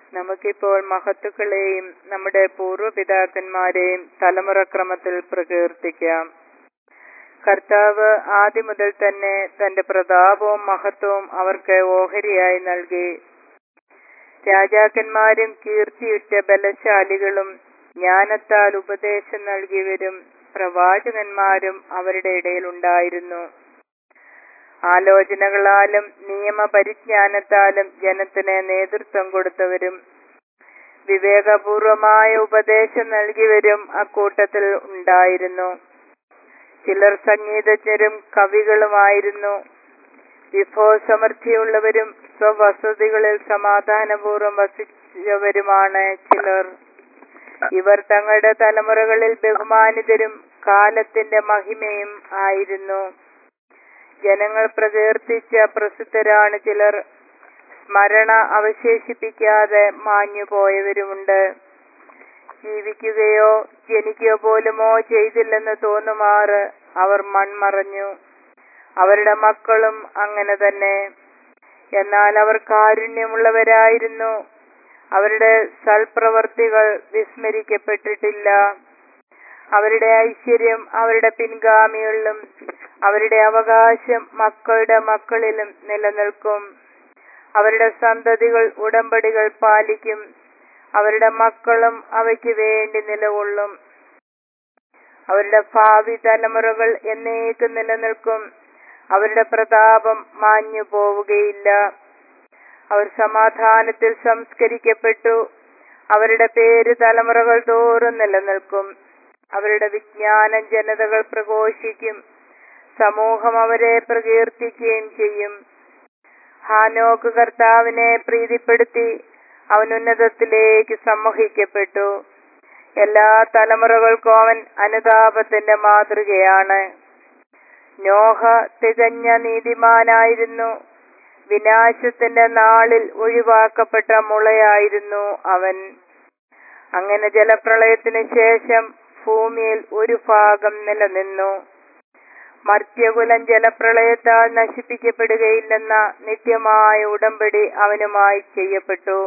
നമുക്കിപ്പോൾ മഹത്തുക്കളെയും നമ്മുടെ പൂർവ്വപിതാക്കന്മാരെയും തലമുറക്രമത്തിൽ പ്രകീർത്തിക്കാം കർത്താവ് ആദ്യം മുതൽ തന്നെ തന്റെ പ്രതാപവും മഹത്വവും അവർക്ക് ഓഹരിയായി നൽകി രാജാക്കന്മാരും കീർത്തിയുറ്റ ബലശാലികളും ജ്ഞാനത്താൽ ഉപദേശം നൽകിയവരും പ്രവാചകന്മാരും അവരുടെ ഇടയിൽ ഉണ്ടായിരുന്നു ആലോചനകളാലും നിയമപരിജ്ഞാനത്താലും ജനത്തിന് നേതൃത്വം കൊടുത്തവരും വിവേകപൂർവമായ ഉപദേശം നൽകിയവരും അക്കൂട്ടത്തിൽ ഉണ്ടായിരുന്നു ചിലർ സംഗീതജ്ഞരും കവികളുമായിരുന്നു വിഭവസമൃദ്ധിയുള്ളവരും സ്വവസതികളിൽ സമാധാനപൂർവ്വം വസിച്ചവരുമാണ് ചിലർ ഇവർ തങ്ങളുടെ തലമുറകളിൽ ബഹുമാനിതരും കാലത്തിന്റെ മഹിമയും ആയിരുന്നു ജനങ്ങൾ പ്രകീർത്തിച്ച പ്രസിദ്ധരാണ് ചിലർ സ്മരണ അവശേഷിപ്പിക്കാതെ മാഞ്ഞു പോയവരുമുണ്ട് ജീവിക്കുകയോ ജനിക്കുകയോ പോലുമോ ചെയ്തില്ലെന്ന് തോന്നുമാറ് അവർ മൺമറഞ്ഞു അവരുടെ മക്കളും അങ്ങനെ തന്നെ എന്നാൽ അവർ കാരുണ്യമുള്ളവരായിരുന്നു അവരുടെ സൽപ്രവർത്തികൾ വിസ്മരിക്കപ്പെട്ടിട്ടില്ല അവരുടെ ഐശ്വര്യം അവരുടെ പിൻഗാമികളിലും അവരുടെ അവകാശം മക്കളുടെ മക്കളിലും നിലനിൽക്കും അവരുടെ സന്തതികൾ ഉടമ്പടികൾ പാലിക്കും അവരുടെ മക്കളും അവയ്ക്ക് വേണ്ടി നിലകൊള്ളും അവരുടെ ഭാവി തലമുറകൾ എന്നേക്കും നിലനിൽക്കും അവരുടെ പ്രതാപം മാഞ്ഞു പോവുകയില്ല അവർ സമാധാനത്തിൽ സംസ്കരിക്കപ്പെട്ടു അവരുടെ പേര് തലമുറകൾ തോറും നിലനിൽക്കും അവരുടെ വിജ്ഞാനം ജനതകൾ പ്രഘോഷിക്കും സമൂഹം അവരെ പ്രകീർത്തിക്കുകയും ചെയ്യും ഹാനോക്ക് കർത്താവിനെ പ്രീതിപ്പെടുത്തി അവൻ ഉന്നതത്തിലേക്ക് സമ്മോഹിക്കപ്പെട്ടു എല്ലാ തലമുറകൾക്കും അവൻ അനുതാപത്തിന്റെ മാതൃകയാണ് നോഹ തികഞ്ഞ നീതിമാനായിരുന്നു വിനാശത്തിന്റെ നാളിൽ ഒഴിവാക്കപ്പെട്ട മുളയായിരുന്നു അവൻ അങ്ങനെ ജലപ്രളയത്തിന് ശേഷം ഭൂമിയിൽ ഒരു ഭാഗം നിലനിന്നു മർത്യകുലം ജലപ്രളയത്താൽ നശിപ്പിക്കപ്പെടുകയില്ലെന്ന നിത്യമായ ഉടമ്പടി അവനുമായി ചെയ്യപ്പെട്ടു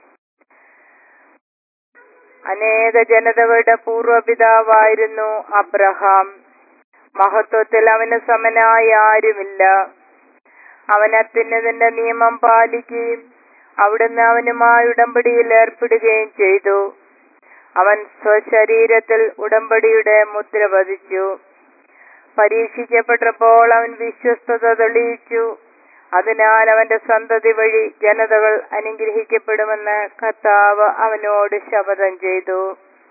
അനേക ജനതകളുടെ പൂർവപിതാവായിരുന്നു അബ്രഹാം മഹത്വത്തിൽ അവന് സമനായി ആരുമില്ല അവൻ അത്യുന്നതിന്റെ നിയമം പാലിക്കുകയും അവിടുന്ന് അവനുമായി ഉടമ്പടിയിൽ ഏർപ്പെടുകയും ചെയ്തു അവൻ സ്വശരീരത്തിൽ ഉടമ്പടിയുടെ മുദ്ര പതിച്ചു പരീക്ഷിക്കപ്പെട്ടപ്പോൾ അവൻ വിശ്വസ്തത തെളിയിച്ചു അതിനാൽ അവന്റെ സന്തതി വഴി ജനതകൾ അനുഗ്രഹിക്കപ്പെടുമെന്ന് കർത്താവ് അവനോട് ശപഥം ചെയ്തു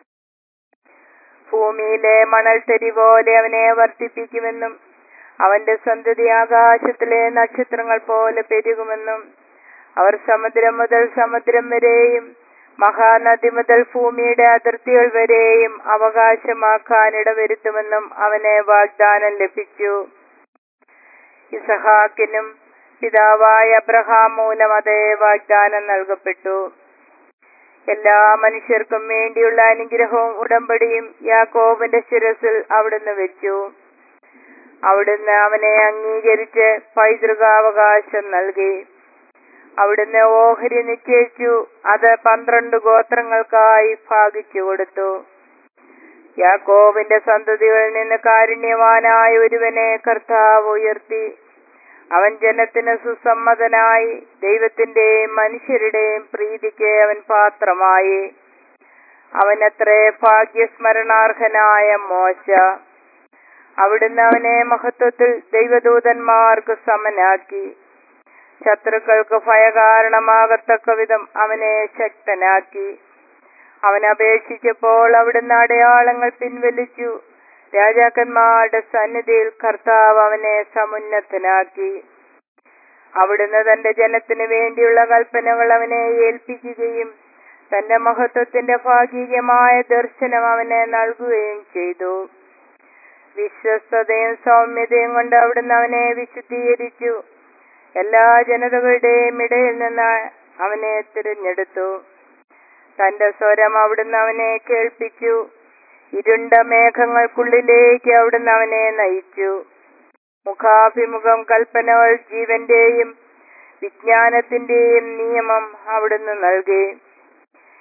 ഭൂമിയിലെ മണൽത്തരി പോലെ അവനെ വർദ്ധിപ്പിക്കുമെന്നും അവന്റെ സന്തതി ആകാശത്തിലെ നക്ഷത്രങ്ങൾ പോലെ പെരുകുമെന്നും അവർ സമുദ്രം മുതൽ സമുദ്രം വരെയും മഹാനദി മുതൽ ഭൂമിയുടെ അതിർത്തികൾ വരെയും അവകാശമാക്കാൻ ഇടവരുത്തുമെന്നും അവനെ വാഗ്ദാനം ലഭിച്ചു ഇസഹാക്കിനും പിതാവായ അബ്രഹാം മൂലം അതേ വാഗ്ദാനം നൽകപ്പെട്ടു എല്ലാ മനുഷ്യർക്കും വേണ്ടിയുള്ള അനുഗ്രഹവും ഉടമ്പടിയും യാക്കോബിന്റെ ശിരസിൽ അവിടുന്ന് വെച്ചു അവിടുന്ന് അവനെ അംഗീകരിച്ച് പൈതൃകാവകാശം നൽകി അവിടുന്ന് ഓഹരി നിശ്ചയിച്ചു അത് പന്ത്രണ്ട് ഗോത്രങ്ങൾക്കായി ഭാഗിച്ചു കൊടുത്തു യാക്കോബിന്റെ സന്തതികളിൽ നിന്ന് കാരുണ്യവാനായ ഒരുവനെ കർത്താവ് ഉയർത്തി അവൻ ജനത്തിന് സുസമ്മതനായി ദൈവത്തിന്റെയും മനുഷ്യരുടെയും പ്രീതിക്ക് അവൻ പാത്രമായി അവനത്രേ ഭാഗ്യസ്മരണാർഹനായ മോശ അവിടുന്ന് അവനെ മഹത്വത്തിൽ ദൈവദൂതന്മാർക്ക് സമനാക്കി ശത്രുക്കൾക്ക് ഭയകാരണമാകത്തക്ക വിധം അവനെ ശക്തനാക്കി അവൻ അപേക്ഷിച്ചപ്പോൾ അവിടുന്ന് അടയാളങ്ങൾ പിൻവലിച്ചു രാജാക്കന്മാരുടെ സന്നിധിയിൽ കർത്താവ് അവനെ സമുന്നതനാക്കി അവിടുന്ന് തന്റെ ജനത്തിനു വേണ്ടിയുള്ള കൽപ്പനകൾ അവനെ ഏൽപ്പിക്കുകയും തന്റെ മഹത്വത്തിന്റെ ഭാഗികമായ ദർശനം അവനെ നൽകുകയും ചെയ്തു വിശ്വസ്തതയും സൗമ്യതയും കൊണ്ട് അവിടുന്ന് അവനെ വിശുദ്ധീകരിച്ചു എല്ലാ ജനതകളുടെയും ഇടയിൽ നിന്ന് അവനെ തിരഞ്ഞെടുത്തു തന്റെ സ്വരം അവിടുന്ന് അവനെ കേൾപ്പിച്ചു ഇരുണ്ട മേഘങ്ങൾക്കുള്ളിലേക്ക് അവിടുന്ന് അവനെ നയിച്ചു മുഖാഭിമുഖം കൽപ്പനകൾ ജീവന്റെയും വിജ്ഞാനത്തിന്റെയും നിയമം അവിടുന്ന് നൽകി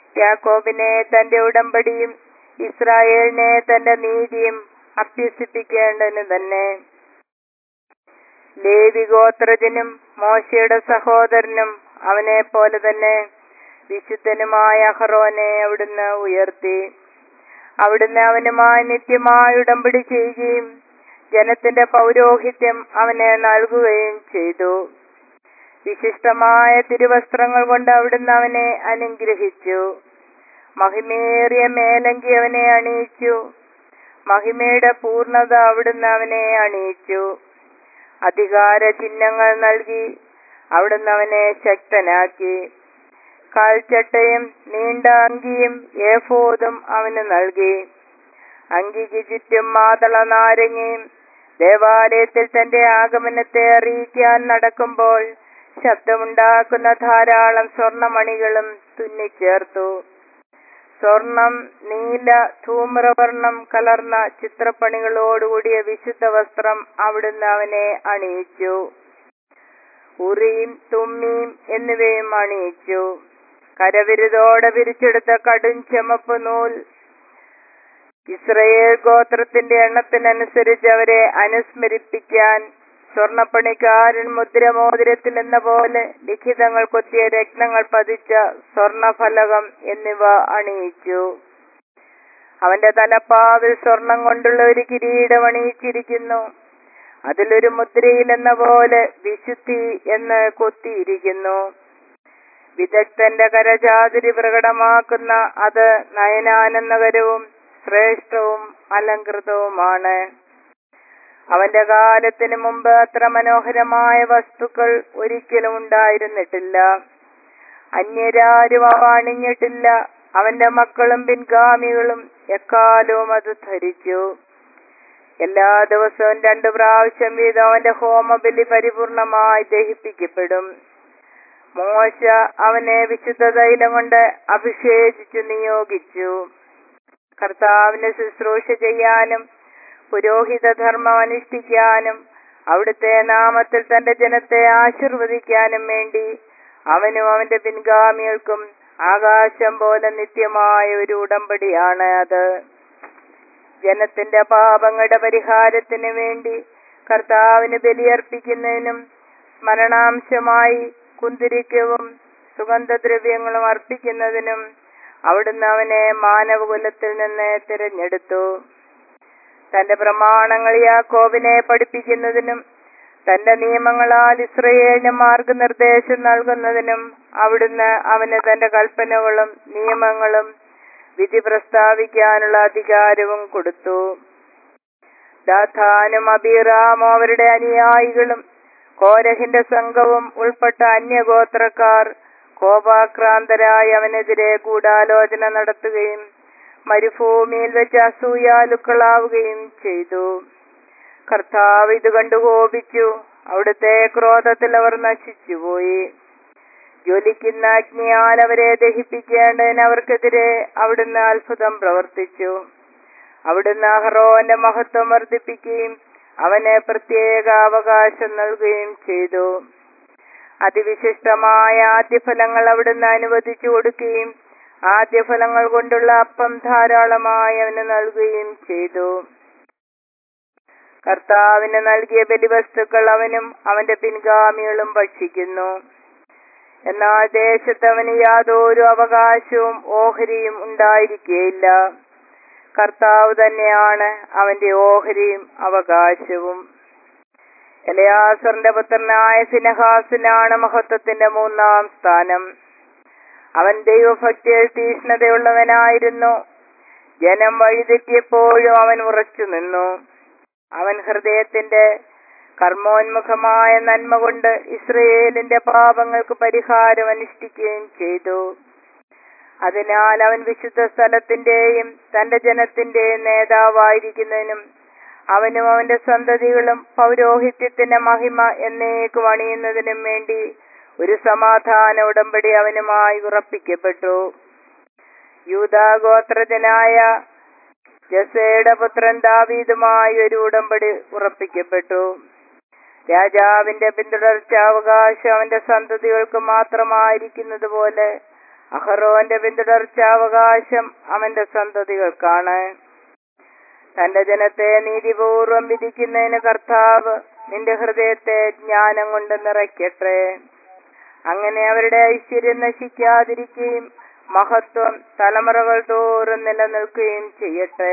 യാക്കോബിനെ തന്റെ ഉടമ്പടിയും ഇസ്രായേലിനെ തന്റെ നീതിയും അഭ്യസിപ്പിക്കേണ്ടതിന് തന്നെ ലേവി ഗോത്രജനും മോശയുടെ സഹോദരനും അവനെ പോലെ തന്നെ വിശുദ്ധനുമായ അഹറോനെ അവിടുന്ന് ഉയർത്തി അവിടുന്ന് അവനുമായി നിത്യമായ ഉടമ്പടി ചെയ്യുകയും ജനത്തിന്റെ പൗരോഹിത്യം അവന് നൽകുകയും ചെയ്തു വിശിഷ്ടമായ തിരുവസ്ത്രങ്ങൾ കൊണ്ട് അവിടുന്ന് അവനെ അനുഗ്രഹിച്ചു മഹിമേറിയ മേലങ്കി അവനെ അണിയിച്ചു മഹിമയുടെ പൂർണ്ണത അവിടുന്ന് അവനെ അണിയിച്ചു അധികാര ചിഹ്നങ്ങൾ നൽകി അവിടുന്ന് അവനെ ശക്തനാക്കി കാൽച്ചട്ടയും നീണ്ട അങ്കിയും ഏഫോദും അവന് നൽകി അങ്കിക്ക് ചുറ്റും മാതള നാരങ്ങയും ദേവാലയത്തിൽ തന്റെ ആഗമനത്തെ അറിയിക്കാൻ നടക്കുമ്പോൾ ശബ്ദമുണ്ടാക്കുന്ന ധാരാളം സ്വർണമണികളും തുന്നിച്ചേർത്തു സ്വർണം നീല ധൂമ്രവർണം കലർന്ന ചിത്രപ്പണികളോടുകൂടിയ വിശുദ്ധ വസ്ത്രം അവിടുന്ന് അവനെ അണിയിച്ചു ഉറിയും തുമ്മിയും എന്നിവയും അണിയിച്ചു കരവിരുതോടെ വിരിച്ചെടുത്ത കടും ചെമപ്പ് നൂൽ ഇസ്രയേൽ ഗോത്രത്തിന്റെ എണ്ണത്തിനനുസരിച്ച് അവരെ അനുസ്മരിപ്പിക്കാൻ സ്വർണപ്പണിക്കാരൻ മുദ്രമോതിരത്തിൽ എന്ന പോലെ ലിഖിതങ്ങൾ കൊത്തിയ രത്നങ്ങൾ പതിച്ച സ്വർണഫലകം എന്നിവ അണിയിച്ചു അവന്റെ തലപ്പാവിൽ സ്വർണം കൊണ്ടുള്ള ഒരു കിരീടം അണിയിച്ചിരിക്കുന്നു അതിലൊരു മുദ്രയിൽ എന്ന പോലെ വിശുദ്ധി എന്ന് കൊത്തിയിരിക്കുന്നു വിദഗ്ധന്റെ കരചാതുരി പ്രകടമാക്കുന്ന അത് നയനാനന്ദകരവും ശ്രേഷ്ഠവും അലങ്കൃതവുമാണ് അവന്റെ കാലത്തിന് മുമ്പ് അത്ര മനോഹരമായ വസ്തുക്കൾ ഒരിക്കലും ഉണ്ടായിരുന്നിട്ടില്ല അന്യരാരും അവ അണിഞ്ഞിട്ടില്ല അവന്റെ മക്കളും പിൻഗാമികളും എക്കാലവും അത് ധരിച്ചു എല്ലാ ദിവസവും രണ്ടു പ്രാവശ്യം വീതം അവന്റെ ഹോമബലി പരിപൂർണമായി ദഹിപ്പിക്കപ്പെടും മോശ അവനെ വിശുദ്ധ തൈലം കൊണ്ട് അഭിഷേകിച്ചു നിയോഗിച്ചു കർത്താവിന് ശുശ്രൂഷ ചെയ്യാനും പുരോഹിത ധർമ്മം അനുഷ്ഠിക്കാനും അവിടുത്തെ നാമത്തിൽ തന്റെ ജനത്തെ ആശീർവദിക്കാനും വേണ്ടി അവനും അവന്റെ പിൻഗാമികൾക്കും ആകാശം പോലെ നിത്യമായ ഒരു ഉടമ്പടിയാണ് അത് ജനത്തിന്റെ പാപങ്ങളുടെ പരിഹാരത്തിന് വേണ്ടി കർത്താവിന് ബലിയർപ്പിക്കുന്നതിനും സ്മരണാംശമായി കുന്തിരിക്കവും സുഗന്ധദ്രവ്യങ്ങളും അർപ്പിക്കുന്നതിനും അവിടുന്ന് അവനെ മാനവകുലത്തിൽ നിന്ന് തിരഞ്ഞെടുത്തു തന്റെ പ്രമാണങ്ങൾ യാക്കോബിനെ പഠിപ്പിക്കുന്നതിനും തന്റെ നിയമങ്ങളാൽ ഇസ്രയേലിന് മാർഗനിർദ്ദേശം നൽകുന്നതിനും അവിടുന്ന് അവന് തന്റെ കൽപ്പനകളും നിയമങ്ങളും വിധി പ്രസ്താവിക്കാനുള്ള അധികാരവും കൊടുത്തു ദാഥാനും അബീറാമും അവരുടെ അനുയായികളും കോരഹിന്റെ സംഘവും ഉൾപ്പെട്ട അന്യഗോത്രക്കാർ കോപാക്രാന്തരായി അവനെതിരെ ഗൂഢാലോചന നടത്തുകയും മരുഭൂമിയിൽ വെച്ച് അസൂയാലുക്കളാവുകയും ചെയ്തു കർത്താവ് ഇത് കണ്ടു കോപിച്ചു അവിടുത്തെ ക്രോധത്തിൽ അവർ നശിച്ചുപോയി ജ്വലിക്കുന്ന അഗ്നിയാൽ അവരെ ദഹിപ്പിക്കേണ്ടതിന് അവർക്കെതിരെ അവിടുന്ന് അത്ഭുതം പ്രവർത്തിച്ചു അവിടുന്ന് അഹ്റോന്റെ മഹത്വം വർദ്ധിപ്പിക്കുകയും അവന് പ്രത്യേക അവകാശം നൽകുകയും ചെയ്തു അതിവിശിഷ്ടമായ ആദ്യഫലങ്ങൾ അവിടുന്ന് അനുവദിച്ചു കൊടുക്കുകയും ആദ്യഫലങ്ങൾ കൊണ്ടുള്ള അപ്പം ധാരാളമായി അവന് നൽകുകയും ചെയ്തു കർത്താവിന് നൽകിയ ബലിവസ്തുക്കൾ അവനും അവന്റെ പിൻഗാമികളും ഭക്ഷിക്കുന്നു എന്നാൽ ദേശത്ത് അവന് യാതൊരു അവകാശവും ഓഹരിയും ഉണ്ടായിരിക്കുകയില്ല കർത്താവ് തന്നെയാണ് അവന്റെ ഓഹരിയും അവകാശവും എലയാസറിന്റെ പുത്രനായ സിനഹാസിനാണ് മഹത്വത്തിന്റെ മൂന്നാം സ്ഥാനം അവൻ ദൈവഭക്തിയിൽ തീഷ്ണതയുള്ളവനായിരുന്നു ജനം വഴിതെറ്റിയപ്പോഴും അവൻ ഉറച്ചു നിന്നു അവൻ ഹൃദയത്തിന്റെ കർമ്മോന്മുഖമായ നന്മ കൊണ്ട് ഇസ്രയേലിന്റെ പാപങ്ങൾക്ക് പരിഹാരം അനുഷ്ഠിക്കുകയും ചെയ്തു അതിനാൽ അവൻ വിശുദ്ധ സ്ഥലത്തിന്റെയും തന്റെ ജനത്തിന്റെയും നേതാവായിരിക്കുന്നതിനും അവനും അവന്റെ സന്തതികളും പൗരോഹിത്യത്തിന്റെ മഹിമ എന്നേക്കും അണിയുന്നതിനും വേണ്ടി ഒരു സമാധാന ഉടമ്പടി അവനുമായി ഉറപ്പിക്കപ്പെട്ടു യൂതാഗോത്രജനായ ജസയുടെ പുത്രൻ ദാവീദുമായി ഒരു ഉടമ്പടി ഉറപ്പിക്കപ്പെട്ടു രാജാവിന്റെ പിന്തുടർച്ചാവകാശം അവന്റെ സന്തതികൾക്ക് മാത്രമായിരിക്കുന്നത് പോലെ അഹറോന്റെ പിന്തുടർച്ചാവകാശം അവന്റെ സന്തതികൾക്കാണ് തന്റെ ജനത്തെ നീതിപൂർവം വിധിക്കുന്നതിന് കർത്താവ് നിന്റെ ഹൃദയത്തെ ജ്ഞാനം കൊണ്ട് നിറയ്ക്കട്ടെ അങ്ങനെ അവരുടെ ഐശ്വര്യം നശിക്കാതിരിക്കുകയും മഹത്വം തലമുറകൾ തോറും നിലനിൽക്കുകയും ചെയ്യട്ടെ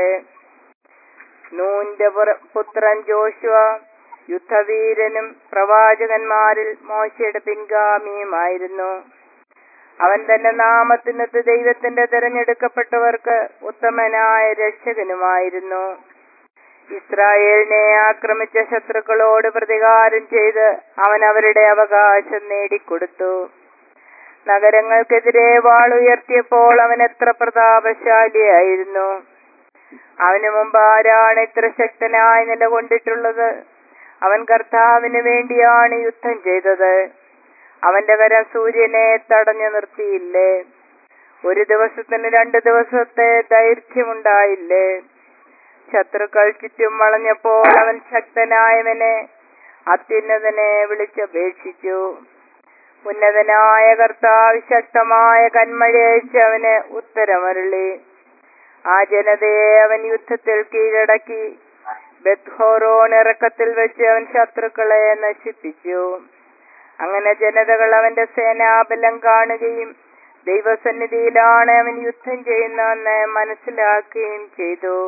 നൂന്റെ പുറ- പുത്രൻ ജോഷുവ യുദ്ധവീരനും പ്രവാചകന്മാരിൽ മോശയുടെ പിൻഗാമിയുമായിരുന്നു അവൻ തന്റെ നാമത്തിനൊത്ത് ദൈവത്തിന്റെ തിരഞ്ഞെടുക്കപ്പെട്ടവർക്ക് ഉത്തമനായ രക്ഷകനുമായിരുന്നു ഇസ്രായേലിനെ ആക്രമിച്ച ശത്രുക്കളോട് പ്രതികാരം ചെയ്ത് അവൻ അവരുടെ അവകാശം നേടിക്കൊടുത്തു നഗരങ്ങൾക്കെതിരെ വാളുയർത്തിയപ്പോൾ അവൻ എത്ര പ്രതാപശാലിയായിരുന്നു അവന് മുമ്പ് ആരാണ് ഇത്ര ശക്തനായി നിലകൊണ്ടിട്ടുള്ളത് അവൻ കർത്താവിന് വേണ്ടിയാണ് യുദ്ധം ചെയ്തത് അവന്റെ കരം സൂര്യനെ തടഞ്ഞു നിർത്തിയില്ലേ ഒരു ദിവസത്തിന് രണ്ട് ദിവസത്തെ ദൈർഘ്യമുണ്ടായില്ലേ ശത്രുക്കൾ ചുറ്റും വളഞ്ഞപ്പോൾ അവൻ ശക്തനായവനെ അത്യുന്നതനെ വിളിച്ചപേക്ഷിച്ചു ഉന്നതനായ കർത്താവ് ശക്തമായ കന്മഴയച്ച് അവന് ഉത്തരമരുളി ആ ജനതയെ അവൻ യുദ്ധത്തിൽ കീഴടക്കി ബെത്ഹോറോൺ ഇറക്കത്തിൽ വെച്ച് അവൻ ശത്രുക്കളെ നശിപ്പിച്ചു അങ്ങനെ ജനതകൾ അവന്റെ സേനാബലം കാണുകയും ദൈവസന്നിധിയിലാണ് അവൻ യുദ്ധം ചെയ്യുന്നതെന്ന് മനസ്സിലാക്കുകയും ചെയ്തു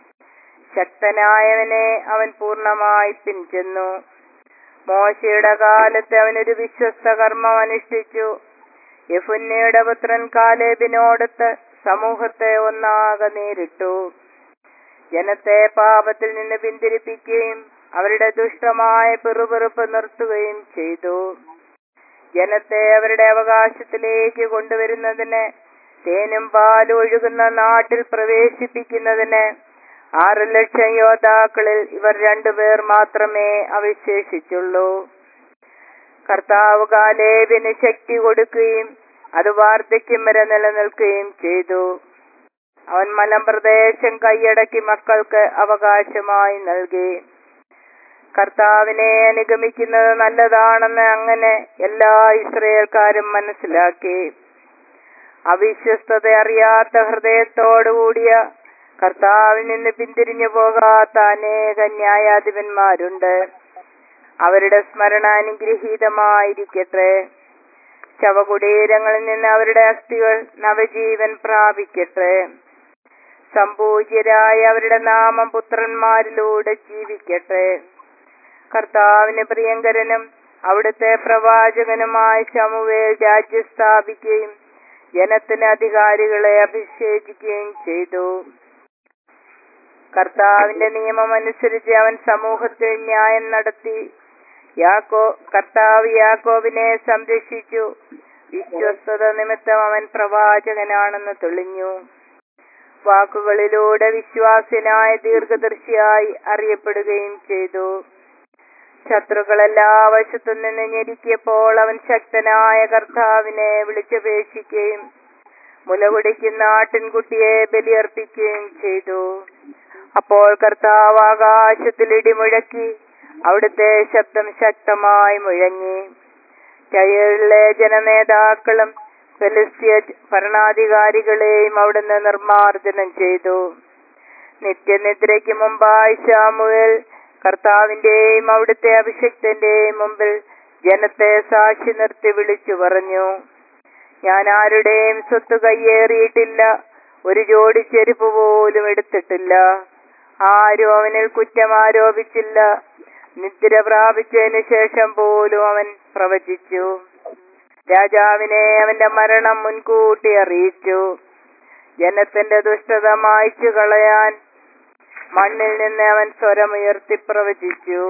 ശക്തനായവനെ അവൻ പൂർണ്ണമായി പിൻചെന്നു മോശയുടെ കാലത്ത് അവനൊരു വിശ്വസ്ത കർമ്മം അനുഷ്ഠിച്ചു യഫുന്നയുടെ പുത്രൻ കാലേബിനോടത്ത് സമൂഹത്തെ ഒന്നാകെ നേരിട്ടു ജനത്തെ പാപത്തിൽ നിന്ന് പിന്തിരിപ്പിക്കുകയും അവരുടെ ദുഷ്ടമായ പിറുപിറുപ്പ് നിർത്തുകയും ചെയ്തു ജനത്തെ അവരുടെ അവകാശത്തിലേക്ക് കൊണ്ടുവരുന്നതിന് തേനും പാലും ഒഴുകുന്ന നാട്ടിൽ പ്രവേശിപ്പിക്കുന്നതിന് ആറ് ലക്ഷം യോദ്ധാക്കളിൽ ഇവർ രണ്ടുപേർ മാത്രമേ അവശേഷിച്ചുള്ളൂ കർത്താവ് കാലേബിന് ശക്തി കൊടുക്കുകയും അത് വാർദ്ധക്യം വരെ നിലനിൽക്കുകയും ചെയ്തു അവൻ മലമ്പ്രദേശം കൈയടക്കി മക്കൾക്ക് അവകാശമായി നൽകി കർത്താവിനെ അനുഗമിക്കുന്നത് നല്ലതാണെന്ന് അങ്ങനെ എല്ലാ ഇസ്രയേൽക്കാരും മനസ്സിലാക്കി അവിശ്വസ്തത അറിയാത്ത ഹൃദയത്തോടുകൂടിയ കർത്താവിൽ നിന്ന് പിന്തിരിഞ്ഞു പോകാത്ത അനേക ന്യായാധിപന്മാരുണ്ട് അവരുടെ സ്മരണ അനുഗ്രഹീതമായിരിക്കട്ടെ ശവകുടീരങ്ങളിൽ നിന്ന് അവരുടെ അസ്ഥികൾ നവജീവൻ പ്രാപിക്കട്ടെ സംപൂജ്യരായ അവരുടെ നാമം പുത്രന്മാരിലൂടെ ജീവിക്കട്ടെ കർത്താവിന് പ്രിയങ്കരനും അവിടുത്തെ പ്രവാചകനുമായ ശമുവേൽ രാജ്യം സ്ഥാപിക്കുകയും ജനത്തിന് അധികാരികളെ അഭിഷേചിക്കുകയും ചെയ്തു കർത്താവിന്റെ നിയമം അനുസരിച്ച് അവൻ സമൂഹത്തിൽ ന്യായം നടത്തി യാക്കോ കർത്താവ് യാക്കോബിനെ സംരക്ഷിച്ചു വിശ്വസ്തത നിമിത്തം അവൻ പ്രവാചകനാണെന്ന് തെളിഞ്ഞു വാക്കുകളിലൂടെ വിശ്വാസ്യനായ ദീർഘദർശിയായി അറിയപ്പെടുകയും ചെയ്തു ശത്രുക്കൾ എല്ലാ വശത്തു നിന്ന് ഞെരുക്കിയപ്പോൾ അവൻ ശക്തനായ കർത്താവിനെ വിളിച്ചപേക്ഷിക്കുകയും മുലകുടിക്കുന്ന ആട്ടിൻകുട്ടിയെ ബലിയർപ്പിക്കുകയും ചെയ്തു അപ്പോൾ കർത്താവ് ആകാശത്തിൽ ഇടിമുഴക്കി അവിടുത്തെ ശബ്ദം ശക്തമായി മുഴങ്ങി ചയറിലെ ജനനേതാക്കളും ഫെലിസ്തീയ ഭരണാധികാരികളെയും അവിടുന്ന് നിർമ്മാർജ്ജനം ചെയ്തു നിത്യനിദ്രയ്ക്ക് മുമ്പായി ശാമുവേൽ കർത്താവിന്റെയും അവിടുത്തെ അഭിഷക്തന്റെയും മുമ്പിൽ ജനത്തെ സാക്ഷി നിർത്തി വിളിച്ചു പറഞ്ഞു ഞാൻ ആരുടെയും സ്വത്ത് കയ്യേറിയിട്ടില്ല ഒരു ജോഡി ചെരുപ്പ് പോലും എടുത്തിട്ടില്ല ആരും അവനിൽ കുറ്റം ആരോപിച്ചില്ല നിദ്ര പ്രാപിച്ചതിന് ശേഷം പോലും അവൻ പ്രവചിച്ചു രാജാവിനെ അവന്റെ മരണം മുൻകൂട്ടി അറിയിച്ചു ജനത്തിന്റെ ദുഷ്ടത മായ്ച്ചു കളയാൻ മണ്ണിൽ നിന്ന് അവൻ സ്വരമുയർത്തി പ്രവചിച്ചു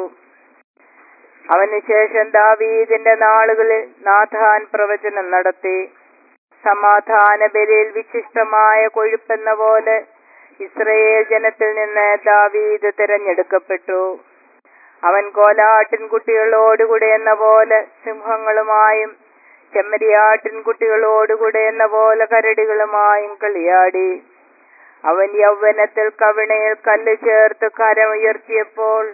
അവന് ശേഷം ദാവീദിന്റെ നാളുകളിൽ നാഥാൻ പ്രവചനം നടത്തി സമാധാന ബലിയിൽ വിശിഷ്ടമായ കൊഴുപ്പെന്ന പോലെ ഇസ്രയേൽ ജനത്തിൽ നിന്ന് ദാവീദ് തിരഞ്ഞെടുക്കപ്പെട്ടു അവൻ കോലാട്ടിൻകുട്ടികളോടുകൂടെ എന്ന പോലെ സിംഹങ്ങളുമായും ചെമ്മരിയാട്ടിൻകുട്ടികളോടുകൂടെ എന്ന പോലെ കരടികളുമായും കളിയാടി അവൻ യൗവനത്തിൽ കവിണയിൽ കല്ല് ചേർത്ത് കരമുയർത്തിയപ്പോൾ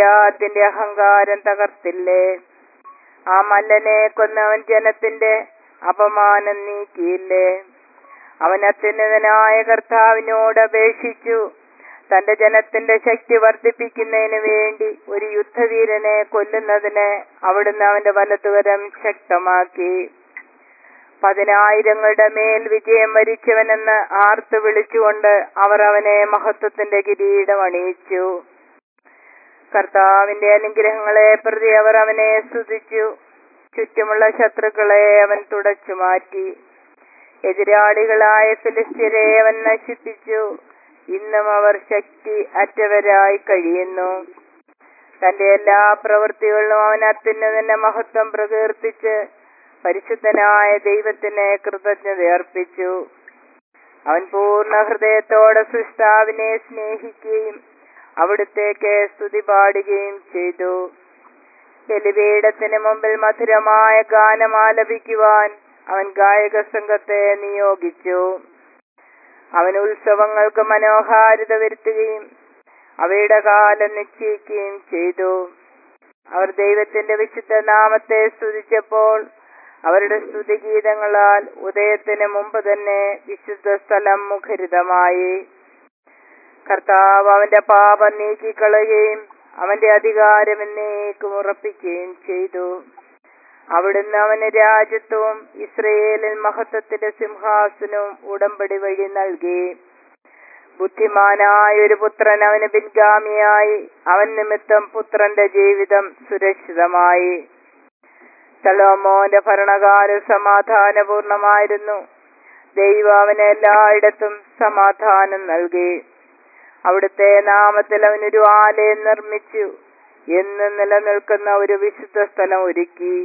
ഗോലിയാത്തിന്റെ അഹങ്കാരം തകർത്തില്ലേ ആ മല്ലനെ കൊന്നവൻ ജനത്തിന്റെ അപമാനം നീക്കിയില്ലേ അവൻ അത്യുന്നതനായ കർത്താവിനോട് അപേക്ഷിച്ചു തന്റെ ജനത്തിന്റെ ശക്തി വർദ്ധിപ്പിക്കുന്നതിന് വേണ്ടി ഒരു യുദ്ധവീരനെ കൊല്ലുന്നതിന് അവിടുന്ന് അവന്റെ വലതുകരം ശക്തമാക്കി പതിനായിരങ്ങളുടെ മേൽ വിജയം വരിച്ചവനെന്ന് ആർത്തു വിളിച്ചുകൊണ്ട് അവർ അവനെ മഹത്വത്തിന്റെ കിരീടം അണിയിച്ചു കർത്താവിന്റെ അനുഗ്രഹങ്ങളെ പ്രതി അവർ അവനെ സ്തുതിച്ചു ചുറ്റുമുള്ള ശത്രുക്കളെ അവൻ തുടച്ചു മാറ്റി എതിരാളികളായ ഫിലിസ്ത്യരെ അവൻ നശിപ്പിച്ചു ഇന്നും അവർ ശക്തി അറ്റവരായി കഴിയുന്നു തന്റെ എല്ലാ പ്രവൃത്തികളിലും അവൻ അത്യുന്നതന്റെ മഹത്വം പ്രകീർത്തിച്ച് പരിശുദ്ധനായ ദൈവത്തിന് കൃതജ്ഞത അർപ്പിച്ചു അവൻ പൂർണ്ണ ഹൃദയത്തോടെ സൃഷ്ടാവിനെ സ്നേഹിക്കുകയും അവിടുത്തേക്ക് സ്തുതി പാടുകയും ചെയ്തു ബലിപീഠത്തിന് മുമ്പിൽ മധുരമായ ഗാനം ആലപിക്കുവാൻ അവൻ ഗായക സംഘത്തെ നിയോഗിച്ചു അവൻ ഉത്സവങ്ങൾക്ക് മനോഹാരിത വരുത്തുകയും അവയുടെ കാലം നിശ്ചയിക്കുകയും ചെയ്തു അവർ ദൈവത്തിന്റെ വിശുദ്ധ നാമത്തെ സ്തുതിച്ചപ്പോൾ അവരുടെ സ്തുതിഗീതങ്ങളാൽ ഉദയത്തിന് മുമ്പ് തന്നെ വിശുദ്ധ സ്ഥലം മുഖരിതമായി കർത്താവ് അവന്റെ പാപം നീക്കിക്കളയുകയും അവന്റെ അധികാരം എന്നേക്കും ഉറപ്പിക്കുകയും ചെയ്തു അവിടുന്ന് അവന് രാജ്യത്വവും ഇസ്രയേലിൽ മഹത്വത്തിന്റെ സിംഹാസനവും ഉടമ്പടി വഴി നൽകി ബുദ്ധിമാനായ ഒരു പുത്രൻ അവന് പിൻഗാമിയായി അവൻ നിമിത്തം പുത്രന്റെ ജീവിതം സുരക്ഷിതമായി സലോമോന്റെ ഭരണകാലം സമാധാനപൂർണമായിരുന്നു ദൈവം അവന് എല്ലായിടത്തും സമാധാനം നൽകി അവിടുത്തെ നാമത്തിൽ അവനൊരു ആലയം നിർമ്മിച്ചു എന്ന് നിലനിൽക്കുന്ന ഒരു വിശുദ്ധ സ്ഥലം ഒരുക്കി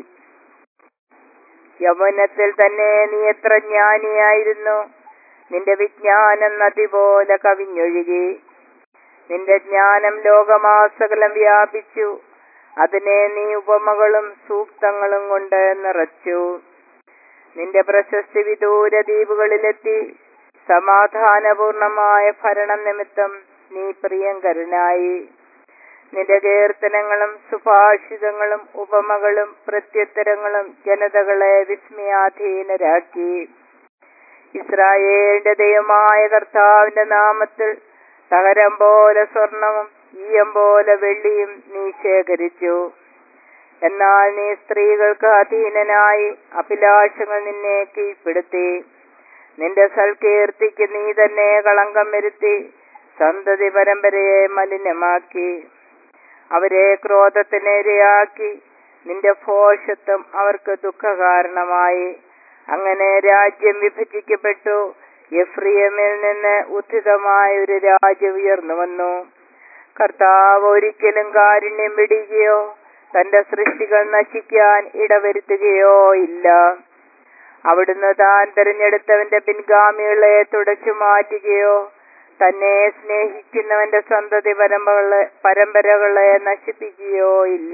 യൗവനത്തിൽ തന്നെ നീ എത്ര ജ്ഞാനിയായിരുന്നു നിന്റെ വിജ്ഞാനം നദി പോലെ കവിഞ്ഞൊഴുകി നിന്റെ ജ്ഞാനം ലോകമാസകലം വ്യാപിച്ചു അതിനെ നീ ഉപമകളും സൂക്തങ്ങളും കൊണ്ട് നിറച്ചു നിന്റെ പ്രശസ്തി വിദൂര ദ്വീപുകളിലെത്തി സമാധാനപൂർണമായ ഭരണം നിമിത്തം നീ പ്രിയങ്കരനായി നിന്റെ കീർത്തനങ്ങളും സുഭാഷിതങ്ങളും ഉപമകളും പ്രത്യുത്തരങ്ങളും ജനതകളെ വിസ്മയാധീനരാക്കി ഇസ്രായേലിന്റെ ദൈവമായ കർത്താവിന്റെ നാമത്തിൽ തകരം പോലെ സ്വർണവും ഈയം പോലെ വെള്ളിയും നീ ശേഖരിച്ചു എന്നാൽ നീ സ്ത്രീകൾക്ക് അധീനനായി അഭിലാഷങ്ങൾ നിന്നെ കീഴ്പ്പെടുത്തി നിന്റെ സൽകീർത്തിക്ക് നീ തന്നെ കളങ്കം വരുത്തി സന്തതി പരമ്പരയെ മലിനമാക്കി അവരെ ക്രോധത്തിനിരയാക്കി നിന്റെ ഭോഷത്വം അവർക്ക് ദുഃഖകാരണമായി അങ്ങനെ രാജ്യം വിഭജിക്കപ്പെട്ടു എഫ്രിയമിൽ നിന്ന് ഉദ്ധിതമായ ഒരു രാജ്യം ഉയർന്നു വന്നു കർത്താവ് ഒരിക്കലും കാരുണ്യം വിടുകയോ തന്റെ സൃഷ്ടികൾ നശിക്കാൻ ഇടവരുത്തുകയോ ഇല്ല അവിടുന്ന് താൻ തിരഞ്ഞെടുത്തവന്റെ പിൻഗാമികളെ തുടച്ചു മാറ്റുകയോ തന്നെ സ്നേഹിക്കുന്നവന്റെ സന്തതി പരമ്പകളെ പരമ്പരകളെ നശിപ്പിക്കുകയോ ഇല്ല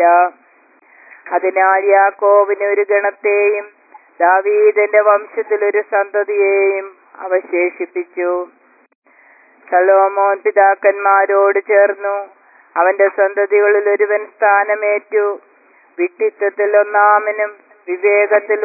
അതിനാൽ യാക്കോവിന് ഒരു ഗണത്തെയും ദാവീദിന്റെ വംശത്തിൽ ഒരു സന്തതിയെയും അവശേഷിപ്പിച്ചു സലോമോൻ പിതാക്കന്മാരോട് ചേർന്നു അവന്റെ സന്തതികളിൽ ഒരുവൻ സ്ഥാനമേറ്റു വിട്ടിത്വത്തിൽ ഒന്നാമനും വിവേകത്തിൽ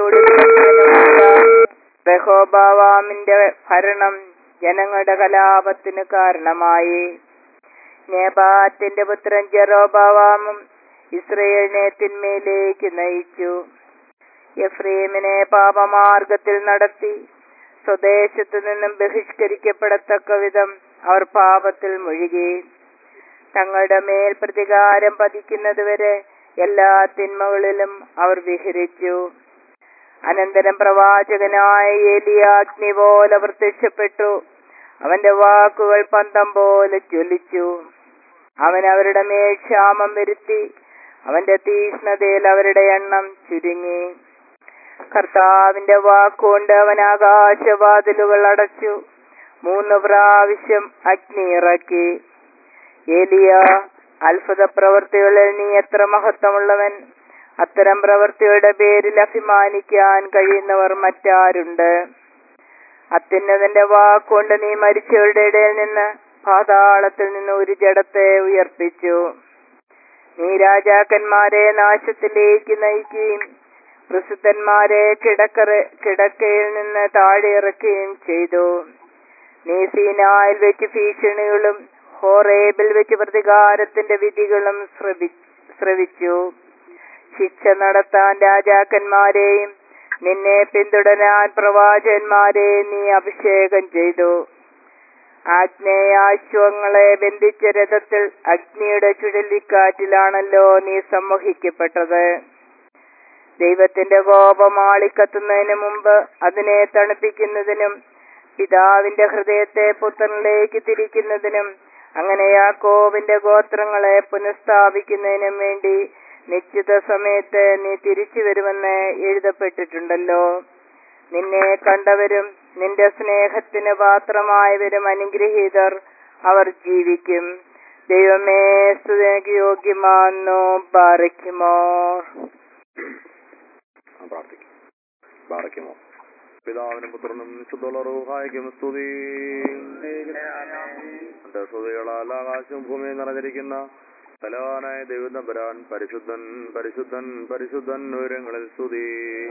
ബഹോബാവാമിന്റെ ഭരണം ജനങ്ങളുടെ കലാപത്തിന് കാരണമായി നേബാത്തിന്റെ പുത്രൻ ജെറോബാവാമും ഇസ്രയേലിനെ തിന്മയിലേക്ക് നയിച്ചു എഫ്രീമിനെ പാപമാർഗത്തിൽ നടത്തി സ്വദേശത്തു നിന്നും ബഹിഷ്കരിക്കപ്പെടത്തക്ക വിധം അവർ പാപത്തിൽ മുഴുകി തങ്ങളുടെ മേൽ പ്രതികാരം പതിക്കുന്നതുവരെ എല്ലാ തിന്മകളിലും അവർ വിഹരിച്ചു അനന്തരം പ്രവാചകനായ ഏലിയ അഗ്നി പോലെ പ്രത്യക്ഷപ്പെട്ടു അവന്റെ വാക്കുകൾ പന്തം പോലെ ജ്വലിച്ചു അവൻ അവരുടെ മേൽ ക്ഷാമം വരുത്തി അവന്റെ തീഷ്ണതയിൽ അവരുടെ എണ്ണം ചുരുങ്ങി കർത്താവിന്റെ വാക്കുകൊണ്ട് അവൻ ആകാശവാതിലുകൾ അടച്ചു മൂന്ന് പ്രാവശ്യം അഗ്നി ഇറക്കി ഏലിയ അത്ഭുത പ്രവൃത്തികളിൽ നീ എത്ര മഹത്വമുള്ളവൻ അത്തരം പ്രവൃത്തിയുടെ പേരിൽ അഭിമാനിക്കാൻ കഴിയുന്നവർ മറ്റാരുണ്ട് അത്യുന്നതന്റെ വാക്കുകൊണ്ട് നീ മരിച്ചവരുടെ ഇടയിൽ നിന്ന് പാതാളത്തിൽ നിന്ന് ഒരു ജഡത്തെ ഉയർപ്പിച്ചു നീ രാജാക്കന്മാരെ നാശത്തിലേക്ക് നയിക്കുകയും പ്രസിദ്ധന്മാരെ കിടക്കറ കിടക്കയിൽ നിന്ന് താഴെ ഇറക്കുകയും ചെയ്തു നീ സീനായിൽ വെച്ച് ഭീഷണികളും ഹോറേബിൽ വെച്ച് പ്രതികാരത്തിന്റെ വിധികളും ശ്രവി- ശ്രവിച്ചു ശിക്ഷ നടത്താൻ രാജാക്കന്മാരെയും നിന്നെ പിന്തുടരാൻ പ്രവാചകന്മാരെയും നീ അഭിഷേകം ചെയ്തു ആഗ്നേയാശ്വങ്ങളെ ബന്ധിച്ച രഥത്തിൽ അഗ്നിയുടെ ചുഴലിക്കാറ്റിലാണല്ലോ നീ സമ്മോഹിക്കപ്പെട്ടത് ദൈവത്തിന്റെ കോപം ആളിക്കത്തുന്നതിന് മുമ്പ് അതിനെ തണുപ്പിക്കുന്നതിനും പിതാവിന്റെ ഹൃദയത്തെ പുത്രനിലേക്ക് തിരിക്കുന്നതിനും അങ്ങനെ യാക്കോബിന്റെ ഗോത്രങ്ങളെ പുനഃസ്ഥാപിക്കുന്നതിനും വേണ്ടി നിശ്ചിത സമയത്ത് നീ തിരിച്ചു വരുമെന്ന് എഴുതപ്പെട്ടിട്ടുണ്ടല്ലോ നിന്നെ കണ്ടവരും നിന്റെ സ്നേഹത്തിന് പാത്രമായവരും അനുഗ്രഹീതർ അവർ ജീവിക്കും ദൈവമേ സ്തുതിക്ക് യോഗ്യമാന്നു പാറയ്ക്കുമോർ ആ, പ്രാർത്ഥിക്കും പ്രാർത്ഥിക്കുമോ പിതാവിനും പുത്രനും ശുദ്ധുളറുഹായിക്കും സ്തുതി എന്റെ സ്തുതികളാൽ ആകാശവും ഭൂമിയും നിറഞ്ഞിരിക്കുന്ന ബലവാനായ ദൈവം തമ്പുരാൻ പരിശുദ്ധൻ പരിശുദ്ധൻ പരിശുദ്ധൻ ഉയരങ്ങളിൽ സ്തുതി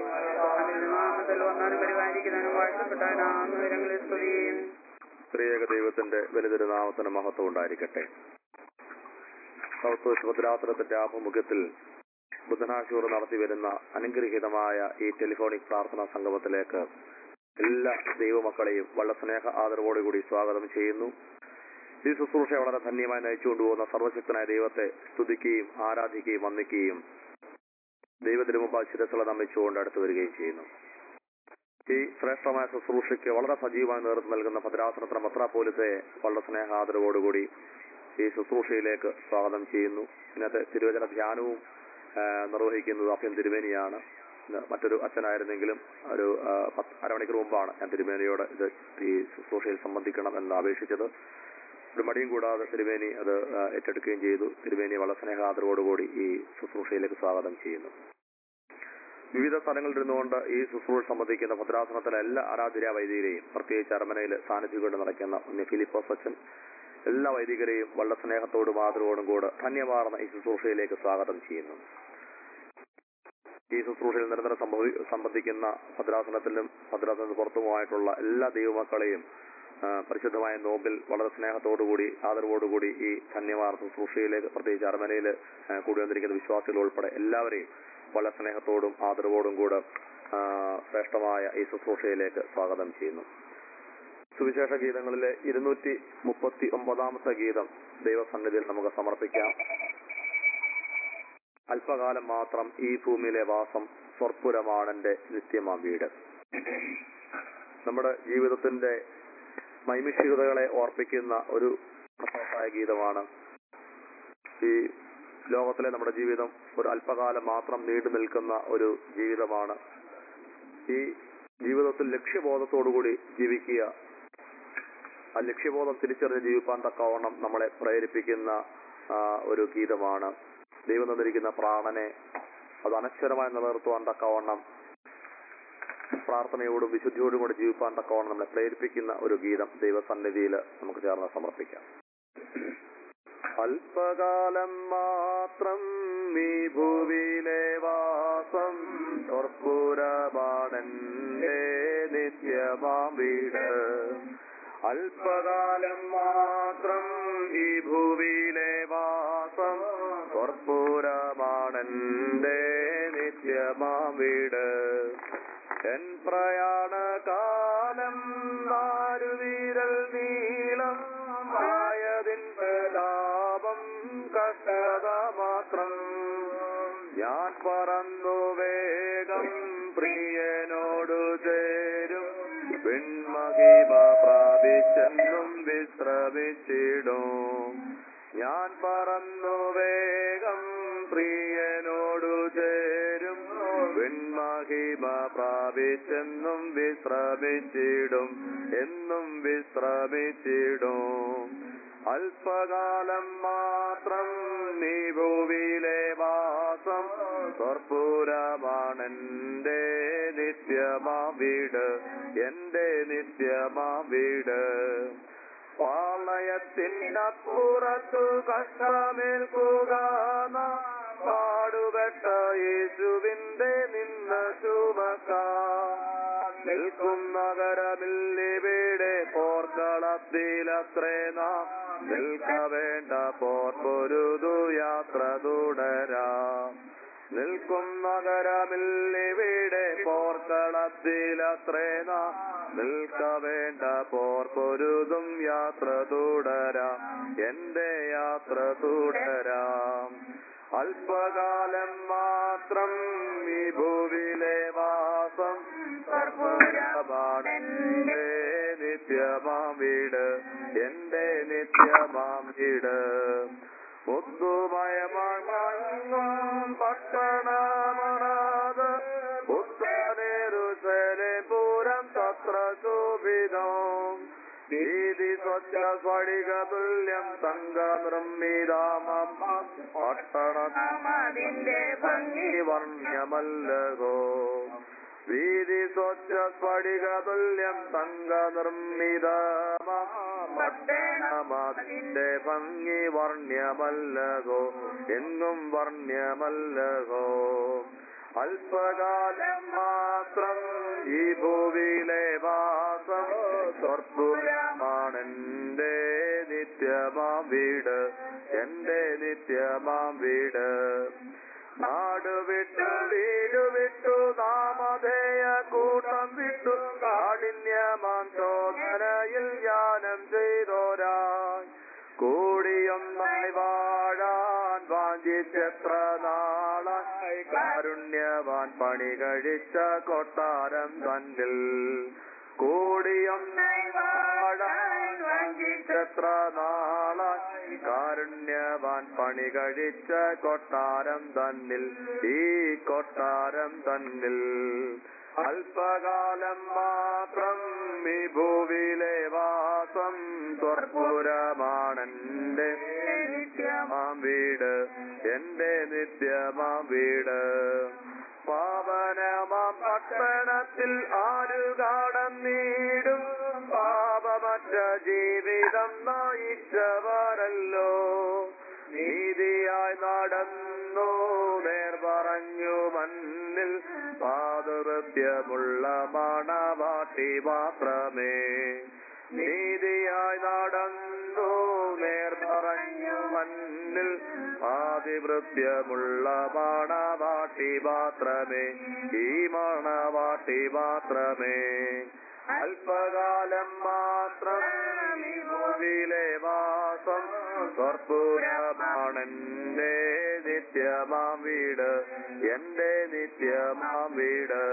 സ്ത്രീയക ദൈവത്തിന്റെ വലുതൊരുനാമത്തിന് മഹത്വം ഉണ്ടായിരിക്കട്ടെ ഭദ്രാത്രത്തിന്റെ ആഭിമുഖ്യത്തിൽ ബുധനാശൂർ നടത്തി വരുന്ന അനുഗ്രഹീതമായ ഈ ടെലിഫോണിക് പ്രാർത്ഥനാ സംഗമത്തിലേക്ക് എല്ലാ ദൈവമക്കളെയും വളരെ സ്നേഹ ആദരവോടുകൂടി സ്വാഗതം ചെയ്യുന്നു ഈ ശുശ്രൂഷ വളരെ ധന്യമായി നയിച്ചുകൊണ്ടുപോകുന്ന സർവശക്തനായ ദൈവത്തെ സ്തുതിക്കുകയും ആരാധിക്കുകയും വന്ദിക്കുകയും ദൈവത്തിന് മുമ്പ് ശിരസുള്ള നമിച്ചുകൊണ്ട് അടുത്തു വരികയും ചെയ്യുന്നു ഈ ശ്രേഷ്ഠമായ ശുശ്രൂഷയ്ക്ക് വളരെ സജീവമായി നേതൃത്വം നൽകുന്ന ഭദ്രാസനത്തിന് മത്രാപോലത്തെ വളരെ സ്നേഹ ആദരവോടുകൂടി ഈ ശുശ്രൂഷയിലേക്ക് സ്വാഗതം ചെയ്യുന്നു ഇന്നത്തെ തിരുവചന ധ്യാനവും ആ, നിർവഹിക്കുന്നത് അഭ്യം തിരുമേനിയാണ് ഇന്ന് മറ്റൊരു അച്ഛനായിരുന്നെങ്കിലും ഒരു ആ, പത്ത് അരമണിക്കൂർ മുമ്പാണ് ഞാൻ തിരുമേനിയോട് ഇത് ഈ ശുശ്രൂഷയിൽ സംബന്ധിക്കണം എന്ന് അപേക്ഷിച്ചത് ഒരു മടിയും കൂടാതെ തിരുമേനി അത് ആ, ഏറ്റെടുക്കുകയും ചെയ്തു തിരുമേനി വളരെ സ്നേഹാദരവോടുകൂടി ഈ ശുശ്രൂഷയിലേക്ക് സ്വാഗതം ചെയ്യുന്നു വിവിധ സ്ഥലങ്ങളിൽ ഇരുന്നുകൊണ്ട് ഈ ശുശ്രൂഷ സംബന്ധിക്കുന്ന ഭദ്രാസനത്തിലെ എല്ലാ ആരാധന വൈദികരെയും പ്രത്യേകിച്ച് അരമനയിൽ സാന്നിധ്യം കൊണ്ട് നടക്കുന്ന ഉണ്ണി ഫിലിപ്പോസ് അച്ഛൻ എല്ലാ വൈദികരെയും വളരെ സ്നേഹത്തോടും ആദരവോടും കൂടെ ധന്യമാർന്ന ഈ ശുശ്രൂഷയിലേക്ക് സ്വാഗതം ചെയ്യുന്നു ഈ ശുശ്രൂഷയിൽ നിരന്തരം സംഭവി സംബന്ധിക്കുന്ന ഭദ്രാസനത്തിലും ഭദ്രാസനത്തിന് പുറത്തുമായിട്ടുള്ള എല്ലാ ദൈവമക്കളെയും ആ, പരിശുദ്ധമായ നോമ്പിൽ വളരെ സ്നേഹത്തോടുകൂടി ആദരവോടുകൂടി ഈ ധന്യമാർന്ന ശുശ്രൂഷയിലേക്ക് പ്രത്യേകിച്ച് അരമനയിൽ ആ, കൂടി വന്നിരിക്കുന്ന വിശ്വാസികൾ ഉൾപ്പെടെ എല്ലാവരെയും വളരെ സ്നേഹത്തോടും ആദരവോടും കൂടെ ആ, ശ്രേഷ്ഠമായ ഈ ശുശ്രൂഷയിലേക്ക് സ്വാഗതം ചെയ്യുന്നു സുവിശേഷ ഗീതങ്ങളിലെ ഇരുന്നൂറ്റി മുപ്പത്തി ഒമ്പതാമത്തെ ഗീതം ദൈവസന്നിധിയിൽ നമുക്ക് സമർപ്പിക്കാം അല്പകാലം മാത്രം ഈ ഭൂമിയിലെ വാസം സ്വർപ്പുരമാണെന്റെ നിത്യമാം വീട് നമ്മുടെ ജീവിതത്തിന്റെ നൈമിഷികതകളെ ഓർപ്പിക്കുന്ന ഒരു പ്രശസ്തമായ ഗീതമാണ് ഈ ലോകത്തിലെ നമ്മുടെ ജീവിതം ഒരു അല്പകാലം മാത്രം നീണ്ടു നിൽക്കുന്ന ഒരു ജീവിതമാണ് ഈ ജീവിതത്തിൽ ലക്ഷ്യബോധത്തോടുകൂടി ജീവിക്കുക ആ ലക്ഷ്യബോധം തിരിച്ചറിഞ്ഞ് ജീവിപ്പാൻ തക്കവണ്ണം നമ്മളെ പ്രേരിപ്പിക്കുന്ന ആ, ഒരു ഗീതമാണ് ദൈവം തന്നിരിക്കുന്ന പ്രാണനെ അത് അനശ്വരമായി നിലനിർത്തുവാൻ തക്കവണ്ണം പ്രാർത്ഥനയോടും വിശുദ്ധിയോടും കൂടി ജീവിപ്പാൻ തക്കവണ്ണം നമ്മളെ പ്രേരിപ്പിക്കുന്ന ഒരു ഗീതം ദൈവസന്നിധിയിൽ നമുക്ക് ചേർന്ന് സമർപ്പിക്കാം അല്പകാലം മാത്രം ഈ ഭൂവിയിലെ വാസം സ്വർപ്പുരമാണെന്റെ നിത്യമാം വീട് അല്പകാലം മാത്രം ഈ ഭൂവിയിലെ വാസം സ്വർപ്പുരമാണെന്റെ നിത്യമാം വീട് എൻ പ്രയാണകാലം നാരുവീരൽ നീളം ആയതിൻ ലാഭം കഷ്ടത മാത്രം ഞാൻ പറന്നു വേഗം പ്രിയനോടു ചേരും പിൺമഹിമ പ്രാപിച്ചെന്നും വിശ്രമിച്ചിടും ഞാൻ പറന്നു വേഗം പ്രിയനോടു ചേരും പിൺമഹിമ പ്രാപിച്ചെന്നും വിശ്രമിച്ചിടും എന്നും വിശ്രമിച്ചിടും അല്പകാലം മാത്രം നീ ഭൂവിയിലെ വാസം സ്വർപ്പുരമാണെന്റെ നിത്യമാ വീട് എന്റെ നിത്യമാ വീട് പാളയത്തിനപ്പുറത്തു കഷ്ടമേൽക്കുക നാം പാടുപെട്ട യേശുവിന്റെ നിന്ന ചുമക്കാം നിൽക്കും നഗരമില്ലിവിടെ പോർക്കളത്തിലത്രേ നാം നിൽക്ക വേണ്ട പോർ പൊരുതു യാത്ര തുടരാം നിൽക്കും നഗരമില്ലിവിടെ പോർക്കളത്തിലത്രേ നാം നിൽക്ക വേണ്ട പോർ പൊരുതും യാത്ര തുടരാം എന്റെ യാത്ര തുടരാം അല്പകാലം മാത്രം ഈ ഭൂവിലെ വാസം സർവ്വപാടന്റെ നിത്യമാം വീട് എന്റെ നിത്യമാം വീട് മുത്തുമയമാങ്ങും പട്ടണമണാത് പുത്തനേരുസലെ പൂരം തത്ര ശോഭിതം നീതി സ്വച്ഛ സ്ഫടിക തുല്യം സംഘ നിർമ്മിതാമം പട്ടണത്തിന്റെ ഭംഗി വർണ്യമല്ലകോ വീതി സ്വച്ഛ സ്ഫടിക തുല്യം സംഘ നിർമ്മിതമാട്ടിന്റെ ഭംഗി വർണ്യമല്ലകോ എങ്ങും വർണ്യമല്ലകോ അല്പകാലം മാത്രം ഈ ഭൂവിയിലെ വാസം സ്വർപ്പുരമാണെന്റെ നിത്യമാം വീട് എന്റെ നിത്യമാം വീട് നാട് വിട്ടു വീട് വിട്ടു നാമധേയ കൂട്ടം വിട്ടു കാഠിന്യമാം ചോദനയിൽ ജ്ഞാനം ചെയ്തോരാൻ കൂടിയൊന്നായി വാഴാൻ വാഞ്ചിച്ചെത്ര നാളായി കാരുണ്യവാൻ പണി കഴിച്ച കൊട്ടാരം തന്നിൽ കൂടിയൊന്നായി വാഴാൻ വാഞ്ചിച്ചെത്ര നാളായി കാരുണ്യവാൻ പണി കഴിച്ച കൊട്ടാരം തന്നിൽ ഈ കൊട്ടാരം തന്നിൽ അല്പകാലം മാത്രം ഈ ഭൂവിലെ വാസം സ്വർപ്പുരമാണെന്റെ നിത്യമാം വീട് എന്റെ നിത്യമാം വീട് പാവനമാം പട്ടണത്തിൽ ആരു കടന്നീടും പാപമറ്റ ജീവിതം നയിച്ചവരല്ലോ നീതിയായി നടന്നു നേർ പറഞ്ഞു മണ്ണിൽ പാതകൃത്യമുള്ള മണവാട്ടി മാത്രമേ നീതിയായി നടന്നു നേർ പറഞ്ഞു മണ്ണിൽ ആദിവൃത്യമുള്ള മണവാട്ടി മാത്രമേ ഈ മണവാട്ടി മാത്രമേ അല്പകാലം മാത്രം ഈ ഭൂവിലെ വാസം സ്വർപ്പുരമാണെന്റെ നിത്യമാം വീട് എന്റെ നിത്യമാം വീട്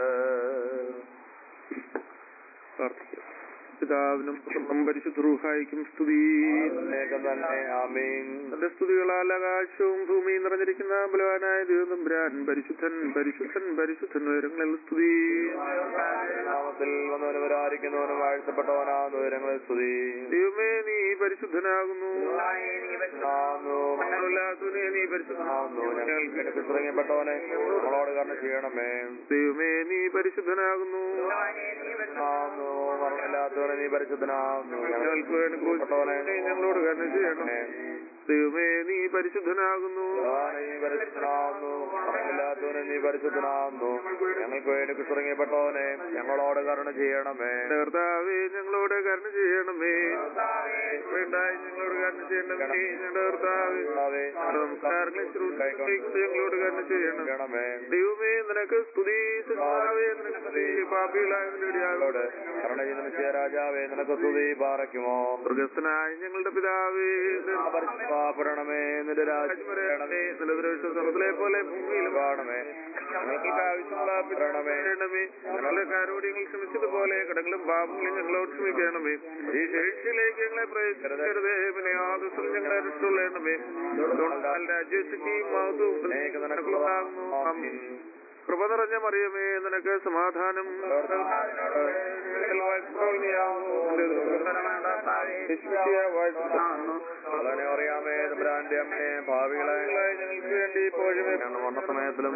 പ്രാർത്ഥിക്കാം പിതാവിനും പുത്രനും പരിശുദ്ധ റൂഹായിക്കും സ്തുതി അനേകം തന്നെ ആമീൻ തന്റെ സ്തുതികളാൽ ആകാശവും ഭൂമിയും നിറഞ്ഞിരിക്കുന്ന ബലവാനായ ദൈവതമ്പുരാൻ പരിശുദ്ധൻ പരിശുദ്ധൻ പരിശുദ്ധൻ ഉയരങ്ങളിൽ സ്തുതി നാമത്തിൽ വന്നവനവരായിരിക്കുന്നവനും വാഴ്ത്തപ്പെട്ടവനാകുന്ന ഉയരങ്ങളിൽ സ്തുതി ദൈവമേ നീ പരിശുദ്ധനാകുന്നു ആന്നു. മരണമില്ലാത്തവനെ നീ പരിശുദ്ധനാകുന്നു ആന്നു. ഞങ്ങൾക്ക് തുടങ്ങിയപ്പെട്ടവനെ നമ്മളോട് കർണ ചെയ്യണമേ ദൈവമേ നീ പരിശുദ്ധനാകുന്നു ആന്നു. മരണമില്ലാത്തവനെ നീ പരിശുദ്ധനാകുന്നു ഞങ്ങൾക്ക് വേണ്ടി ക്രൂശിക്കപ്പെട്ടവനെ ഞങ്ങളോട് കരുണ ചെയ്യണം ദൈവമേ നീ പരിശുദ്ധനാകുന്നു ഭഗവാനെ നീ പരിശുദ്ധനാകുന്നു മരണമില്ലാത്തവനെ നീ പരിശുദ്ധനാകുന്നു ഞങ്ങൾക്ക് വേണ്ടി തുടങ്ങിയപ്പെട്ടവനെ ഞങ്ങളോട് കരുണ ചെയ്യണമേ എന്റെ കർത്താവേ ഞങ്ങളോട് കരുണ ചെയ്യണമേ വേണ്ടായി ഞങ്ങളോട് കരുണ ചെയ്യണമേ ഞങ്ങളുടെ കർത്താവേ കർത്താവേ, ഞങ്ങളുടെ നമസ്കാരങ്ങളെ ശുശ്രൂഷിക്കുന്നത് ഞങ്ങളോട് കരുണ ചെയ്യണം ചെയ്യണമേ ദൈവമേ നിനക്ക് സ്തുതി കർത്താവേ നിനക്ക് സ്തുതി പാപികളായവരുടെ ഞങ്ങളോട് കരുണ ചെയ്ത നിശ്ചയ രാജാവേ നിനക്ക് സ്തുതി പാറയ്ക്കുമോ സ്വർഗസ്ഥനായ ഞങ്ങളുടെ പിതാവേ പരിശുദ്ധപ്പെടണമേ നിന്റെ രാജ്യം വരണമേ സ്വർഗത്തിലെ പോലെ ഭൂമിയിലും കാണമേ ഞങ്ങൾക്ക് ആവശ്യമുള്ള പിതരണമേ ഞങ്ങളുടെ കാരോടിയങ്ങൾ ക്ഷമിച്ചതുപോലെ കടങ്ങളും പാപങ്ങളും ഞങ്ങളോട് ക്ഷമിക്കണമേ ഈ ശേഷിയിലേക്ക് ഞങ്ങളെ പ്രവേശിക്കരുതേ പിന്നെ ആദർശം ഞങ്ങളെ രക്ഷയുള്ളണമേ രാജ്യശക്തിയും മഹത്വവും നിനക്കുള്ളതാകുന്നു. ആമീൻ. കൃപ നിറഞ്ഞ മറിയമേ നിനക്ക് സമാധാനം വളരെ അറിയാമേ തമ്പുരാന്റെ അമ്മയെ ഭാവികളെ ഞങ്ങൾക്ക് വേണ്ടി ഇപ്പോഴും മരണസമയത്തിലും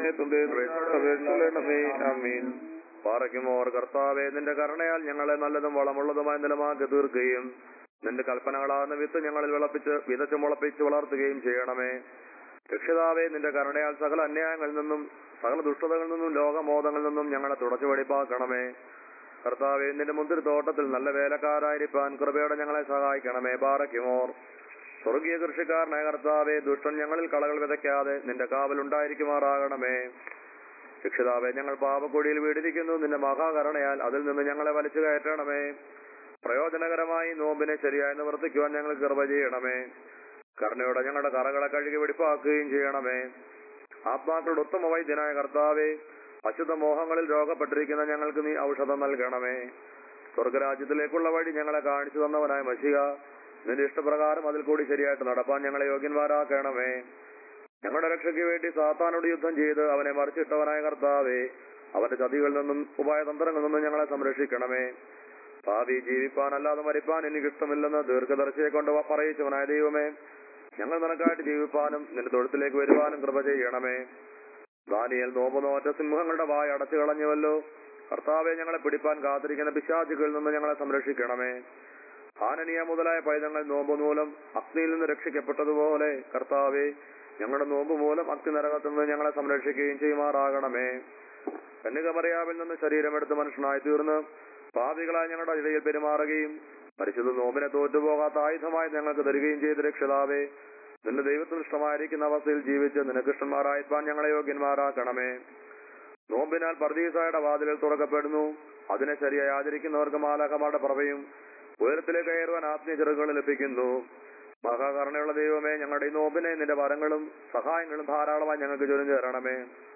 ആമീൻ പാറയ്ക്കുമോർ കർത്താവേ നിന്റെ കരുണയാൽ ഞങ്ങളെ നല്ലതും വളമുള്ളതുമായി നിലമാക്കി തീർക്കുകയും നിന്റെ കൽപ്പനകളാകുന്ന വിത്ത് ഞങ്ങളിൽ വിളപ്പിച്ച് വിതച്ച് മുളപ്പിച്ച് വളർത്തുകയും ചെയ്യണമേ രക്ഷിതാവേ നിന്റെ കരുണയാൽ സകല അന്യായങ്ങളിൽ നിന്നും സകല ദുഷ്ടതകളിൽ നിന്നും ലോകമോദങ്ങളിൽ നിന്നും ഞങ്ങളെ തുടച്ചു വെടിപ്പാക്കണമേ കർത്താവേ നിന്റെ മുന്തിരി തോട്ടത്തിൽ നല്ല വേലക്കാരായിരിക്കാൻ കൃപയോടെ ഞങ്ങളെ സഹായിക്കണമേ ബാറയ്ക്കുമോർ സ്വർഗീയ കൃഷിക്കാരനായ കർത്താവേ ദുഷ്ടൻ ഞങ്ങളിൽ കളകൾ വിതയ്ക്കാതെ നിന്റെ കാവലുണ്ടായിരിക്കുമാറാകണമേ രക്ഷിതാവേ ഞങ്ങൾ പാപക്കൊടിയിൽ വീടിരിക്കുന്നു നിന്റെ മഹാകരുണയാൽ അതിൽ നിന്ന് ഞങ്ങളെ വലിച്ചു കയറ്റണമേ പ്രയോജനകരമായി നോമ്പിനെ ശരിയായി നിവർത്തിക്കുവാൻ ഞങ്ങൾ കൃപ ചെയ്യണമേ കരുണയോടെ ഞങ്ങളുടെ കറകളെ കഴുകി വെടിപ്പാക്കുകയും ചെയ്യണമേ ആത്മാക്കളുടെ ഉത്തമ വൈദ്യനായ കർത്താവേ അശുദ്ധ മോഹങ്ങളിൽ രോഗപ്പെട്ടിരിക്കുന്ന ഞങ്ങൾക്ക് നീ ഔഷധം നൽകണമേ സ്വർഗരാജ്യത്തിലേക്കുള്ള വഴി ഞങ്ങളെ കാണിച്ചു തന്നവനായ മഷിക നിന്റെ ഇഷ്ടപ്രകാരം അതിൽ കൂടി ശരിയായിട്ട് നടപ്പാൻ ഞങ്ങളെ യോഗ്യന്മാരാക്കണമേ ഞങ്ങളുടെ രക്ഷയ്ക്ക് വേണ്ടി സാത്താനോട് യുദ്ധം ചെയ്ത് അവനെ മറിച്ചിട്ടവനായ കർത്താവേ അവന്റെ ചതികളിൽ നിന്നും ഉപായതന്ത്രങ്ങളിൽ നിന്നും ഞങ്ങളെ സംരക്ഷിക്കണമേ ഭാവി ജീവിപ്പാൻ അല്ലാതെ മരിപ്പാൻ എനിക്ക് ഇഷ്ടമില്ലെന്ന് ദീർഘദർശിയെ കൊണ്ട് പറയിച്ചവനായ ദൈവമേ ഞങ്ങൾ നിനക്കായിട്ട് ജീവിപ്പാനും നിന്റെ തൊഴുത്തിലേക്ക് വരുവാനും കൃപ ചെയ്യണമേ ദാനിയൽ നോമ്പ് നോറ്റ സിംഹങ്ങളുടെ വായ അടച്ചു കളഞ്ഞുവല്ലോ കർത്താവെ ഞങ്ങളെ പിടിപ്പാൻ കാത്തിരിക്കുന്ന പിശാചുകളിൽ നിന്ന് ഞങ്ങളെ സംരക്ഷിക്കണമേ ഹാനനീയ മുതലായ പൈതങ്ങൾ നോമ്പ് മൂലം അഗ്നിയിൽ നിന്ന് രക്ഷിക്കപ്പെട്ടതുപോലെ കർത്താവെ ഞങ്ങളുടെ നോമ്പ് മൂലം അഗ്നി നരകത്തിൽ നിന്ന് ഞങ്ങളെ സംരക്ഷിക്കുകയും ചെയ്യുമാറാകണമേ കന്യകമറിയാവിൽ നിന്ന് ശരീരമെടുത്ത് മനുഷ്യനായി തീർന്ന് പാപികളായി ഞങ്ങളുടെ ഇടയിൽ പെരുമാറുകയും പരിശുദ്ധ നോമ്പിനെ തോറ്റുപോകാത്ത ആയുധമായി ഞങ്ങൾക്ക് തരികയും ചെയ്ത് രക്ഷിതാവേ നിന്റെ ദൈവത്തിന് ഇഷ്ടമായിരിക്കുന്ന അവസ്ഥയിൽ ജീവിച്ച് നിനക്കിഷ്ടന്മാരായിപ്പാൻ ഞങ്ങളെ യോഗ്യന്മാരാക്കണമേ നോമ്പിനാൽ പർദീസായുടെ വാതിലുകൾ തുറക്കപ്പെടുന്നു അതിനെ ശരിയായി ആചരിക്കുന്നവർക്ക് മാലാഖമാരുടെ പ്രഭയും ഉയരത്തിലേക്ക് കയറുവാൻ ആത്മീയ ചെറുകൾ ലഭിക്കുന്നു മഹാകരുണയുള്ള ദൈവമേ ഞങ്ങളുടെ ഈ നോമ്പിനെ നിന്റെ വരങ്ങളും സഹായങ്ങളും ധാരാളമായി ഞങ്ങൾക്ക് ചൊരിഞ്ഞു തരണമേ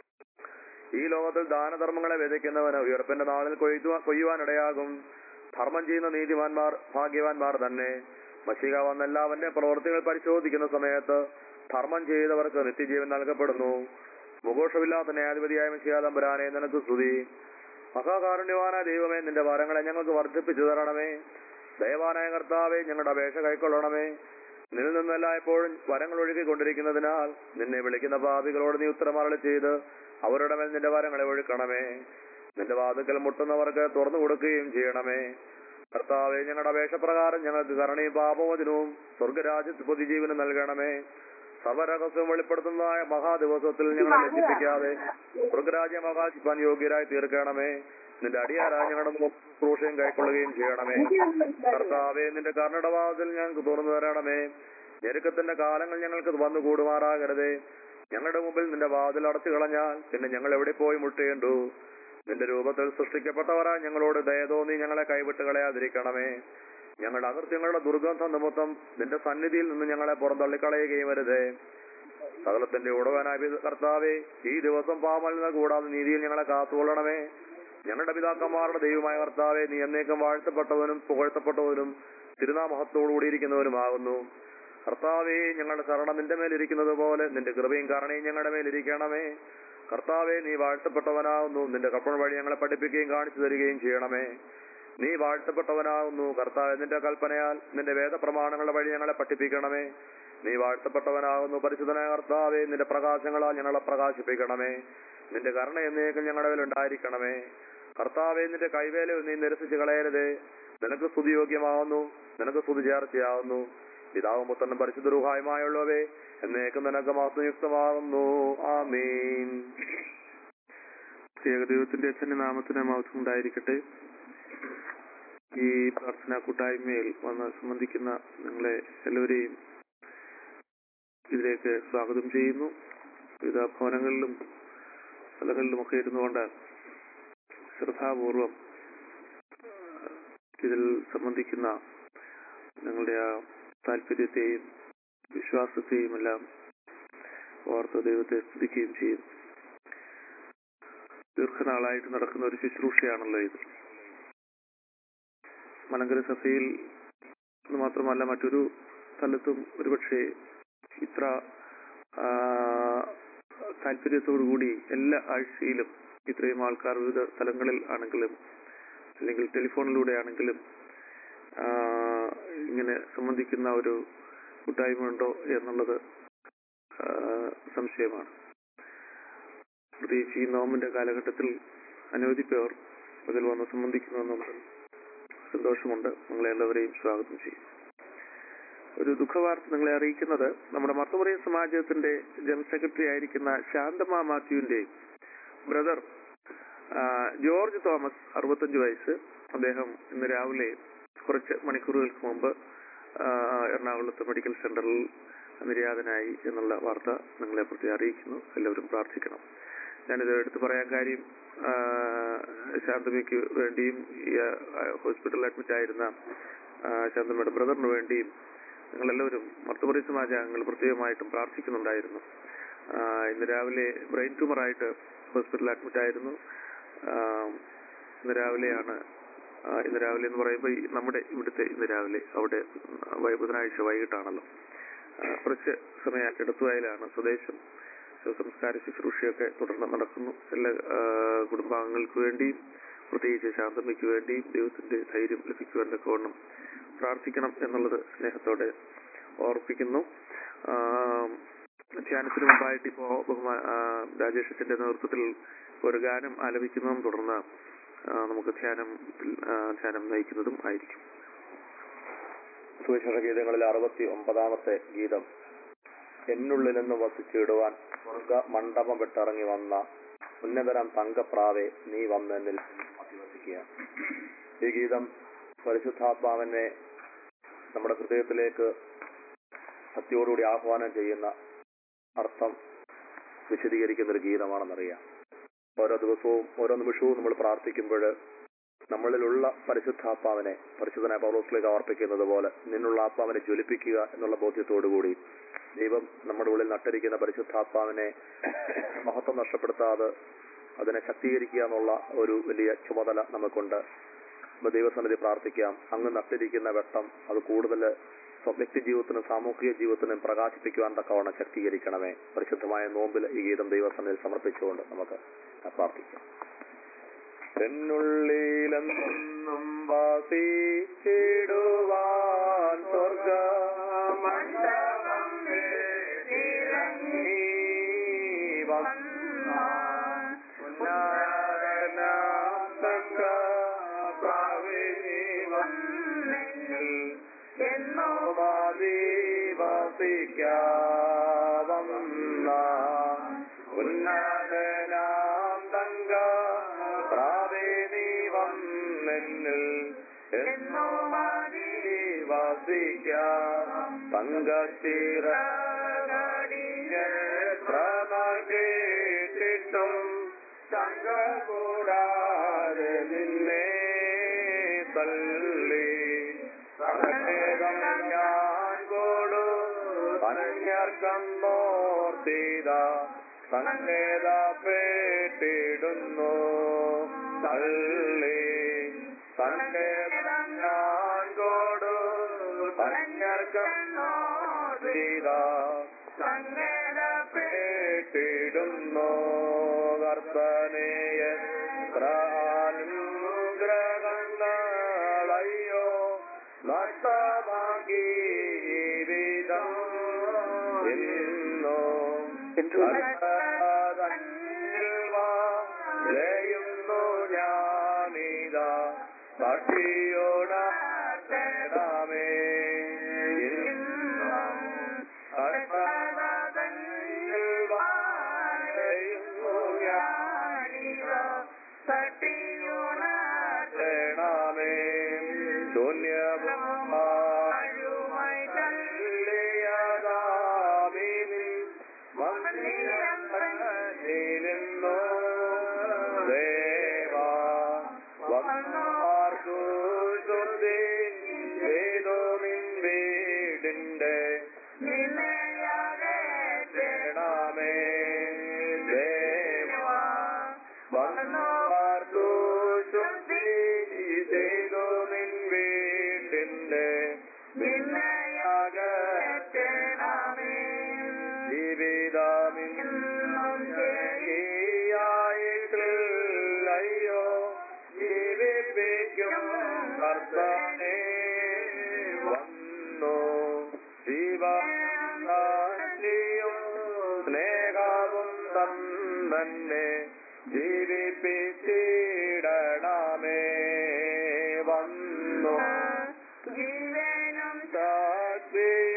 ഈ ലോകത്തിൽ ദാനധർമ്മങ്ങളെ വിതയ്ക്കുന്നവന് ഉയർപ്പിന്റെ നാളിൽ കൊയ്യുവാൻ കൊയ്യുവാനിടയാകും ധർമ്മം ചെയ്യുന്ന നീതിമാന്മാർ ഭാഗ്യവാന്മാർ തന്നെ മഷിക വന്ന എല്ലാവന്റെ പ്രവർത്തികൾ പരിശോധിക്കുന്ന സമയത്ത് ധർമ്മം ചെയ്തവർക്ക് നിത്യജീവൻ നൽകപ്പെടുന്നു മുഘോഷമില്ലാത്ത ന്യായാധിപതിയായ മഷിക തമ്പുരാനെ നിനക്ക് സ്തുതി മഹാകാരുണ്യവാനായ ദൈവമേ നിന്റെ വരങ്ങളെ ഞങ്ങൾക്ക് വർദ്ധിപ്പിച്ചു തരണമേ ദയവാനായ കർത്താവെ ഞങ്ങളുടെ അപേക്ഷ കൈക്കൊള്ളണമേ നിന്നിൽ നിന്നല്ല എപ്പോഴും വരങ്ങൾ ഒഴുകിക്കൊണ്ടിരിക്കുന്നതിനാൽ നിന്നെ വിളിക്കുന്ന പാപികളോട് നീ ഉത്തരമരളി ചെയ്ത് അവരുടെ മേൽ നിന്റെ വരങ്ങളെ ഒഴുക്കണമേ നിന്റെ വാതുക്കൽ മുട്ടുന്നവർക്ക് തുറന്നു കൊടുക്കുകയും ചെയ്യണമേ കർത്താവെ ഞങ്ങളുടെ അപേക്ഷ പ്രകാരം ഞങ്ങൾക്ക് കരുണയും പാപമോചനവും സ്വർഗരാജ്യത്ത് പൊതുജീവനം നൽകണമേ സവരഹസ്യം വെളിപ്പെടുത്തുന്നതായ മഹാദിവസത്തിൽ ഞങ്ങളെ ലജ്ജിപ്പിക്കാതെ സ്വർഗരാജ്യം അവകാശിപ്പാൻ യോഗ്യരായി തീർക്കണമേ നിന്റെ അടിയാരായി ഞങ്ങളുടെ ക്രൂശയും കൈക്കൊള്ളുകയും ചെയ്യണമേ കർത്താവെ നിന്റെ കർണടവാദത്തിൽ ഞങ്ങൾക്ക് തുറന്നു തരണമേ ഞെരുക്കത്തിന്റെ കാലങ്ങൾ ഞങ്ങൾക്ക് വന്നു കൂടുമാറാകരുതേ ഞങ്ങളുടെ മുമ്പിൽ നിന്റെ വാതിൽ അടച്ചു കളഞ്ഞാൽ പിന്നെ ഞങ്ങൾ എവിടെ പോയി മുട്ടേണ്ടു നിന്റെ രൂപത്തിൽ സൃഷ്ടിക്കപ്പെട്ടവരാ ഞങ്ങളോട് ദയതോന്നി ഞങ്ങളെ കൈവിട്ട് കളയാതിരിക്കണമേ ഞങ്ങളുടെ അകൃത്യങ്ങളുടെ ദുർഗന്ധം നിമിത്തം നിന്റെ സന്നിധിയിൽ നിന്ന് ഞങ്ങളെ പുറന്തള്ളിക്കളയുകയും വരുതേ സകലത്തിന്റെ ഉടവനായ കർത്താവെ ഈ ദിവസം പാമലിന് കൂടാതെ നീതിയിൽ ഞങ്ങളെ കാത്തുകൊള്ളണമേ ഞങ്ങളുടെ പിതാക്കന്മാരുടെ ദൈവമായ കർത്താവെ നീ എന്നേക്കും വാഴ്ത്തപ്പെട്ടവനും പുകഴ്ത്തപ്പെട്ടവനും തിരുനാമഹത്തോടുകൂടിയിരിക്കുന്നവനുമാകുന്നു കർത്താവെ ഞങ്ങളുടെ ശരണം നിന്റെ മേലിരിക്കുന്നത് പോലെ നിന്റെ കൃപയും കരുണയും ഞങ്ങളുടെ മേലിരിക്കണമേ കർത്താവെ നീ വാഴ്ത്തപ്പെട്ടവനാകുന്നു നിന്റെ കപ്പൺ വഴി ഞങ്ങളെ പഠിപ്പിക്കുകയും കാണിച്ചു തരികയും ചെയ്യണമേ നീ വാഴ്ത്തപ്പെട്ടവനാകുന്നു കർത്താവ് നിന്റെ കൽപ്പനയാൽ നിന്റെ വേദപ്രമാണങ്ങളുടെ വഴി ഞങ്ങളെ പഠിപ്പിക്കണമേ നീ വാഴ്ത്തപ്പെട്ടവനാകുന്നു പരിശുദ്ധനായ കർത്താവെ നിന്റെ പ്രകാശങ്ങളാൽ ഞങ്ങളെ പ്രകാശിപ്പിക്കണമേ നിന്റെ കരുണ എന്നേക്കും ഞങ്ങളുടെ മേൽ ഉണ്ടായിരിക്കണമേ കർത്താവെ നിന്റെ കൈവേല നീ നിരസിച്ച് കളയരുതേ നിനക്ക് സ്തുതിയോഗ്യമാവുന്നു നിനക്ക് സ്തുതി ചേർച്ചയാവുന്നു പിതാവും പുത്രനും പരിശുദ്ധ രൂഹായുമായുള്ളവേ എന്നേക്കും നിനക്ക് മാസയുക്തമാകുന്നു ആമീൻ ഏകദൈവത്തിന്റെ അച്ഛന്റെ നാമത്തിന് മഹത്വം ഉണ്ടായിരിക്കട്ടെ ഈ പ്രാർത്ഥനാ കൂട്ടായ്മയിൽ വന്ന് സംബന്ധിക്കുന്ന നിങ്ങളെ എല്ലാവരെയും ഇതിലേക്ക് സ്വാഗതം ചെയ്യുന്നു വിവിധ ഭവനങ്ങളിലും സ്ഥലങ്ങളിലുമൊക്കെ ഇരുന്നുകൊണ്ട് ശ്രദ്ധാപൂർവം ഇതിൽ സംബന്ധിക്കുന്ന നിങ്ങളുടെ ആ താല്പര്യത്തെയും വിശ്വാസത്തെയും എല്ലാം ഓർത്ത് ദൈവത്തെ സ്തുതിക്കുകയും ചെയ്യും ദീർഘനാളായിട്ട് നടക്കുന്ന ഒരു ശുശ്രൂഷയാണല്ലോ ഇത് മലങ്കര സഭയിൽ എന്ന് മാത്രമല്ല മറ്റൊരു സ്ഥലത്തും ഒരുപക്ഷെ ഇത്ര ആ, താല്പര്യത്തോടുകൂടി എല്ലാ ആഴ്ചയിലും ഇത്രയും ആൾക്കാർ വിവിധ സ്ഥലങ്ങളിൽ ആണെങ്കിലും അല്ലെങ്കിൽ ടെലിഫോണിലൂടെ ആണെങ്കിലും ആ, ഇങ്ങനെ സംബന്ധിക്കുന്ന ഒരു കൂട്ടായ്മ ഉണ്ടോ എന്നുള്ളത് ആ, സംശയമാണ് പ്രത്യേകിച്ച് ഈ നോമിന്റെ കാലഘട്ടത്തിൽ അനവധി പേർ അതിൽ വന്ന് സംബന്ധിക്കുന്നുവെന്നുള്ളത് സന്തോഷമുണ്ട് നിങ്ങളെ എല്ലാവരെയും സ്വാഗതം ചെയ്യും ഒരു ദുഃഖവാർത്ത നിങ്ങളെ അറിയിക്കുന്നത് നമ്മുടെ മർത്തമറിയ സമാജത്തിന്റെ ജനറൽ സെക്രട്ടറി ആയിരിക്കുന്ന ശാന്തമ മാത്യുവിന്റെ ബ്രദർ ആ, ജോർജ് തോമസ് അറുപത്തഞ്ച് വയസ്സ് അദ്ദേഹം ഇന്ന് രാവിലെ കുറച്ച് മണിക്കൂറുകൾക്ക് മുമ്പ് ആ, എറണാകുളത്ത് മെഡിക്കൽ സെന്ററിൽ നിര്യാതനായി എന്നുള്ള വാർത്ത നിങ്ങളെ പ്രതി അറിയിക്കുന്നു എല്ലാവരും പ്രാർത്ഥിക്കണം ഞാനിത് എടുത്തു പറയാൻ കാര്യം ആ, ശാന്തമയ്ക്ക് വേണ്ടിയും ഈ ആ, ഹോസ്പിറ്റലിൽ അഡ്മിറ്റ് ആയിരുന്ന ആ, ശാന്തമ്മയുടെ ബ്രദറിന് വേണ്ടിയും ഞങ്ങളെല്ലാവരും മർത്തപുറി സമാജാംഗങ്ങൾ പ്രത്യേകമായിട്ടും പ്രാർത്ഥിക്കുന്നുണ്ടായിരുന്നു ആ, ഇന്ന് രാവിലെ ബ്രെയിൻ ട്യൂമറായിട്ട് ഹോസ്പിറ്റലിൽ അഡ്മിറ്റ് ആയിരുന്നു ആ, ഇന്ന് രാവിലെയാണ് ആ, ഇന്ന് രാവിലെ എന്ന് പറയുമ്പോൾ ഈ നമ്മുടെ ഇവിടുത്തെ ഇന്ന് രാവിലെ അവിടെ വൈ- ബുധനാഴ്ച വൈകിട്ടാണല്ലോ ആ, കുറച്ച് സമയം എടുത്തുവായിലാണ് സ്വദേശം ശവസംസ്കാര ശുശ്രൂഷയൊക്കെ തുടർന്ന് നടക്കുന്നു എല്ലാ ആ, കുടുംബാംഗങ്ങൾക്ക് വേണ്ടിയും പ്രത്യേകിച്ച് ശാന്തമ്മയ്ക്ക് വേണ്ടിയും ദൈവത്തിന്റെ ധൈര്യം ലഭിക്കുവാൻ തക്കവണ്ണം പ്രാർത്ഥിക്കണം എന്നുള്ളത് സ്നേഹത്തോടെ ഓർപ്പിക്കുന്നു ആ, ധ്യാനത്തിന് മുമ്പായിട്ട് ഇപ്പോ ബഹുമാ ആ, രാജേഷ് അച്ഛന്റെ നേതൃത്വത്തിൽ ഒരു ഗാനം ആലപിക്കുന്നതും തുടർന്ന് ആ, നമുക്ക് ധ്യാനം ആ, ധ്യാനം നയിക്കുന്നതും ആയിരിക്കും സുവിശേഷ ഗീതങ്ങളിൽ അറുപത്തി ഒമ്പതാമത്തെ ഗീതം എന്നുള്ളിൽ നിന്ന് വസിച്ചിടുവാൻ സ്വർഗ മണ്ഡപം വിട്ടിറങ്ങി വന്ന ഉന്നതരം തങ്കപ്രാവെ നീ വന്നെന്നിൽ അധിവസിക്കുക ഈ ഗീതം പരിശുദ്ധാത്മാവിനെ നമ്മുടെ ഹൃദയത്തിലേക്ക് ഭക്തിയോടുകൂടി ആഹ്വാനം ചെയ്യുന്ന അർത്ഥം വിശദീകരിക്കുന്ന ഒരു ഗീതമാണെന്നറിയാം ഓരോ ദിവസവും ഓരോ നിമിഷവും നമ്മൾ പ്രാർത്ഥിക്കുമ്പോൾ നമ്മളിലുള്ള പരിശുദ്ധാത്മാവിനെ പരിശുദ്ധനായ പൗലോസിലേക്ക് അർപ്പിക്കുന്നത് പോലെ നിന്നുള്ള ആത്മാവിനെ ജ്വലിപ്പിക്കുക എന്നുള്ള ബോധ്യത്തോടുകൂടി ദൈവം നമ്മുടെ ഉള്ളിൽ നട്ടിരിക്കുന്ന പരിശുദ്ധാത്മാവിനെ മഹത്വം നഷ്ടപ്പെടുത്താതെ അതിനെ ശക്തീകരിക്കുക എന്നുള്ള ഒരു വലിയ ചുമതല നമുക്കുണ്ട് നമ്മൾ ദൈവസന്നിധി പ്രാർത്ഥിക്കാം അങ്ങ് നട്ടിരിക്കുന്ന വെട്ടം അത് കൂടുതൽ വ്യക്തി ജീവിതത്തിനും സാമൂഹിക ജീവിതത്തിനും പ്രകാശിപ്പിക്കുവാൻ തക്കവണ്ണം ശക്തീകരിക്കണമേ പരിശുദ്ധമായ നോമ്പിൽ ഈ ഗീതം ദൈവസന്നിധി സമർപ്പിച്ചുകൊണ്ട് നമുക്ക് പ്രാർത്ഥിക്കാം എന്നുള്ളിലെന്നും വാസിച്ചിടുവാൻ സ്വർഗ മണ്ഡപം ഇറങ്ങി വന്ന ഉന്നതനാം തങ്ക പ്രാവിനി വന്നെങ്കിൽ എന്നോ വാസിവസിക്കാവുന്ന ഉന്നതനാം തങ്ക പ്രാവിനി വന്നെന്നിൽ എന്നോ വാസിക്കാം തങ്കത്തിര കേട്ടിട്ടും തങ്ക കൂടാതെ നിന്നെ തള്ളി സങ്കേതം ഞാൻ കൊടു അനന്യർക്കം മോർത്തിത സങ്കേത പേട്ടിടുന്നു തള്ളി സങ്കേതം ഞാൻ കൊടു അനന്യർക്കം മോർത്തിത സങ്കേത പേട്ടിടുന്നു കർത്തനേയ ഗ്രഹങ്ങളയ്യോ നഷ്ടമാക്കി ജീവിതം ഇന്നോ ലയുന്നു ഞാനിതാ തട്ടിയോടാമേ തട്ടിയോണേ ശൂന്യമായി തള്ളിയതാവിനിൽ വന്നിരുന്നു ദേവാ വന്നാർക്കു ശുദ്ധി ചെയ്തു നിൻ വീടിന്റെ നിന്നയാകേണമേ ദേവാ വന്നാർക്കു ശുദ്ധി ചെയ്തു നിൻ വീടിന്റെ നിന്നയാകേണമേ ജീവിതമിന്നും ശരിയായിട്ടില്ലയോ ജീവിപ്പിക്കും കർത്തനെ വന്നു ജീവനും സ്നേഹവും തന്നെ ജീവിപ്പിച്ചിടണമേ വന്നു ജീവനും സാക്ഷിയും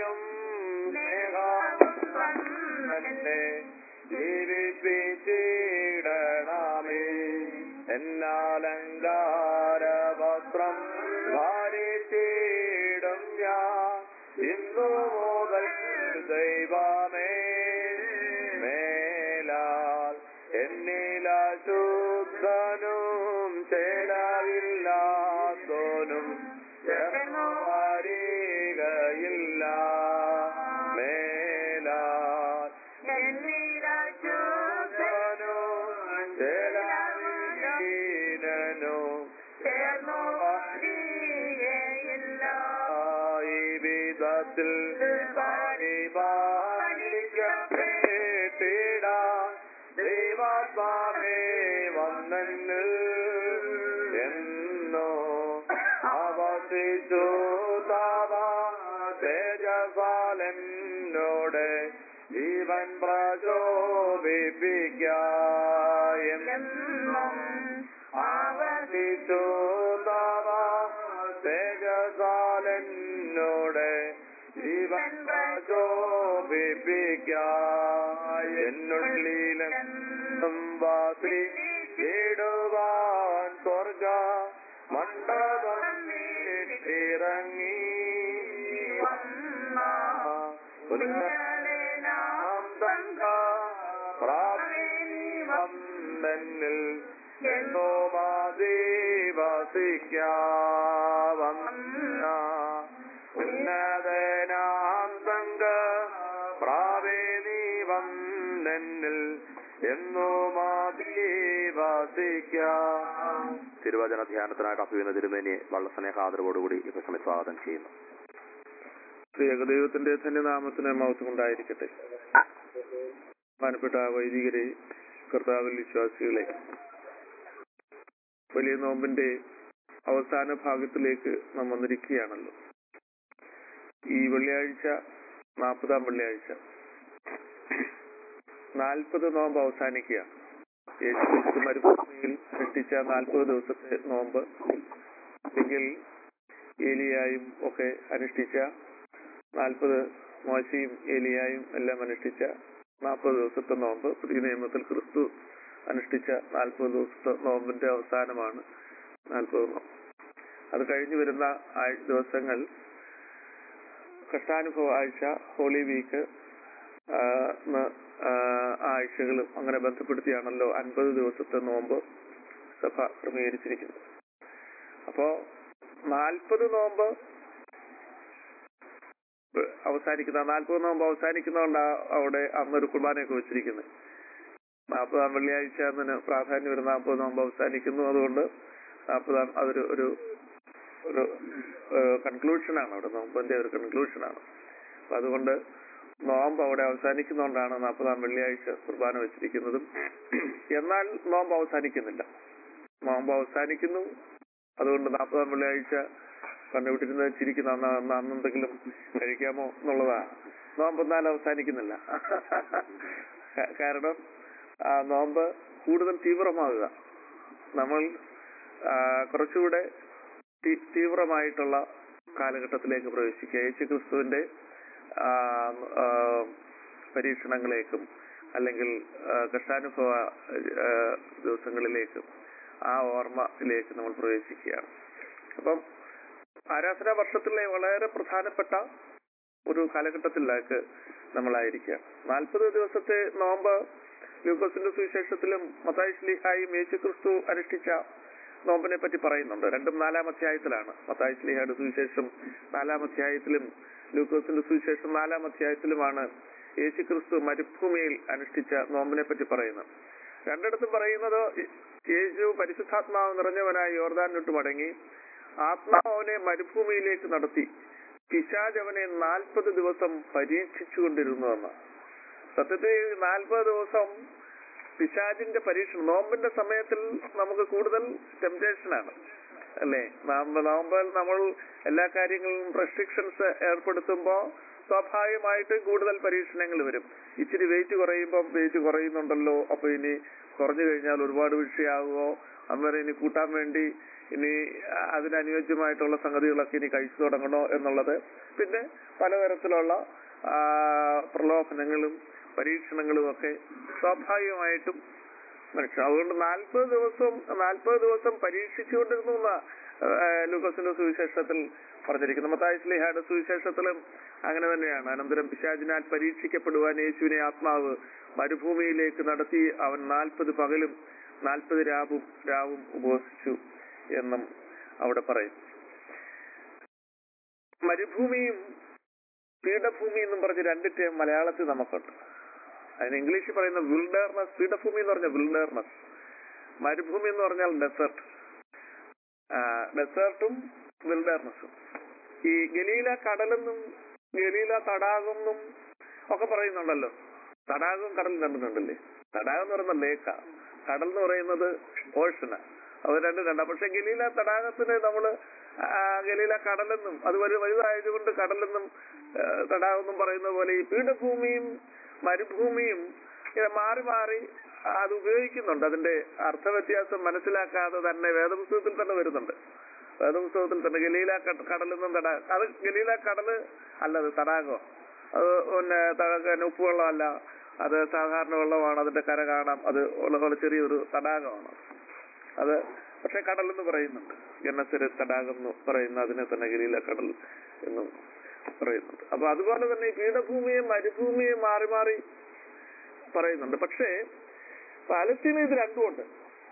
വസ്ത്രം ധാരിച്ചിടും ഞാൻ ഇന്നു മുതൽ ദൈവമേ മേലാൽ എന്നിലശുദ്ധനും ചേരാവില്ലാത്തോനും ചേർന്നു വരികയില്ല മേലാൽ എന്നിലശുദ്ധനും ചേരാവില്ലീനനും ചേർന്നു വരികയില്ല ഈ വിധത്തിൽ പരിപാലിക്കപ്പെട്ടിടാ ദൈവാത്മാവേ വന്നിൽ എന്നോ അവസിച്ചു താവ തേജസാലെന്നോട് ജീവൻ പ്രചോദിപ്പിക്കായെന്നും അവസിച്ചു താവ തേജസാലെന്നോട് ജീവൻ പ്രചോദിപ്പിക്കായെന്നുള്ളിലെന്നും വാസി ഇടുവാൻ സ്വർഗ മണ്ഡപം ഇറങ്ങി ഉന്നതനാം തങ്ക പ്രാവീണ്യം തന്നിൽ എന്നോ മാതീവസിക്കാവന്ന ഉന്നതനാം തങ്ക പ്രാവേദീവം തന്നിൽ എന്നോ മാതീവസിക്കാം തിരുവചന ധ്യാനത്തിനായിട്ട് അഭിയുന്ന തിരുമേനി വളരെ സ്നേഹാദരവോടുകൂടി ഈ പ്രശ്നം സ്വാഗതം ചെയ്യുന്നു ഏകദൈവത്തിന്റെ ധന്യനാമത്തിന് മഹത്വം ഉണ്ടായിരിക്കട്ടെ ബഹുമാനപ്പെട്ട വൈദികരെ കർത്താവിൽ വിശ്വാസികളെ വലിയ നോമ്പിന്റെ അവസാന ഭാഗത്തിലേക്ക് നാം വന്നിരിക്കുകയാണല്ലോ ഈ വെള്ളിയാഴ്ച നാൽപ്പതാം വെള്ളിയാഴ്ച നാൽപ്പത് നോമ്പ് അവസാനിക്കുക യേശുക്രിസ്തു മരുഭൂമിയിൽ സൃഷ്ടിച്ച നാൽപ്പത് ദിവസത്തെ നോമ്പ് എങ്കിൽ ഏലിയായും ഒക്കെ അനുഷ്ഠിച്ച നാൽപ്പത് മോശയും ഏലിയായും എല്ലാം അനുഷ്ഠിച്ച നാൽപ്പത് ദിവസത്തെ നോമ്പ് പുതിയ നിയമത്തിൽ ക്രിസ്തു അനുഷ്ഠിച്ച നാൽപ്പത് ദിവസത്തെ നോമ്പിന്റെ അവസാനമാണ് നാൽപ്പത് നോമ്പ് അത് കഴിഞ്ഞു വരുന്ന ആഴ് ദിവസങ്ങൾ കഷ്ടാനുഭവ ആഴ്ച ഹോളി വീക്ക് ആ, ന്ന്, ആ, ആഴ്ചകളും അങ്ങനെ ബന്ധപ്പെടുത്തിയാണല്ലോ അൻപത് ദിവസത്തെ നോമ്പ് സഭ ക്രമീകരിച്ചിരിക്കുന്നത് അപ്പോ നാൽപ്പത് നോമ്പ് അവസാനിക്കുന്ന നാൽപ്പത് നോമ്പ് അവസാനിക്കുന്നതുകൊണ്ട് അവിടെ അന്നൊരു കുർബാനയൊക്കെ വെച്ചിരിക്കുന്നത് നാൽപ്പതാം വെള്ളിയാഴ്ച അന്നിന് പ്രാധാന്യം ഒരു നാൽപ്പത് നോമ്പ് അവസാനിക്കുന്നു അതുകൊണ്ട് നാൽപ്പതാം അതൊരു ഒരു ഒരു കൺക്ലൂഷനാണ് അവിടെ നോമ്പിന്റെ ഒരു കൺക്ലൂഷനാണ് അപ്പൊ അതുകൊണ്ട് നോമ്പ് അവിടെ അവസാനിക്കുന്നതുകൊണ്ടാണ് നാൽപ്പതാം വെള്ളിയാഴ്ച കുർബാന വെച്ചിരിക്കുന്നതും എന്നാൽ നോമ്പ് അവസാനിക്കുന്നില്ല നോമ്പ് അവസാനിക്കുന്നു അതുകൊണ്ട് നാൽപ്പതാം വെള്ളിയാഴ്ച കണ്ടുവിട്ടിരുന്ന് ചിരിക്കുന്ന അന്ന് അന്ന് അന്ന് എന്തെങ്കിലും കഴിക്കാമോ എന്നുള്ളതാ നോമ്പ് എന്നാൽ അവസാനിക്കുന്നില്ല ക- കാരണം ആ നോമ്പ് കൂടുതൽ തീവ്രമാകുക നമ്മൾ ആ, കുറച്ചുകൂടെ തി- തീവ്രമായിട്ടുള്ള കാലഘട്ടത്തിലേക്ക് പ്രവേശിക്കുക യേശു ക്രിസ്തുവിന്റെ ആ, ആ, പരീക്ഷണങ്ങളേക്കും അല്ലെങ്കിൽ ആ, കഷ്ടാനുഭവ ആ, ദിവസങ്ങളിലേക്കും ആ ഓർമ്മയിലേക്ക് നമ്മൾ പ്രവേശിക്കുകയാണ് അപ്പം ആരാധനാ വർഷത്തിലെ വളരെ പ്രധാനപ്പെട്ട ഒരു കാലഘട്ടത്തിലേക്ക് നമ്മളായിരിക്കുക നാൽപ്പത് ദിവസത്തെ നോമ്പ് ലൂക്കോസിന്റെ സുവിശേഷത്തിലും മത്തായി ശ്ലീഹായും യേശു ക്രിസ്തു അനുഷ്ഠിച്ച നോമ്പിനെ പറ്റി പറയുന്നുണ്ട് രണ്ടും നാലാം അധ്യായത്തിലാണ് മത്തായി ശ്ലീഹയുടെ സുവിശേഷം നാലാം അധ്യായത്തിലും ലൂക്കോസിന്റെ സുവിശേഷം നാലാം അധ്യായത്തിലുമാണ് യേശു ക്രിസ്തു മരുഭൂമിയിൽ അനുഷ്ഠിച്ച നോമ്പിനെ പറ്റി പറയുന്നത് രണ്ടിടത്തും പറയുന്നത് യേശു പരിശുദ്ധാത്മാവ് നിറഞ്ഞവനായി യോർദാൻ വിട്ട് മടങ്ങി ആത്മാവനെ മരുഭൂമിയിലേക്ക് നടത്തി പിശാജ് അവനെ നാൽപ്പത് ദിവസം പരീക്ഷിച്ചുകൊണ്ടിരുന്നുവെന്ന് സത്യത്തിൽ നാൽപ്പത് ദിവസം പിശാജിന്റെ പരീക്ഷണം നോമ്പിന്റെ സമയത്തിൽ നമുക്ക് കൂടുതൽ ടെംപ്റ്റേഷനാണ് അല്ലേ നോമ്പ് നോമ്പിൽ നമ്മൾ എല്ലാ കാര്യങ്ങളിലും റെസ്ട്രിക്ഷൻസ് ഏർപ്പെടുത്തുമ്പോ സ്വാഭാവികമായിട്ട് കൂടുതൽ പരീക്ഷണങ്ങൾ വരും ഇച്ചിരി വെയിറ്റ് കുറയുമ്പം വെയിറ്റ് കുറയുന്നുണ്ടല്ലോ അപ്പൊ ഇനി കുറഞ്ഞു കഴിഞ്ഞാൽ ഒരുപാട് വിഷയമാകുമോ അന്നേരം ഇനി കൂട്ടാൻ വേണ്ടി ഇനി അതിനനുയോജ്യമായിട്ടുള്ള സംഗതികളൊക്കെ ഇനി കഴിച്ചു തുടങ്ങണോ എന്നുള്ളത് പിന്നെ പലതരത്തിലുള്ള ആ, പ്രലോഭനങ്ങളും പരീക്ഷണങ്ങളും ഒക്കെ സ്വാഭാവികമായിട്ടും മനുഷ്യൻ അതുകൊണ്ട് നാൽപ്പത് ദിവസം നാൽപ്പത് ദിവസം പരീക്ഷിച്ചുകൊണ്ടിരുന്നു എന്നാ ലൂക്കോസിന്റെ സുവിശേഷത്തിൽ പറഞ്ഞിരിക്കുന്നത് മത്തായി സ്ലിഹയുടെ സുവിശേഷത്തിലും അങ്ങനെ തന്നെയാണ് അനന്തരം പിശാചിനാൽ പരീക്ഷിക്കപ്പെടുവാൻ യേശുവിനെ ആത്മാവ് മരുഭൂമിയിലേക്ക് നടത്തി അവൻ നാൽപ്പത് പകലും നാൽപ്പത് രാവും രാവും ഉപവസിച്ചു എന്നും അവിടെ പറയും മരുഭൂമിയും പീഠഭൂമി എന്നും പറഞ്ഞ് രണ്ട് ടേം മലയാളത്തിൽ നമുക്കുണ്ട് അതിന് ഇംഗ്ലീഷിൽ പറയുന്ന വിൽഡർനെസ് പീഠഭൂമി എന്ന് പറഞ്ഞ വിൽഡർനെസ് മരുഭൂമി എന്ന് പറഞ്ഞാൽ ഡെസേർട്ട് ഡെസേർട്ടും വിൽഡർനെസ്സും ഈ ഗലീല കടലെന്നും ഗലീല തടാകമെന്നും ഒക്കെ പറയുന്നുണ്ടല്ലോ തടാകവും കടലും രണ്ടുണ്ടല്ലേ തടാകം എന്ന് പറയുന്ന ലേക്ക കടൽ എന്ന് പറയുന്നത് ഓഷന് അത് രണ്ടും രണ്ടാ പക്ഷെ ഗലീല തടാകത്തിന് നമ്മള് ആ, ഗലീല കടലെന്നും അത് ഒരു വലുതായതുകൊണ്ട് കടലെന്നും ആ, തടാകമെന്നും പറയുന്ന പോലെ ഈ പീഠഭൂമിയും മരുഭൂമിയും ഇങ്ങനെ മാറി മാറി അത് ഉപയോഗിക്കുന്നുണ്ട് അതിന്റെ അർത്ഥവ്യത്യാസം മനസ്സിലാക്കാതെ തന്നെ വേദപുസ്തകത്തിൽ തന്നെ വരുന്നുണ്ട് വേദപുസ്തകത്തിൽ തന്നെ ഗലീല കട- കടലെന്നും തടാ അത് ഗലീല കടല് അല്ലത് തടാകം അത് പിന്നെ തടാകം ഉപ്പുവെള്ളമല്ല അത് സാധാരണ വെള്ളമാണ് അതിന്റെ കര കാണാം അത് ഉള്ള ചെറിയൊരു തടാകമാണ് അത് പക്ഷെ കടൽ എന്ന് പറയുന്നുണ്ട് ഗണസര തടാകം എന്ന് പറയുന്ന അതിനെ തന്നെ ഗലീല കടൽ എന്നും പറയുന്നുണ്ട് അപ്പൊ അതുപോലെ തന്നെ ഈ പീഠഭൂമിയും മരുഭൂമിയും മാറി മാറി പറയുന്നുണ്ട് പക്ഷേ പാലസ്തീന ഇത് രണ്ടുമുണ്ട്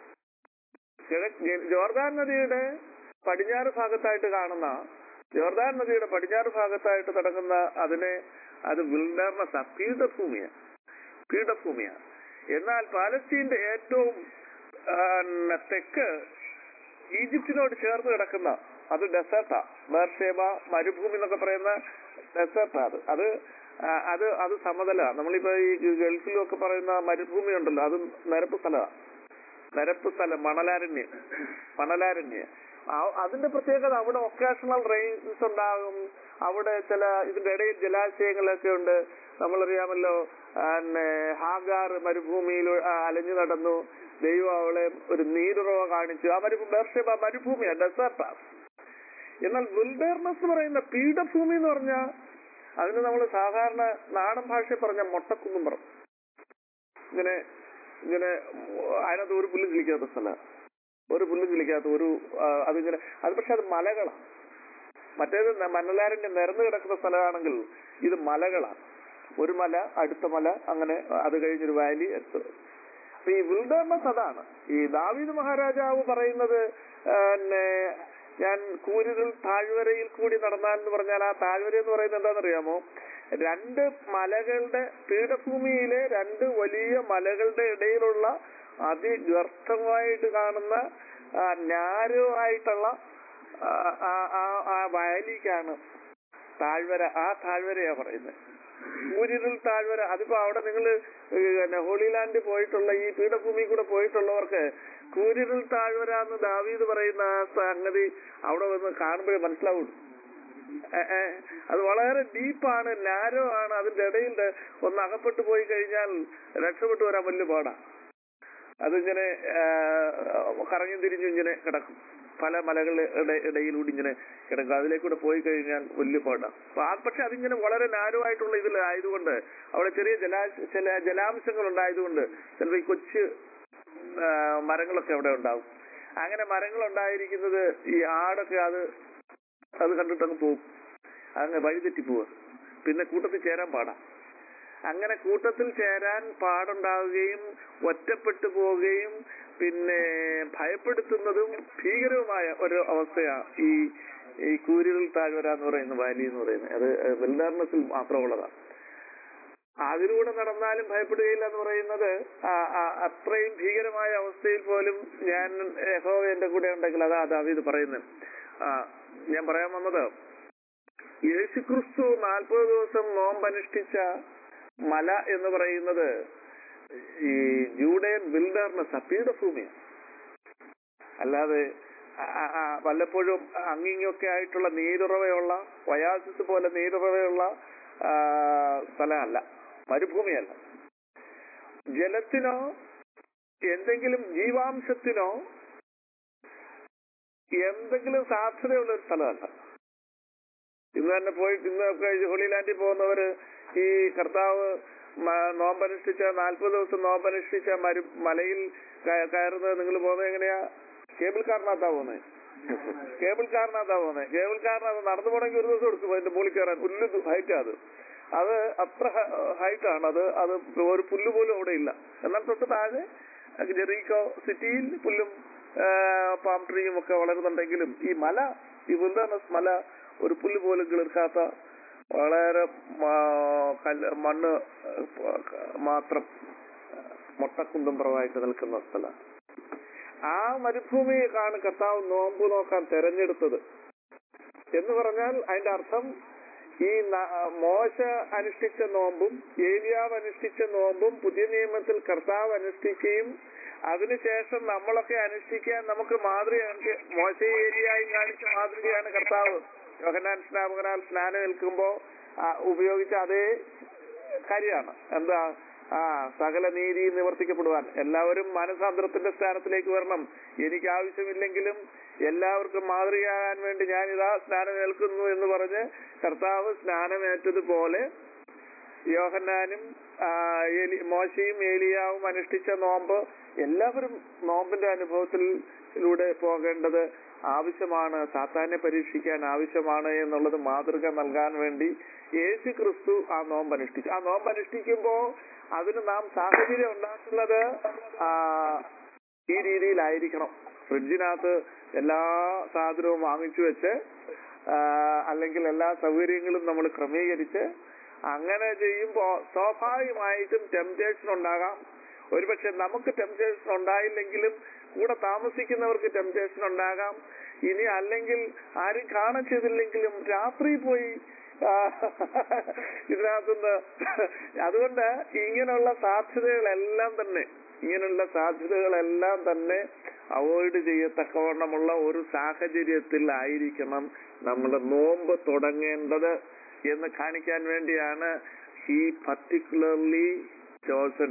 കിഴക്ക് ജോർദാൻ നദിയുടെ പടിഞ്ഞാറ് ഭാഗത്തായിട്ട് കാണുന്ന ജോർദാൻ നദിയുടെ പടിഞ്ഞാറ് ഭാഗത്തായിട്ട് തുടങ്ങുന്ന അതിനെ അത് വിൽഡർനെസ് പീഠഭൂമിയാണ് പീഠഭൂമിയാണ് എന്നാൽ പാലസ്തീന്റെ ഏറ്റവും ആ, ന- തെക്ക് ഈജിപ്തിനോട് ചേർന്ന് കിടക്കുന്ന അത് ഡെസേർട്ടാ ബേർഷേബ മരുഭൂമി എന്നൊക്കെ പറയുന്ന ഡെസേർട്ടാ അത് അത് ആ, അത് അത് സമതല നമ്മളിപ്പോ ഈ ഗൾഫിലും ഒക്കെ പറയുന്ന മരുഭൂമി ഉണ്ടല്ലോ അത് നിരപ്പ് സ്ഥലമാണ് നിരപ്പ് സ്ഥലം മണലാരണ്യം മണലാരണ്യം ആ- അതിന്റെ പ്രത്യേകത അവിടെ ഒക്കേഷണൽ റെയിൻസ് ഉണ്ടാകും അവിടെ ചില ഇതിന്റെ ഇടയിൽ ജലാശയങ്ങളൊക്കെ ഉണ്ട് നമ്മളറിയാമല്ലോ പിന്നെ ഹാഗാർ മരുഭൂമിയിൽ ആ, അലഞ്ഞു നടന്നു ദൈവം അവളെ ഒരു നീരുറവ കാണിച്ചു ആ മരുഭൂമി ബേർഷേബ മരുഭൂമിയാണ് ഡെസേർട്ടാ എന്നാൽ വിൽഡർനെസ് പറയുന്ന പീഠഭൂമി എന്ന് പറഞ്ഞാൽ അതിന് നമ്മൾ സാധാരണ നാടൻ ഭാഷയിൽ പറഞ്ഞ മൊട്ടക്കുന്നും പറയും ഇങ്ങനെ ഇങ്ങനെ അതിനകത്ത് ഒരു പുല്ലും കിളിക്കാത്ത സ്ഥലമാണ് ഒരു പുല്ലും കിളിക്കാത്ത ഒരു ആ, അതിങ്ങനെ അത് പക്ഷെ അത് മലകളാണ് മറ്റേത് ന- മണലാരണ്യം നിരന്ന് കിടക്കുന്ന സ്ഥലമാണെങ്കിൽ ഇത് മലകളാണ് ഒരു മല അടുത്ത മല അങ്ങനെ അത് കഴിഞ്ഞൊരു വാലി എത്തും അപ്പൊ ഈ വിൽഡർനെസ് അതാണ് ഈ ദാവീദ് മഹാരാജാവ് പറയുന്നത് ആ, പിന്നെ ഞാൻ കൂരിരുൾ താഴ്വരയിൽ കൂടി നടന്നാൽ എന്ന് പറഞ്ഞാൽ ആ താഴ്വര എന്ന് പറയുന്നത് എന്താണെന്നറിയാമോ രണ്ട് മലകളുടെ പീഠഭൂമിയിലെ രണ്ട് വലിയ മലകളുടെ ഇടയിലുള്ള അതിഗർത്തമായിട്ട് കാണുന്ന നാരോ ആയിട്ടുള്ള ആ, ആ, ആ, ആ വയലിക്കാണ് താഴ്വര ആ താഴ്വരയാ പറയുന്നത് ഊരിരുൾ താഴ്വര അതിപ്പോ അവിടെ നിങ്ങൾ ഹോളി ലാൻഡ് പോയിട്ടുള്ള ഈ പീഠഭൂമി കൂടെ പോയിട്ടുള്ളവർക്ക് കൂരിരുൾ താഴ്വര എന്ന് ദാവീദ് പറയുന്ന ആ സംഗതി അവിടെ വന്ന് കാണുമ്പോഴേ മനസ്സിലാവുള്ളൂ ഏ, ഏ, അത് വളരെ ഡീപ്പാണ് നാരോ ആണ് അതിന്റെ ഇടയിൽ ഒന്ന് അകപ്പെട്ടു പോയി കഴിഞ്ഞാൽ രക്ഷപ്പെട്ടു വരാൻ വലിയ പാടാ അതിങ്ങനെ ആ, കറങ്ങി തിരിഞ്ഞു ഇങ്ങനെ കിടക്കും പല മലകളുടെ ഇടയിലൂടെ ഇങ്ങനെ കിടക്കും അതിലേക്കൂടെ പോയി കഴിഞ്ഞാൽ വലിയ പാടാണ് അപ്പൊ ആ പക്ഷെ അതിങ്ങനെ വളരെ നാരുമായിട്ടുള്ള ഇതിൽ ആയതുകൊണ്ട് അവിടെ ചെറിയ ജലാ ചില ജലാംശങ്ങൾ ഉണ്ടായതുകൊണ്ട് ചിലപ്പോൾ ഈ കൊച്ചു ആ, മരങ്ങളൊക്കെ അവിടെ ഉണ്ടാവും അങ്ങനെ മരങ്ങൾ ഉണ്ടായിരിക്കുന്നത് ഈ ആടൊക്കെ അത് അത് കണ്ടിട്ടങ്ങ് പോകും അങ്ങ് വഴിതെറ്റി പോവുക പിന്നെ കൂട്ടത്തിൽ ചേരാൻ പാടാം അങ്ങനെ കൂട്ടത്തിൽ ചേരാൻ പാടുണ്ടാവുകയും ഒറ്റപ്പെട്ടു പോവുകയും പിന്നെ ഭയപ്പെടുത്തുന്നതും ഭീകരവുമായ ഒരു അവസ്ഥയാ ഈ ഈ കൂരിൽ താഴ്വര എന്ന് പറയുന്ന വാലി എന്ന് പറയുന്നത് അത് വെൽഡാർനെസ്സിൽ മാത്രമുള്ളതാണ് അതിലൂടെ നടന്നാലും ഭയപ്പെടുകയില്ല എന്ന് പറയുന്നത് ആ- ആ- അത്രയും ഭീകരമായ അവസ്ഥയിൽ പോലും ഞാൻ യഹോവ എന്റെ കൂടെ ഉണ്ടെങ്കിൽ അതാ ദാവീദ് പറയുന്നത് ആ, ഞാൻ പറയാൻ വന്നത് യേശുക്രിസ്തു നാൽപ്പത് ദിവസം നോമ്പനുഷ്ഠിച്ച മല എന്ന് പറയുന്നത് ഈ ജൂഡയൻ വിൽഡർനെസ് പീഠഭൂമിയാണ് അല്ലാതെ ആ- ആ- ആ വല്ലപ്പോഴും അങ്ങിങ്ങൊക്കെ ആയിട്ടുള്ള നീരുറവയുള്ള വയാസിസ് പോലെ നീരുറവയുള്ള ആ, സ്ഥലമല്ല മരുഭൂമിയല്ല ജലത്തിനോ എന്തെങ്കിലും ജീവാംശത്തിനോ എന്തെങ്കിലും സാധ്യതയുള്ള ഒരു സ്ഥലമല്ല ഇന്ന് തന്നെ പോയി ഇന്നൊക്കെ ഹോളി ലാൻഡിൽ പോകുന്നവര് ഈ കർത്താവ് മ- നോമ്പനുഷ്ഠിച്ച നാൽപ്പത് ദിവസം നോമ്പനുഷ്ഠിച്ച മരു മലയിൽ ക- കയറുന്നത് നിങ്ങൾ പോകുന്നത് എങ്ങനെയാ കേബിൾ കാറിനകത്താ പോകുന്നത് കേബിൾ കാറിനകത്താ പോകുന്നത് കേബിൾ കാറിനകത്ത് നടന്നു പോകണമെങ്കിൽ ഒരു ദിവസം എടുക്കും അതിന്റെ മുകളിൽ കയറാൻ പുല്ല് ഹൈറ്റ് അത് അത് അത്ര ഹൈറ്റ് ആണ് അത് അത് ഒരു പുല്ല് പോലും അവിടെ ഇല്ല എന്നാൽ തൊട്ട് താഴെ ജെറീക്കോ സിറ്റിയിൽ പുല്ലും പാം ട്രീയും ഒക്കെ വളരുന്നുണ്ടെങ്കിലും ഈ മല ഈ വിൽഡർനെസ് മല ഒരു പുല്ല് പോലും കിളിർക്കാത്ത വളരെ മാ- കല്ല് മണ്ണ് മാത്രം മൊട്ടക്കുണ്ടുംപുറമായിട്ട് നിൽക്കുന്ന സ്ഥലം ആ മരുഭൂമിയാണ് കർത്താവ് നോമ്പ് നോക്കാൻ തെരഞ്ഞെടുത്തത് എന്ന് പറഞ്ഞാൽ അതിന്റെ അർത്ഥം ഈ ന- മോശ അനുഷ്ഠിച്ച നോമ്പും ഏലിയാവ് അനുഷ്ഠിച്ച നോമ്പും പുതിയ നിയമത്തിൽ കർത്താവ് അനുഷ്ഠിക്കുകയും അതിനുശേഷം നമ്മളൊക്കെ അനുഷ്ഠിക്കാൻ നമുക്ക് മാതൃകയാണ് മോശ ഏലിയായും കാണിച്ച മാതൃകയാണ് കർത്താവ് യോഹന്നാൻ സ്നാപകനാൽ സ്നാനം ഏൽക്കുമ്പോ ആ, ഉപയോഗിച്ച അതേ കാര്യമാണ് എന്താ ആ സകല നീതി നിവർത്തിക്കപ്പെടുവാൻ എല്ലാവരും മാനസാന്തരത്തിന്റെ സ്ഥാനത്തിലേക്ക് വരണം എനിക്ക് ആവശ്യമില്ലെങ്കിലും എല്ലാവർക്കും മാതൃകയാകാൻ വേണ്ടി ഞാൻ ഇതാ സ്നാനമേൽക്കുന്നു എന്ന് പറഞ്ഞ് കർത്താവ് സ്നാനമേറ്റതുപോലെ യോഹന്നാനും ആ, ഏലി- മോശയും ഏലിയാവും അനുഷ്ഠിച്ച നോമ്പ് എല്ലാവരും നോമ്പിന്റെ അനുഭവത്തിലൂടെ പോകേണ്ടത് ആവശ്യമാണ് സാത്താനെ പരീക്ഷിക്കാൻ ആവശ്യമാണ് എന്നുള്ളത് മാതൃക നൽകാൻ വേണ്ടി യേശു ക്രിസ്തു ആ നോമ്പ് അനുഷ്ഠിച്ചു ആ നോമ്പ് അനുഷ്ഠിക്കുമ്പോ അതിന് നാം സാഹചര്യം ഉണ്ടാക്കുന്നത് ആ, ഈ രീതിയിലായിരിക്കണം ഫ്രിഡ്ജിനകത്ത് എല്ലാ സാധനവും വാങ്ങിച്ചു വെച്ച് ആ, അല്ലെങ്കിൽ എല്ലാ സൗകര്യങ്ങളും നമ്മൾ ക്രമീകരിച്ച് അങ്ങനെ ചെയ്യുമ്പോ സ്വാഭാവികമായിട്ടും ടെംപ്റ്റേഷൻ ഉണ്ടാകാം ഒരുപക്ഷെ നമുക്ക് ടെംപ്റ്റേഷൻ ഉണ്ടായില്ലെങ്കിലും കൂടെ താമസിക്കുന്നവർക്ക് ടെംപ്റ്റേഷൻ ഉണ്ടാകാം ഇനി അല്ലെങ്കിൽ ആരും കാണാൻ ചെയ്തില്ലെങ്കിലും രാത്രി പോയി ആ, ഇതിനകത്തുനിന്ന് അതുകൊണ്ട് ഇങ്ങനെയുള്ള സാധ്യതകളെല്ലാം തന്നെ ഇങ്ങനെയുള്ള സാധ്യതകളെല്ലാം തന്നെ അവോയ്ഡ് ചെയ്യത്തക്കവണ്ണമുള്ള ഒരു സാഹചര്യത്തിൽ ആയിരിക്കണം നമ്മൾ നോമ്പ് തുടങ്ങേണ്ടത് എന്ന് കാണിക്കാൻ വേണ്ടിയാണ് he particularly chosen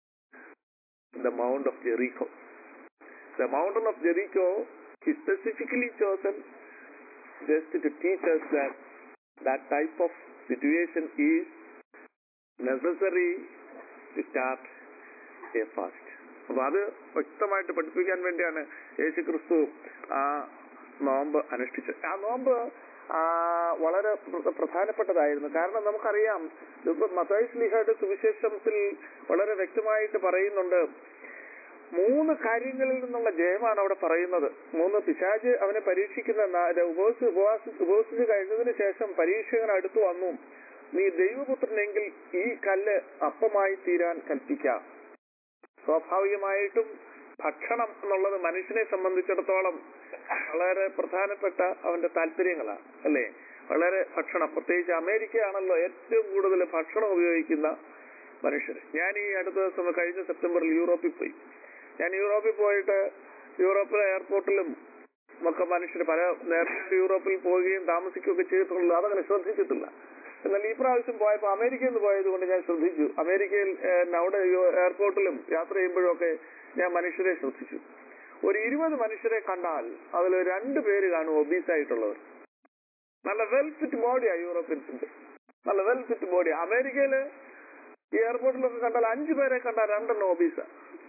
the mount of Jericho the mountain of Jericho he specifically chosen just to teach us that that type of situation is necessary to start a fast. അപ്പൊ അത് വ്യക്തമായിട്ട് പഠിപ്പിക്കാൻ വേണ്ടിയാണ് യേശു ക്രിസ്തു ആ നോമ്പ് അനുഷ്ഠിച്ചത് ആ നോമ്പ് ആ, വളരെ പ്ര- പ്രധാനപ്പെട്ടതായിരുന്നു കാരണം നമുക്കറിയാം ഇപ്പൊ മത്തായി സ്ലിഹയുടെ സുവിശേഷത്തിൽ വളരെ വ്യക്തമായിട്ട് പറയുന്നുണ്ട് മൂന്ന് കാര്യങ്ങളിൽ നിന്നുള്ള ജയമാണ് അവിടെ പറയുന്നത് മൂന്ന് പിശാജ് അവനെ പരീക്ഷിക്കുന്ന നാ- ഉപവസി ഉപവാസി ഉപവസിച്ച് കഴിഞ്ഞതിന് ശേഷം പരീക്ഷകൻ അടുത്തു വന്നു നീ ദൈവപുത്രനെങ്കിൽ ഈ കല്ല് അപ്പമായി തീരാൻ കൽപ്പിക്കാം സ്വാഭാവികമായിട്ടും ഭക്ഷണം എന്നുള്ളത് മനുഷ്യനെ സംബന്ധിച്ചിടത്തോളം വളരെ പ്രധാനപ്പെട്ട അവന്റെ താല്പര്യങ്ങളാണ് അല്ലേ വളരെ ഭക്ഷണം പ്രത്യേകിച്ച് അമേരിക്കയാണല്ലോ ഏറ്റവും കൂടുതൽ ഭക്ഷണം ഉപയോഗിക്കുന്ന മനുഷ്യർ ഞാൻ ഈ അടുത്ത ദിവസം കഴിഞ്ഞ സെപ്റ്റംബറിൽ യൂറോപ്പിൽ പോയി ഞാൻ യൂറോപ്പിൽ പോയിട്ട് യൂറോപ്പിലെ എയർപോർട്ടിലും ഒക്കെ മനുഷ്യർ പല നേരത്തെ യൂറോപ്പിൽ പോവുകയും താമസിക്കുകയൊക്കെ ചെയ്തിട്ടുള്ളൂ അതങ്ങനെ ശ്രദ്ധിച്ചിട്ടില്ല എന്നാൽ ഈ പ്രാവശ്യം പോയപ്പോൾ അമേരിക്കയിൽ നിന്ന് പോയത് കൊണ്ട് ഞാൻ ശ്രദ്ധിച്ചു അമേരിക്കയിൽ ഏഹ്, അവിടെ യോ- എയർപോർട്ടിലും യാത്ര ചെയ്യുമ്പോഴൊക്കെ ഞാൻ മനുഷ്യരെ ശ്രദ്ധിച്ചു ഒരു ഇരുപത് മനുഷ്യരെ കണ്ടാൽ അതിൽ രണ്ട് പേര് കാണും ഒബീസ് ആയിട്ടുള്ളവർ നല്ല വെൽ ഫിറ്റ് ബോഡിയാ യൂറോപ്യൻസിന്റെ നല്ല വെൽ ഫിറ്റ് ബോഡിയാ അമേരിക്കയില് ഈ എയർപോർട്ടിലൊക്കെ കണ്ടാൽ അഞ്ചു പേരെ കണ്ടാൽ രണ്ടെണ്ണം ഒബീസാ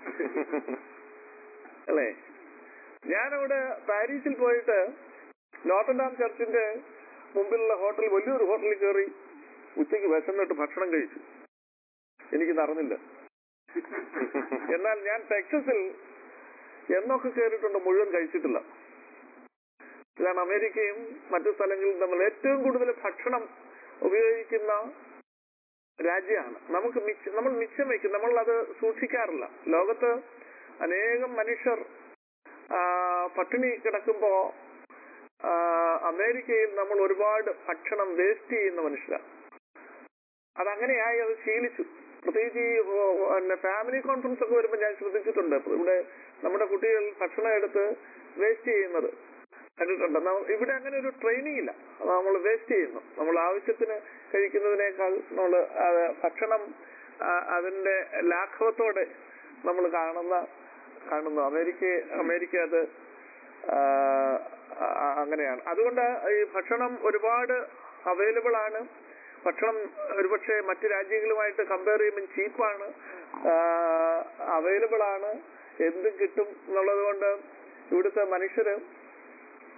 അല്ലേ ഞാനവിടെ പാരീസിൽ പോയിട്ട് നോട്ടൻഡാം ചർച്ചിന്റെ മുമ്പിലുള്ള ഹോട്ടൽ വലിയൊരു ഹോട്ടലിൽ കയറി ഉച്ചയ്ക്ക് വിശന്നിട്ട് ഭക്ഷണം കഴിച്ചു എനിക്ക് നടന്നില്ല എന്നാൽ ഞാൻ ടെക്സസിൽ എന്നൊക്കെ കയറിയിട്ടുണ്ട് മുഴുവൻ കഴിച്ചിട്ടില്ല ഇതാണ് അമേരിക്കയും മറ്റു സ്ഥലങ്ങളിലും നമ്മൾ ഏറ്റവും കൂടുതൽ ഭക്ഷണം ഉപയോഗിക്കുന്ന രാജ്യമാണ് നമുക്ക് മിച്ച നമ്മൾ മിച്ചം വയ്ക്കും നമ്മൾ അത് സൂക്ഷിക്കാറില്ല ലോകത്ത് അനേകം മനുഷ്യർ ആ, പട്ടിണി കിടക്കുമ്പോ ആ, അമേരിക്കയിൽ നമ്മൾ ഒരുപാട് ഭക്ഷണം വേസ്റ്റ് ചെയ്യുന്ന മനുഷ്യരാണ് അതങ്ങനെയായി അത് ശീലിച്ചു പ്രത്യേകിച്ച് ഈ ഓ, പിന്നെ ഫാമിലി കോൺഫറൻസ് ഒക്കെ വരുമ്പോൾ ഞാൻ ശ്രദ്ധിച്ചിട്ടുണ്ട് ഇവിടെ നമ്മുടെ കുട്ടികൾ ഭക്ഷണം എടുത്ത് വേസ്റ്റ് ചെയ്യുന്നത് കണ്ടിട്ടുണ്ട് ന- ഇവിടെ അങ്ങനെ ഒരു ട്രെയിനിങ് ഇല്ല നമ്മൾ വേസ്റ്റ് ചെയ്യുന്നു നമ്മൾ ആവശ്യത്തിന് കഴിക്കുന്നതിനേക്കാൾ നമ്മൾ ഭക്ഷണം ആ, അതിന്റെ ലാഘവത്തോടെ നമ്മൾ കാണുന്ന കാണുന്നു അമേരിക്ക അമേരിക്ക അത് ആ, ആ, അങ്ങനെയാണ് അതുകൊണ്ട് ഈ ഭക്ഷണം ഒരുപാട് അവൈലബിൾ ആണ് ഭക്ഷണം ഒരുപക്ഷെ മറ്റു രാജ്യങ്ങളുമായിട്ട് കമ്പയർ ചെയ്യുമ്പോൾ ചീപ്പാണ് അവൈലബിൾ ആണ് എന്തും കിട്ടും എന്നുള്ളത് കൊണ്ട് ഇവിടുത്തെ മനുഷ്യര്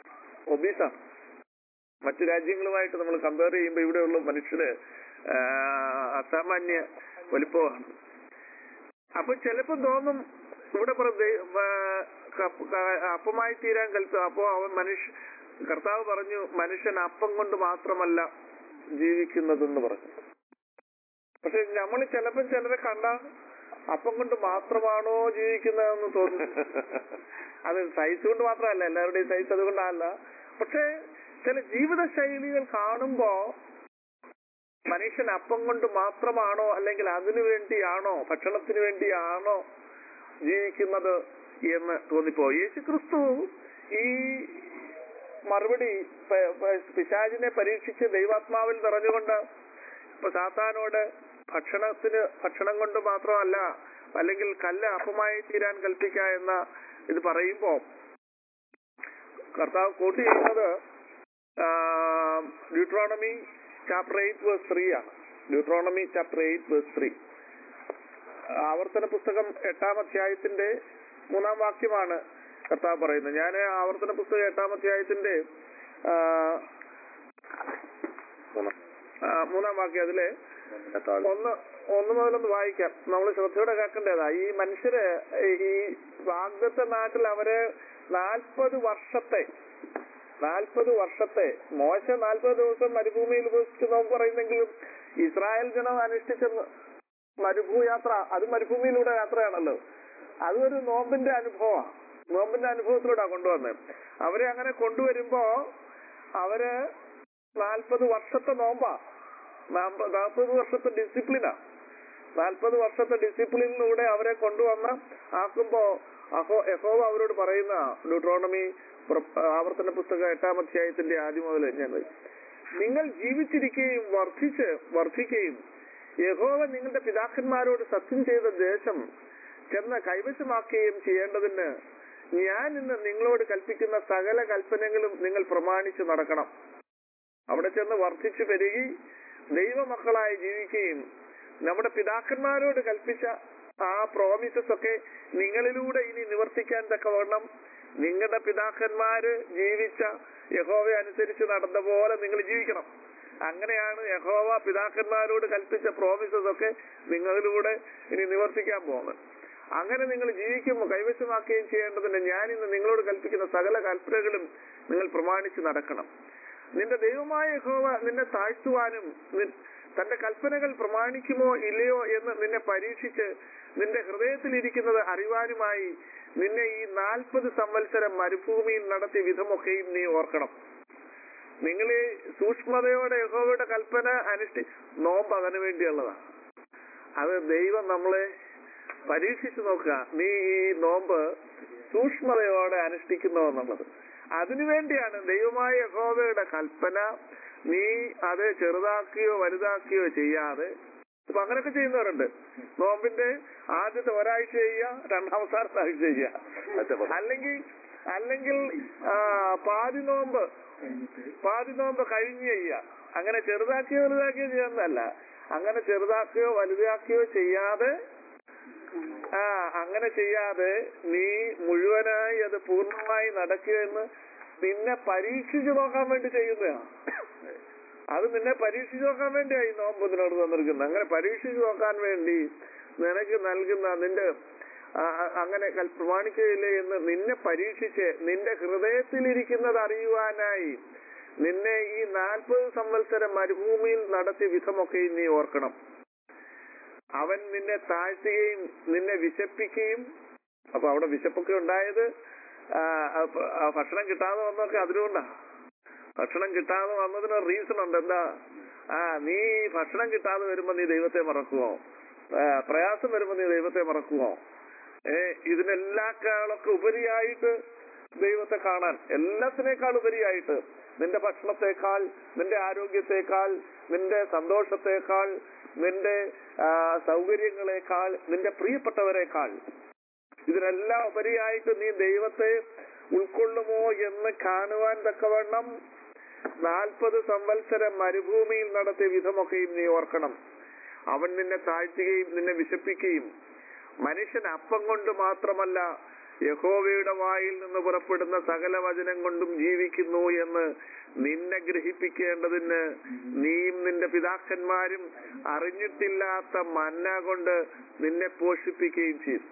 ഒബീസാണ് മറ്റു രാജ്യങ്ങളുമായിട്ട് നമ്മൾ കമ്പയർ ചെയ്യുമ്പോൾ ഇവിടെയുള്ള മനുഷ്യര് ആ, അസാമാന്യ വലിപ്പമാണ് അപ്പൊ ചിലപ്പോ തോന്നും ഇവിടെ പറ ദൈ- ആ, കപ്പ- ക- അപ്പമായി തീരാൻ കൽപ്പ അപ്പോ അവൻ മനുഷ്യ കർത്താവ് പറഞ്ഞു മനുഷ്യൻ അപ്പം കൊണ്ട് മാത്രമല്ല ജീവിക്കുന്നതെന്ന് പറഞ്ഞു പക്ഷെ നമ്മൾ ചിലപ്പോ ചിലരെ കണ്ട അപ്പം കൊണ്ട് മാത്രമാണോ ജീവിക്കുന്നതെന്ന് തോന്നുന്നു അത് സൈസ് കൊണ്ട് മാത്രമല്ല എല്ലാവരുടെയും സൈസ് അതുകൊണ്ടല്ല പക്ഷെ ചില ജീവിത ശൈലികൾ കാണുമ്പോ മനുഷ്യൻ അപ്പം കൊണ്ട് മാത്രമാണോ അല്ലെങ്കിൽ അതിനു വേണ്ടിയാണോ ഭക്ഷണത്തിന് വേണ്ടിയാണോ ജീവിക്കുന്നത് എന്ന് തോന്നിപ്പോ യേശു ക്രിസ്തു ഈ മറുപടി പ- പ- പിശാചിനെ പരീക്ഷിച്ച് ദൈവാത്മാവിൽ നിറഞ്ഞുകൊണ്ട് ഇപ്പൊ സാത്താനോട് ഭക്ഷണത്തിന് ഭക്ഷണം കൊണ്ട് മാത്രമല്ല അല്ലെങ്കിൽ കല്ല് അപ്പമായി തീരാൻ കൽപ്പിക്ക എന്ന ഇത് പറയുമ്പോ കർത്താവ് കോട്ട് ചെയ്യുന്നത് Deuteronomy chapter eight verse three ആണ് Deuteronomy chapter eight verse three ആവർത്തന പുസ്തകം എട്ടാം അധ്യായത്തിന്റെ മൂന്നാം വാക്യമാണ് കർത്താവ് പറയുന്നത് ഞാൻ ആവർത്തന പുസ്തകം എട്ടാം അധ്യായത്തിന്റെ ആ, ആ, മൂന്നാം വാക്യം അതിലെ ഒന്ന് ഒന്ന് മുതലൊന്ന് വായിക്കാം നമ്മൾ ശ്രദ്ധയോടെ കേൾക്കേണ്ടതാ ഈ മനുഷ്യര് ഈ വാഗ്ദത്ത നാട്ടിൽ അവര് നാൽപ്പത് വർഷത്തെ നാൽപ്പത് വർഷത്തെ മോശ നാൽപ്പത് ദിവസം മരുഭൂമിയിൽ ഉപസിച്ച് നോമ്പ് പറയുന്നെങ്കിലും ഇസ്രായേൽ ജനം അനുഷ്ഠിച്ച മരുഭൂയാത്ര അത് മരുഭൂമിയിലൂടെ യാത്രയാണല്ലോ അതൊരു നോമ്പിന്റെ അനുഭവമാണ് നോമ്പിന്റെ അനുഭവത്തിലൂടെ കൊണ്ടുവന്നത് അവരെ അങ്ങനെ കൊണ്ടുവരുമ്പോ അവര് നാൽപ്പത് വർഷത്തെ നോമ്പാ നാൽപ്പ- നാൽപ്പത് വർഷത്തെ ഡിസിപ്ലിനാ നാൽപ്പത് വർഷത്തെ ഡിസിപ്ലിനിലൂടെ അവരെ കൊണ്ടുവന്ന് ആക്കുമ്പോ അഹോ യഹോവ അവരോട് പറയുന്ന ഡ്യൂട്രോണമി പുറ- ആവർത്തന പുസ്തകം എട്ടാം അധ്യായത്തിന്റെ ആദ്യം മുതൽ ഞാൻ നിങ്ങൾ ജീവിച്ചിരിക്കുകയും വർദ്ധിച്ച് വർദ്ധിക്കുകയും യഹോവ നിങ്ങളുടെ പിതാക്കന്മാരോട് സത്യം ചെയ്ത ദേശം ചെന്ന് കൈവശമാക്കുകയും ചെയ്യേണ്ടതിന് ഞാൻ ഇന്ന് നിങ്ങളോട് കൽപ്പിക്കുന്ന സകല കൽപ്പനകളും നിങ്ങൾ പ്രമാണിച്ചു നടക്കണം അവിടെ ചെന്ന് വർദ്ധിച്ചു പെരുകി ദൈവമക്കളായി ജീവിക്കുകയും നമ്മുടെ പിതാക്കന്മാരോട് കൽപ്പിച്ച ആ പ്രോമിസസ് ഒക്കെ നിങ്ങളിലൂടെ ഇനി നിവർത്തിക്കാൻ തക്കവണ്ണം നിങ്ങളുടെ പിതാക്കന്മാര് ജീവിച്ച യഹോവ അനുസരിച്ച് നടന്ന പോലെ നിങ്ങൾ ജീവിക്കണം അങ്ങനെയാണ് യഹോവ പിതാക്കന്മാരോട് കൽപ്പിച്ച പ്രോമിസസ് ഒക്കെ നിങ്ങളിലൂടെ ഇനി നിവർത്തിക്കാൻ പോകുന്നത് അങ്ങനെ നിങ്ങൾ ജീവിക്കുമ്പോൾ കൈവശമാക്കുകയും ചെയ്യേണ്ടതിന് ഞാൻ ഇന്ന് നിങ്ങളോട് കൽപ്പിക്കുന്ന സകല കൽപ്പനകളും നിങ്ങൾ പ്രമാണിച്ച് നടക്കണം നിന്റെ ദൈവമായ യഹോവ നിന്നെ താഴ്ത്തുവാനും നി- തന്റെ കൽപ്പനകൾ പ്രമാണിക്കുമോ ഇല്ലയോ എന്ന് നിന്നെ പരീക്ഷിച്ച് നിന്റെ ഹൃദയത്തിൽ ഇരിക്കുന്നത് അറിവാനുമായി നിന്നെ ഈ നാൽപ്പത് സംവത്സരം മരുഭൂമിയിൽ നടത്തിയ വിധമൊക്കെയും നീ ഓർക്കണം നിങ്ങൾ ഈ സൂക്ഷ്മതയോടെ യഹോവയുടെ കൽപ്പന അനുഷ്ഠി നോമ്പ് അതിനു വേണ്ടിയുള്ളതാണ് അത് ദൈവം നമ്മളെ പരീക്ഷിച്ചു നോക്കുക നീ ഈ നോമ്പ് സൂക്ഷ്മതയോടെ അനുഷ്ഠിക്കുന്നു എന്നുള്ളത് അതിനുവേണ്ടിയാണ് ദൈവമായ യഹോവയുടെ കൽപ്പന നീ അത് ചെറുതാക്കുകയോ വലുതാക്കുകയോ ചെയ്യാതെ ഇപ്പൊ അങ്ങനെയൊക്കെ ചെയ്യുന്നവരുണ്ട് നോമ്പിന്റെ ആദ്യത്തെ ഒരാഴ്ച ചെയ്യുക രണ്ടാമത്തെ ആഴ്ച ചെയ്യുക അല്ലെങ്കിൽ അല്ലെങ്കിൽ ആ, പാതി നോമ്പ് പാതി നോമ്പ് കഴിഞ്ഞ് ചെയ്യുക അങ്ങനെ ചെറുതാക്കിയോ വലുതാക്കിയോ ചെയ്യുന്നതല്ല അങ്ങനെ ചെറുതാക്കുകയോ വലുതാക്കുകയോ ചെയ്യാതെ ആ അങ്ങനെ ചെയ്യാതെ നീ മുഴുവനായി അത് പൂർണ്ണമായി നടക്കുകയെന്ന് നിന്നെ പരീക്ഷിച്ചു നോക്കാൻ വേണ്ടി ചെയ്യുന്നതാണ് അത് നിന്നെ പരീക്ഷിച്ചു നോക്കാൻ വേണ്ടിയായി നോമ്പ് ഇതിനോട് തന്നിരിക്കുന്നത് അങ്ങനെ പരീക്ഷിച്ചു നോക്കാൻ വേണ്ടി നിനക്ക് നൽകുന്ന നിന്റെ ആ, ആ, അങ്ങനെ കൽ- പ്രമാണിക്കുകയില്ലേ എന്ന് നിന്നെ പരീക്ഷിച്ച് നിന്റെ ഹൃദയത്തിലിരിക്കുന്നത് അറിയുവാനായി നിന്നെ ഈ നാൽപ്പത് സംവത്സരം മരുഭൂമിയിൽ നടത്തിയ വിധമൊക്കെയും നീ ഓർക്കണം അവൻ നിന്നെ താഴ്ത്തുകയും നിന്നെ വിശപ്പിക്കുകയും അപ്പൊ അവിടെ വിശപ്പൊക്കെ ഉണ്ടായത് ആ, അപ്പൊ ആ ഭക്ഷണം കിട്ടാതെ വന്നതൊക്കെ അതിനുകൊണ്ടാ ഭക്ഷണം കിട്ടാതെ വന്നതിന് റീസൺ ഉണ്ട് എന്താ ആ നീ ഭക്ഷണം കിട്ടാതെ വരുമ്പോ നീ ദൈവത്തെ മറക്കുമോ ആ, പ്രയാസം വരുമ്പോ നീ ദൈവത്തെ മറക്കുമോ ഏ ഇതിനെല്ലാക്കാളൊക്കെ ഉപരിയായിട്ട് ദൈവത്തെ കാണാൻ എല്ലാത്തിനേക്കാൾ ഉപരിയായിട്ട് നിന്റെ ഭക്ഷണത്തെക്കാൾ നിന്റെ ആരോഗ്യത്തെക്കാൾ നിന്റെ സന്തോഷത്തെക്കാൾ നിന്റെ ആ, സൗകര്യങ്ങളെക്കാൾ നിന്റെ പ്രിയപ്പെട്ടവരെക്കാൾ ഇതിനെല്ലാം ഉപരിയായിട്ട് നീ ദൈവത്തെ ഉൾക്കൊള്ളുമോ എന്ന് കാണുവാൻ തക്കവണ്ണം നാൽപ്പത് സംവത്സരം മരുഭൂമിയിൽ നടത്തിയ വിധമൊക്കെയും നീ ഓർക്കണം അവൻ നിന്നെ താഴ്ത്തുകയും നിന്നെ വിശപ്പിക്കുകയും മനുഷ്യൻ അപ്പം കൊണ്ട് മാത്രമല്ല യഹോവയുടെ വായിൽ നിന്ന് പുറപ്പെടുന്ന സകല വചനം കൊണ്ടും ജീവിക്കുന്നു എന്ന് നിന്നെ ഗ്രഹിപ്പിക്കേണ്ടതിന് നീയും നിന്റെ പിതാക്കന്മാരും അറിഞ്ഞിട്ടില്ലാത്ത മന്ന കൊണ്ട് നിന്നെ പോഷിപ്പിക്കുകയും ചെയ്തു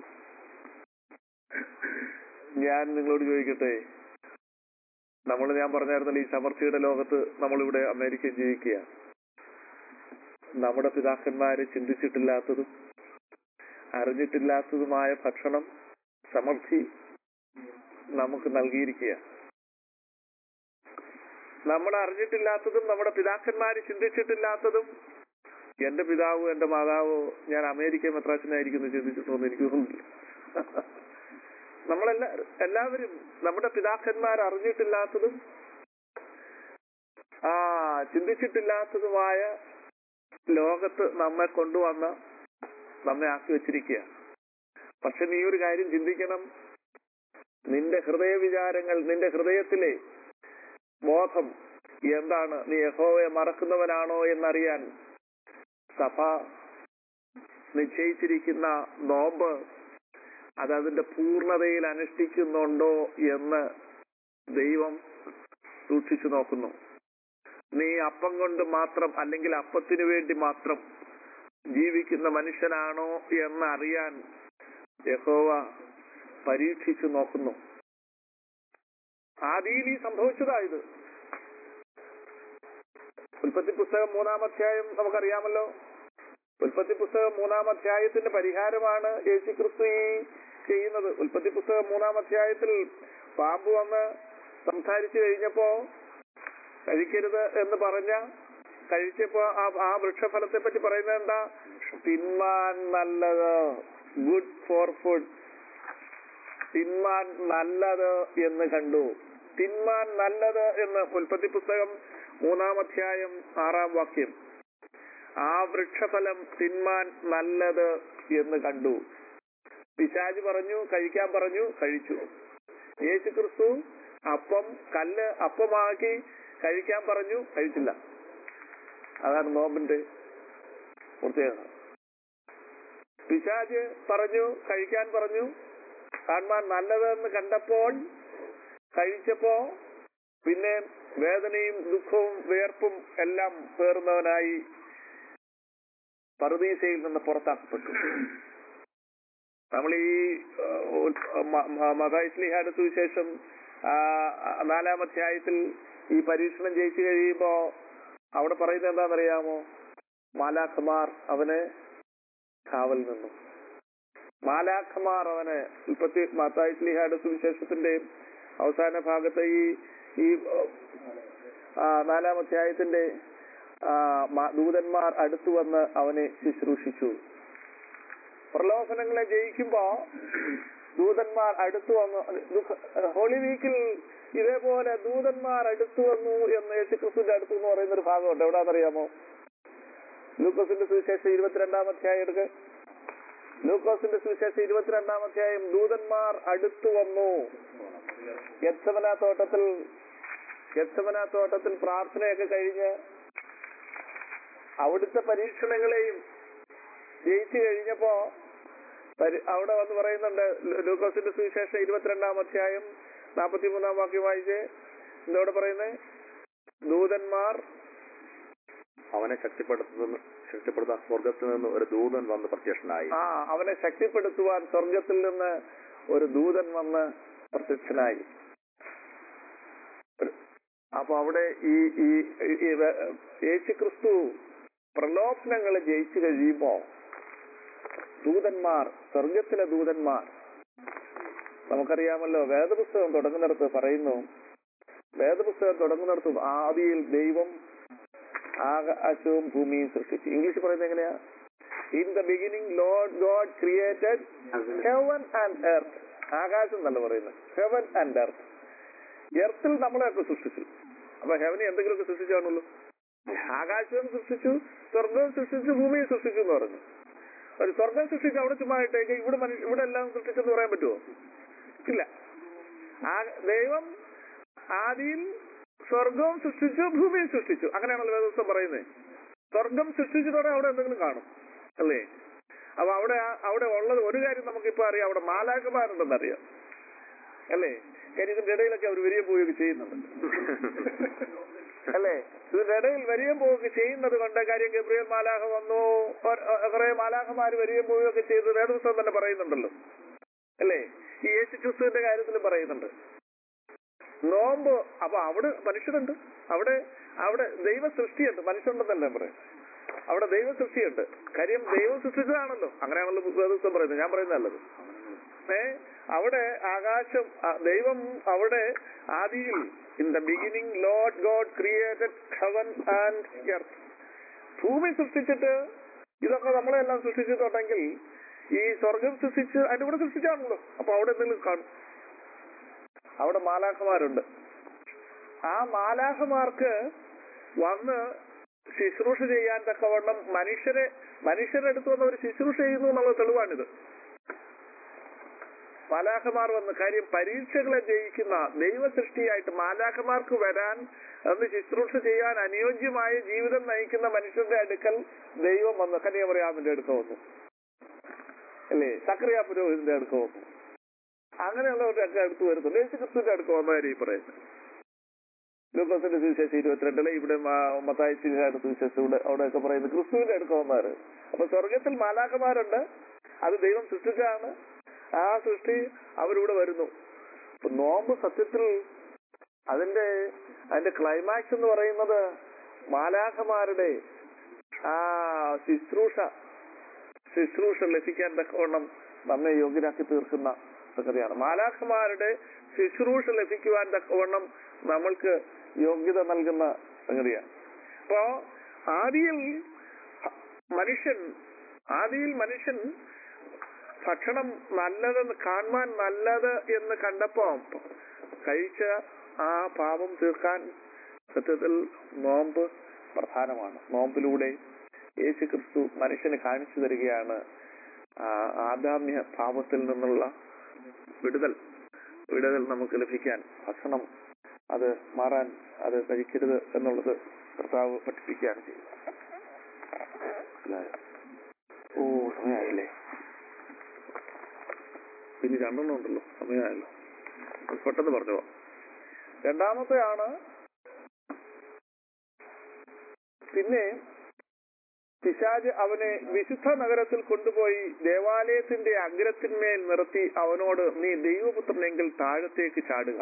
ഞാൻ നിങ്ങളോട് ചോദിക്കട്ടെ നമ്മൾ ഞാൻ പറഞ്ഞായിരുന്നല്ലോ ഈ സമൃദ്ധിയുടെ ലോകത്ത് നമ്മളിവിടെ അമേരിക്കയിൽ ജീവിക്കുക നമ്മുടെ പിതാക്കന്മാര് ചിന്തിച്ചിട്ടില്ലാത്തതും അറിഞ്ഞിട്ടില്ലാത്തതുമായ ഭക്ഷണം സമൃദ്ധി നമുക്ക് നൽകിയിരിക്കുക നമ്മൾ അറിഞ്ഞിട്ടില്ലാത്തതും നമ്മുടെ പിതാക്കന്മാര് ചിന്തിച്ചിട്ടില്ലാത്തതും എന്റെ പിതാവോ എന്റെ മാതാവോ ഞാൻ അമേരിക്ക മെത്രാച്ചനായിരിക്കുന്നു ചിന്തിച്ചിട്ടൊന്നും എനിക്ക് തോന്നുന്നില്ല നമ്മളെല്ലാ എല്ലാവരും നമ്മുടെ പിതാക്കന്മാർ അറിഞ്ഞിട്ടില്ലാത്തതും ആ ചിന്തിച്ചിട്ടില്ലാത്തതുമായ ലോകത്ത് നമ്മെ കൊണ്ടുവന്ന നമ്മെ ആക്കി വെച്ചിരിക്കുക പക്ഷെ നീ ഒരു കാര്യം ചിന്തിക്കണം നിന്റെ ഹൃദയ വിചാരങ്ങൾ നിന്റെ ഹൃദയത്തിലെ ബോധം എന്താണ് നീ യഹോവയെ മറക്കുന്നവനാണോ എന്നറിയാൻ സഭ നിശ്ചയിച്ചിരിക്കുന്ന നോമ്പ് അത് അതിന്റെ പൂർണ്ണതയിൽ അനുഷ്ഠിക്കുന്നുണ്ടോ എന്ന് ദൈവം സൂക്ഷിച്ചു നോക്കുന്നു നീ അപ്പം കൊണ്ട് മാത്രം അല്ലെങ്കിൽ അപ്പത്തിനു വേണ്ടി മാത്രം ജീവിക്കുന്ന മനുഷ്യനാണോ എന്നറിയാൻ യഹോവ പരീക്ഷിച്ചു നോക്കുന്നു ആദിയിൽ ഈ സംഭവിച്ചതായത് ഉൽപ്പത്തി പുസ്തകം മൂന്നാം അധ്യായം നമുക്കറിയാമല്ലോ ഉൽപ്പത്തി പുസ്തകം മൂന്നാം അധ്യായത്തിന്റെ പരിഹാരമാണ് യേശു ക്രിസ്തു ഈ ചെയ്യുന്നത് ഉൽപ്പത്തി പുസ്തകം മൂന്നാം അധ്യായത്തിൽ പാമ്പ് വന്ന് സംസാരിച്ചു കഴിഞ്ഞപ്പോ കഴിക്കരുത് എന്ന് പറഞ്ഞ കഴിച്ചപ്പോ ആ ആ വൃക്ഷഫലത്തെ പറ്റി പറയുന്നത് എന്താ തിന്മാൻ നല്ലത് ഗുഡ് ഫോർ ഫുഡ് തിന്മാൻ നല്ലത് എന്ന് കണ്ടു തിന്മാൻ നല്ലത് എന്ന് ഉൽപ്പത്തി പുസ്തകം മൂന്നാം അധ്യായം ആറാം വാക്യം ആ വൃക്ഷഫലം തിന്മാൻ നല്ലത് എന്ന് കണ്ടു പിശാജ് പറഞ്ഞു കഴിക്കാൻ പറഞ്ഞു കഴിച്ചു യേശു ക്രിസ്തു അപ്പം കല്ല് അപ്പമാക്കി കഴിക്കാൻ പറഞ്ഞു കഴിച്ചില്ല അതാണ് നോമ്പിന്റെ പ്രത്യേകത പിശാജ് പറഞ്ഞു കഴിക്കാൻ പറഞ്ഞു കാണാൻ നല്ലതെന്ന് കണ്ടപ്പോൾ കഴിച്ചപ്പോ പിന്നെ വേദനയും ദുഃഖവും വേർപ്പും എല്ലാം പേറുന്നവനായി പറുദീസയിൽ നിന്ന് പുറത്താക്കപ്പെട്ടു നമ്മൾ ഈ മതായിസ്ലിഹായുടെ സുവിശേഷം ആ, നാലാം അധ്യായത്തിൽ ഈ പരീക്ഷണം ജയിച്ചു കഴിയുമ്പോ അവിടെ പറയുന്നത് എന്താണെന്നറിയാമോ മാലാഖമാർ അവന് കാവൽ നിന്നു മാലാഖമാർ അവന് ഇപ്പത്തി മത്തായിസ്ലിഹായുടെ സുവിശേഷത്തിന്റെ അവസാന ഭാഗത്ത് ഈ ഈ ആ, നാലാം അധ്യായത്തിന്റെ ആ, മ- ദൂതന്മാർ അടുത്തു വന്ന് അവനെ ശുശ്രൂഷിച്ചു പ്രലോഭനങ്ങളെ ജയിക്കുമ്പോ ദൂതന്മാർ അടുത്തു വന്നു ദുഃഖ- ഹോളി വീക്കിൽ ഇതേപോലെ ദൂതന്മാർ അടുത്തു വന്നു എന്ന് യേശുക്രിസ്തുവിന്റെ അടുത്തു എന്ന് പറയുന്ന ഒരു ഭാഗമുണ്ട് എവിടാന്നറിയാമോ ലൂക്കോസിന്റെ സുവിശേഷം ഇരുപത്തിരണ്ടാം അധ്യായം എടുക്ക് ലൂക്കോസിന്റെ സുവിശേഷം ഇരുപത്തിരണ്ടാം അധ്യായം ദൂതന്മാർ അടുത്തു വന്നു ഗത്സമന തോട്ടത്തിൽ ഗത്സമന തോട്ടത്തിൽ പ്രാർത്ഥനയൊക്കെ കഴിഞ്ഞ് അവിടുത്തെ പരീക്ഷണങ്ങളെയും ജയിച്ചു കഴിഞ്ഞപ്പോ പരി- അവിടെ വന്ന് പറയുന്നുണ്ട് ലൂ- ലൂക്കോസിന്റെ സുവിശേഷം ഇരുപത്തിരണ്ടാം അധ്യായം നാൽപ്പത്തിമൂന്നാം വാക്യം വായിച്ച് എന്തോടെ പറയുന്നത് ദൂതന്മാർ അവനെ ശക്തിപ്പെടുത്തുന്ന ശക്തിപ്പെടുത്താൻ സ്വർഗത്തിൽ നിന്ന് ഒരു ദൂതൻ വന്ന് പ്രത്യക്ഷനായി ആ അവനെ ശക്തിപ്പെടുത്തുവാൻ സ്വർഗത്തിൽ നിന്ന് ഒരു ദൂതൻ വന്ന് പ്രത്യക്ഷനായി അപ്പൊ അവിടെ ഈ ഈ ഈ വെ- യേശുക്രിസ്തു പ്രലോഭനങ്ങൾ ജയിച്ചു കഴിയുമ്പോ ദൂതന്മാർ സ്വർഗത്തിലെ ദൂതന്മാർ നമുക്കറിയാമല്ലോ വേദപുസ്തകം തുടങ്ങുന്നിടത്ത് പറയുന്നു വേദപുസ്തകം തുടങ്ങുന്നിടത്ത് ആദിയിൽ ദൈവം ആകാശവും ഭൂമിയും സൃഷ്ടിച്ചു ഇംഗ്ലീഷ് പറയുന്നത് എങ്ങനെയാ in the beginning Lord God created heaven and earth ആകാശം എന്നല്ല പറയുന്നത് ഹെവൻ ആൻഡ് എർത്ത് എർത്തിൽ നമ്മളെയൊക്കെ സൃഷ്ടിച്ചു അപ്പൊ ഹെവനെ എന്തെങ്കിലുമൊക്കെ സൃഷ്ടിച്ചാണുള്ളൂ ആകാശവും സൃഷ്ടിച്ചു സ്വർഗവും സൃഷ്ടിച്ചു ഭൂമിയും സൃഷ്ടിച്ചു എന്ന് പറഞ്ഞു ഒരു സ്വർഗം സൃഷ്ടിച്ച് അവിടെ ചുമ്മാ ഇട്ടേക്ക് ഇവിടെ മനുഷ്യ ഇവിടെ എല്ലാം സൃഷ്ടിച്ചെന്ന് പറയാൻ പറ്റുമോ ഇല്ല ആ ദൈവം ആദിയിൽ സ്വർഗവും സൃഷ്ടിച്ചു ഭൂമിയും സൃഷ്ടിച്ചു അങ്ങനെയാണല്ലോ വേദോത്സവം പറയുന്നത് സ്വർഗം സൃഷ്ടിച്ചതോടെ അവിടെ എന്തെങ്കിലും കാണും അല്ലേ അപ്പൊ അവിടെ ആ- അവിടെ ഉള്ളത് ഒരു കാര്യം നമുക്കിപ്പോ അറിയാം അവിടെ മാലാഖമാരുണ്ടെന്ന് അറിയാം അല്ലേ കാര്യം ഇതിന്റെ ഇടയിലൊക്കെ അവർ വരികയും പോവുകയൊക്കെ ചെയ്യുന്നുണ്ട് അല്ലേ ഇതിന്റെ ഇടയിൽ വരികയും പോവുകയൊക്കെ ചെയ്യുന്നത് കൊണ്ട് കാര്യം ഗബ്രിയൽ മാലാഹ വന്നു കുറെ മാലാഹമാര് വരികയും പോവുകയൊക്കെ ചെയ്ത് വേദപുസ്തകം തന്നെ പറയുന്നുണ്ടല്ലോ അല്ലേ ഈ യേശു ക്രിസ്തുവിന്റെ കാര്യത്തിൽ പറയുന്നുണ്ട് നോമ്പ് അപ്പൊ അവിടെ മനുഷ്യരുണ്ട് അവിടെ അവിടെ ദൈവ സൃഷ്ടിയുണ്ട് മനുഷ്യരുണ്ടെന്നല്ലേ പറയും അവിടെ ദൈവ സൃഷ്ടിയുണ്ട് കാര്യം ദൈവം സൃഷ്ടിച്ചതാണല്ലോ അങ്ങനെയാണല്ലോ വേദപുസ്തകം പറയുന്നത് ഞാൻ പറയുന്നതല്ലത് ഏ അവിടെ ആകാശം ആ, ദൈവം അവിടെ ആദിയിൽ in the beginning Lord God created heaven and earth ഭൂമി സൃഷ്ടിച്ചിട്ട് ഇതൊക്കെ നമ്മളെല്ലാം സൃഷ്ടിച്ചിട്ടുണ്ടെങ്കിൽ ഈ സ്വർഗം സൃഷ്ടിച്ച് അതിന്റെ കൂടെ സൃഷ്ടിച്ചാണല്ലോ അപ്പൊ അവിടെ എന്തെങ്കിലും കാണും അവിടെ മാലാഖമാരുണ്ട് ആ മാലാഖമാർക്ക് വന്ന് ശുശ്രൂഷ ചെയ്യാൻ തക്കവണ്ണം മനുഷ്യരെ മനുഷ്യരെ അടുത്ത് വന്ന് അവർ ശുശ്രൂഷ ചെയ്യുന്നു എന്നുള്ള തെളിവാണിത് മാലാഖമാർ വന്ന് കാര്യം പരീക്ഷകളെ ജയിക്കുന്ന ദൈവ സൃഷ്ടിയായിട്ട് മാലാഖമാർക്ക് വരാൻ അന്ന് ശുശ്രൂഷ ചെയ്യാൻ അനുയോജ്യമായ ജീവിതം നയിക്കുന്ന മനുഷ്യരുടെ അടുക്കൽ ദൈവം വന്നു കന്യാമറിയാമിന്റെ അടുക്ക വന്നു അല്ലേ സക്രിയ പുരോഹിതന്റെ അടുക്ക വന്നു അങ്ങനെയുള്ളവരുടെ അടുത്ത് വരുന്നുണ്ട് യേശു ക്രിസ്തുവിന്റെ അടുക്ക വന്നവരെ ഈ പറയുന്നത് ലൂക്കോസിന്റെ സുവിശേഷം ഇരുപത്തിരണ്ടിലെ ഇവിടെ മത്തായച്ചിന്റെ അടുത്ത് സുവിശേഷം ഇവിടെ അവിടെയൊക്കെ പറയുന്നത് ക്രിസ്തുവിന്റെ അടുക്ക വന്നവര് അപ്പൊ സ്വർഗത്തിൽ മാലാഖമാരുണ്ട് അത് ദൈവം സൃഷ്ടിച്ചാണ് ആ സൃഷ്ടി അവരിവിടെ വരുന്നു അപ്പൊ നോമ്പ് സത്യത്തിൽ അതിന്റെ അതിന്റെ ക്ലൈമാക്സ് എന്ന് പറയുന്നത് മാലാഖമാരുടെ ആ ശുശ്രൂഷ ശുശ്രൂഷ ലഭിക്കാൻ തക്കവണ്ണം നമ്മെ യോഗ്യരാക്കി തീർക്കുന്ന സംഗതിയാണ് മാലാഖമാരുടെ ശുശ്രൂഷ ലഭിക്കുവാൻ തക്കവണ്ണം നമ്മൾക്ക് യോഗ്യത നൽകുന്ന സംഗതിയാണ് അപ്പോ ആദിയിൽ മനുഷ്യൻ ആദിയിൽ മനുഷ്യൻ ഭക്ഷണം നല്ലതെന്ന് കാണുവാൻ നല്ലത് എന്ന് കണ്ടപ്പോ കഴിച്ച ആ പാപം തീർക്കാൻ സത്യത്തിൽ നോമ്പ് പ്രധാനമാണ് നോമ്പിലൂടെ യേശു ക്രിസ്തു മനുഷ്യന് കാണിച്ചു തരികയാണ് ആ ആദാമ്യ പാപത്തിൽ നിന്നുള്ള വിടുതൽ വിടുതൽ നമുക്ക് ലഭിക്കാൻ ഭക്ഷണം അത് മാറാൻ അത് കഴിക്കരുത് എന്നുള്ളത് കർത്താവ് പഠിപ്പിക്കുകയാണ് ചെയ്യുന്നത് മനസ്സിലായോ? ഓ സമയമായില്ലേ ഇനി രണ്ടെണ്ണം ഉണ്ടല്ലോ സമയമായല്ലോ പെട്ടെന്ന് പറഞ്ഞു പോവാം. രണ്ടാമത്തെയാണ് പിന്നെ പിശാജ് അവനെ വിശുദ്ധ നഗരത്തിൽ കൊണ്ടുപോയി ദേവാലയത്തിന്റെ അഗ്രത്തിന്മേൽ നിർത്തി അവനോട് നീ ദൈവപുത്രനെങ്കിൽ താഴത്തേക്ക് ചാടുക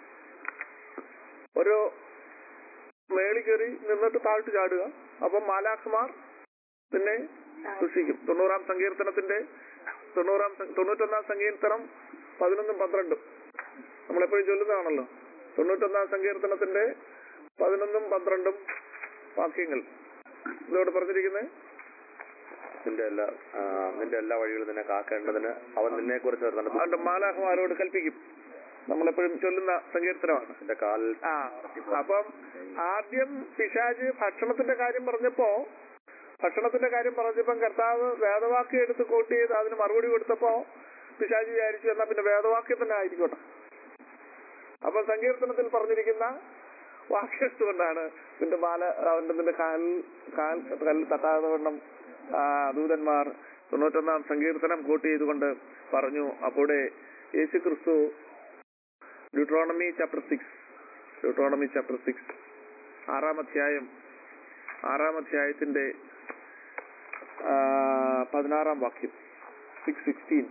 ഒരു മേളി കയറി നിന്നിട്ട് താഴ്ത്തു ചാടുക അപ്പം മാലാഖമാർ പിന്നെ സൂക്ഷിക്കും തൊണ്ണൂറാം സങ്കീർത്തനത്തിന്റെ തൊണ്ണൂറാം സ- തൊണ്ണൂറ്റൊന്നാം സങ്കീർത്തനം പതിനൊന്നും പന്ത്രണ്ടും നമ്മളെപ്പോഴും ചൊല്ലുന്നതാണല്ലോ തൊണ്ണൂറ്റൊന്നാം സങ്കീർത്തനത്തിന്റെ പതിനൊന്നും പന്ത്രണ്ടും വാക്യങ്ങൾ ഇതോട് പറഞ്ഞിരിക്കുന്നത് നിന്റെ എല്ലാ ആ, നിന്റെ എല്ലാ വഴികളും നിന്നെ കാക്കേണ്ടതിന് അവൻ നിന്നെ കുറിച്ച് അതുകൊണ്ട് മാലാഖമാരോട് കൽപ്പിക്കും നമ്മളെപ്പോഴും ചൊല്ലുന്ന സങ്കീർത്തനമാണ് നിന്റെ കാലിൽ ആ അപ്പം ആദ്യം പിശാജ് ഭക്ഷണത്തിന്റെ കാര്യം പറഞ്ഞപ്പോ ഭക്ഷണത്തിന്റെ കാര്യം പറഞ്ഞപ്പം കർത്താവ് വേദവാക്യം എടുത്ത് കോട്ട് ചെയ്ത് അതിന് മറുപടി കൊടുത്തപ്പോ പിശാജ് വിചാരിച്ചു എന്നാ പിന്നെ വേദവാക്യം തന്നെ ആയിരിക്കട്ടെ അപ്പൊ സങ്കീർത്തനത്തിൽ പറഞ്ഞിരിക്കുന്ന വാക്യം എടുത്തുകൊണ്ടാണ് നിന്റെ മാല അവന്റെ നിന്റെ കാൽ കാൽ കല്ല് തട്ടാതെ വണ്ണം ആ, ദൂതന്മാർ തൊണ്ണൂറ്റൊന്നാം സങ്കീർത്തനം കോട്ട് ചെയ്തുകൊണ്ട് പറഞ്ഞു അപ്പോടെ Yeshu Kristu Deuteronomy chapter six Deuteronomy chapter six ആറാം അധ്യായം ആറാം അധ്യായത്തിന്റെ ആ, പതിനാറാം വാക്യം സിക്സ് സിക്സ്റ്റീൻ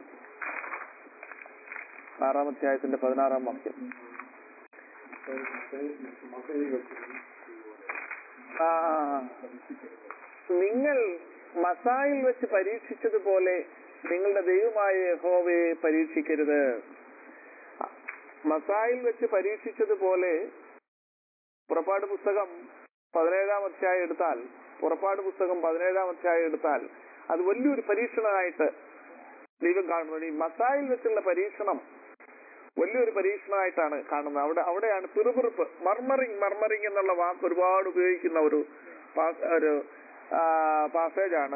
ആറാം അധ്യായത്തിന്റെ പതിനാറാം വാക്യം ആ, നിങ്ങൾ മസായിൽ വെച്ച് പരീക്ഷിച്ചതുപോലെ നിങ്ങളുടെ ദൈവമായ യഹോവയെ പരീക്ഷിക്കരുത് മസായിൽ വെച്ച് പരീക്ഷിച്ചതുപോലെ പുറപ്പാട് പുസ്തകം പതിനേഴാം അധ്യായം എടുത്താൽ പുറപ്പാട് പുസ്തകം പതിനേഴാം അധ്യായം എടുത്താൽ അത് വലിയൊരു പരീക്ഷണമായിട്ട് ദൈവം കാണുന്നത് ഈ മസായിൽ വെച്ചുള്ള പരീക്ഷണം വലിയൊരു പരീക്ഷണമായിട്ടാണ് കാണുന്നത് അവിടെ അവിടെയാണ് പിറുപിറുപ്പ് മർമറിങ് മർമറിങ് എന്നുള്ള വാക്ക് ഒരുപാട് ഉപയോഗിക്കുന്ന ഒരു പാ- ഒരു പാസേജാണ്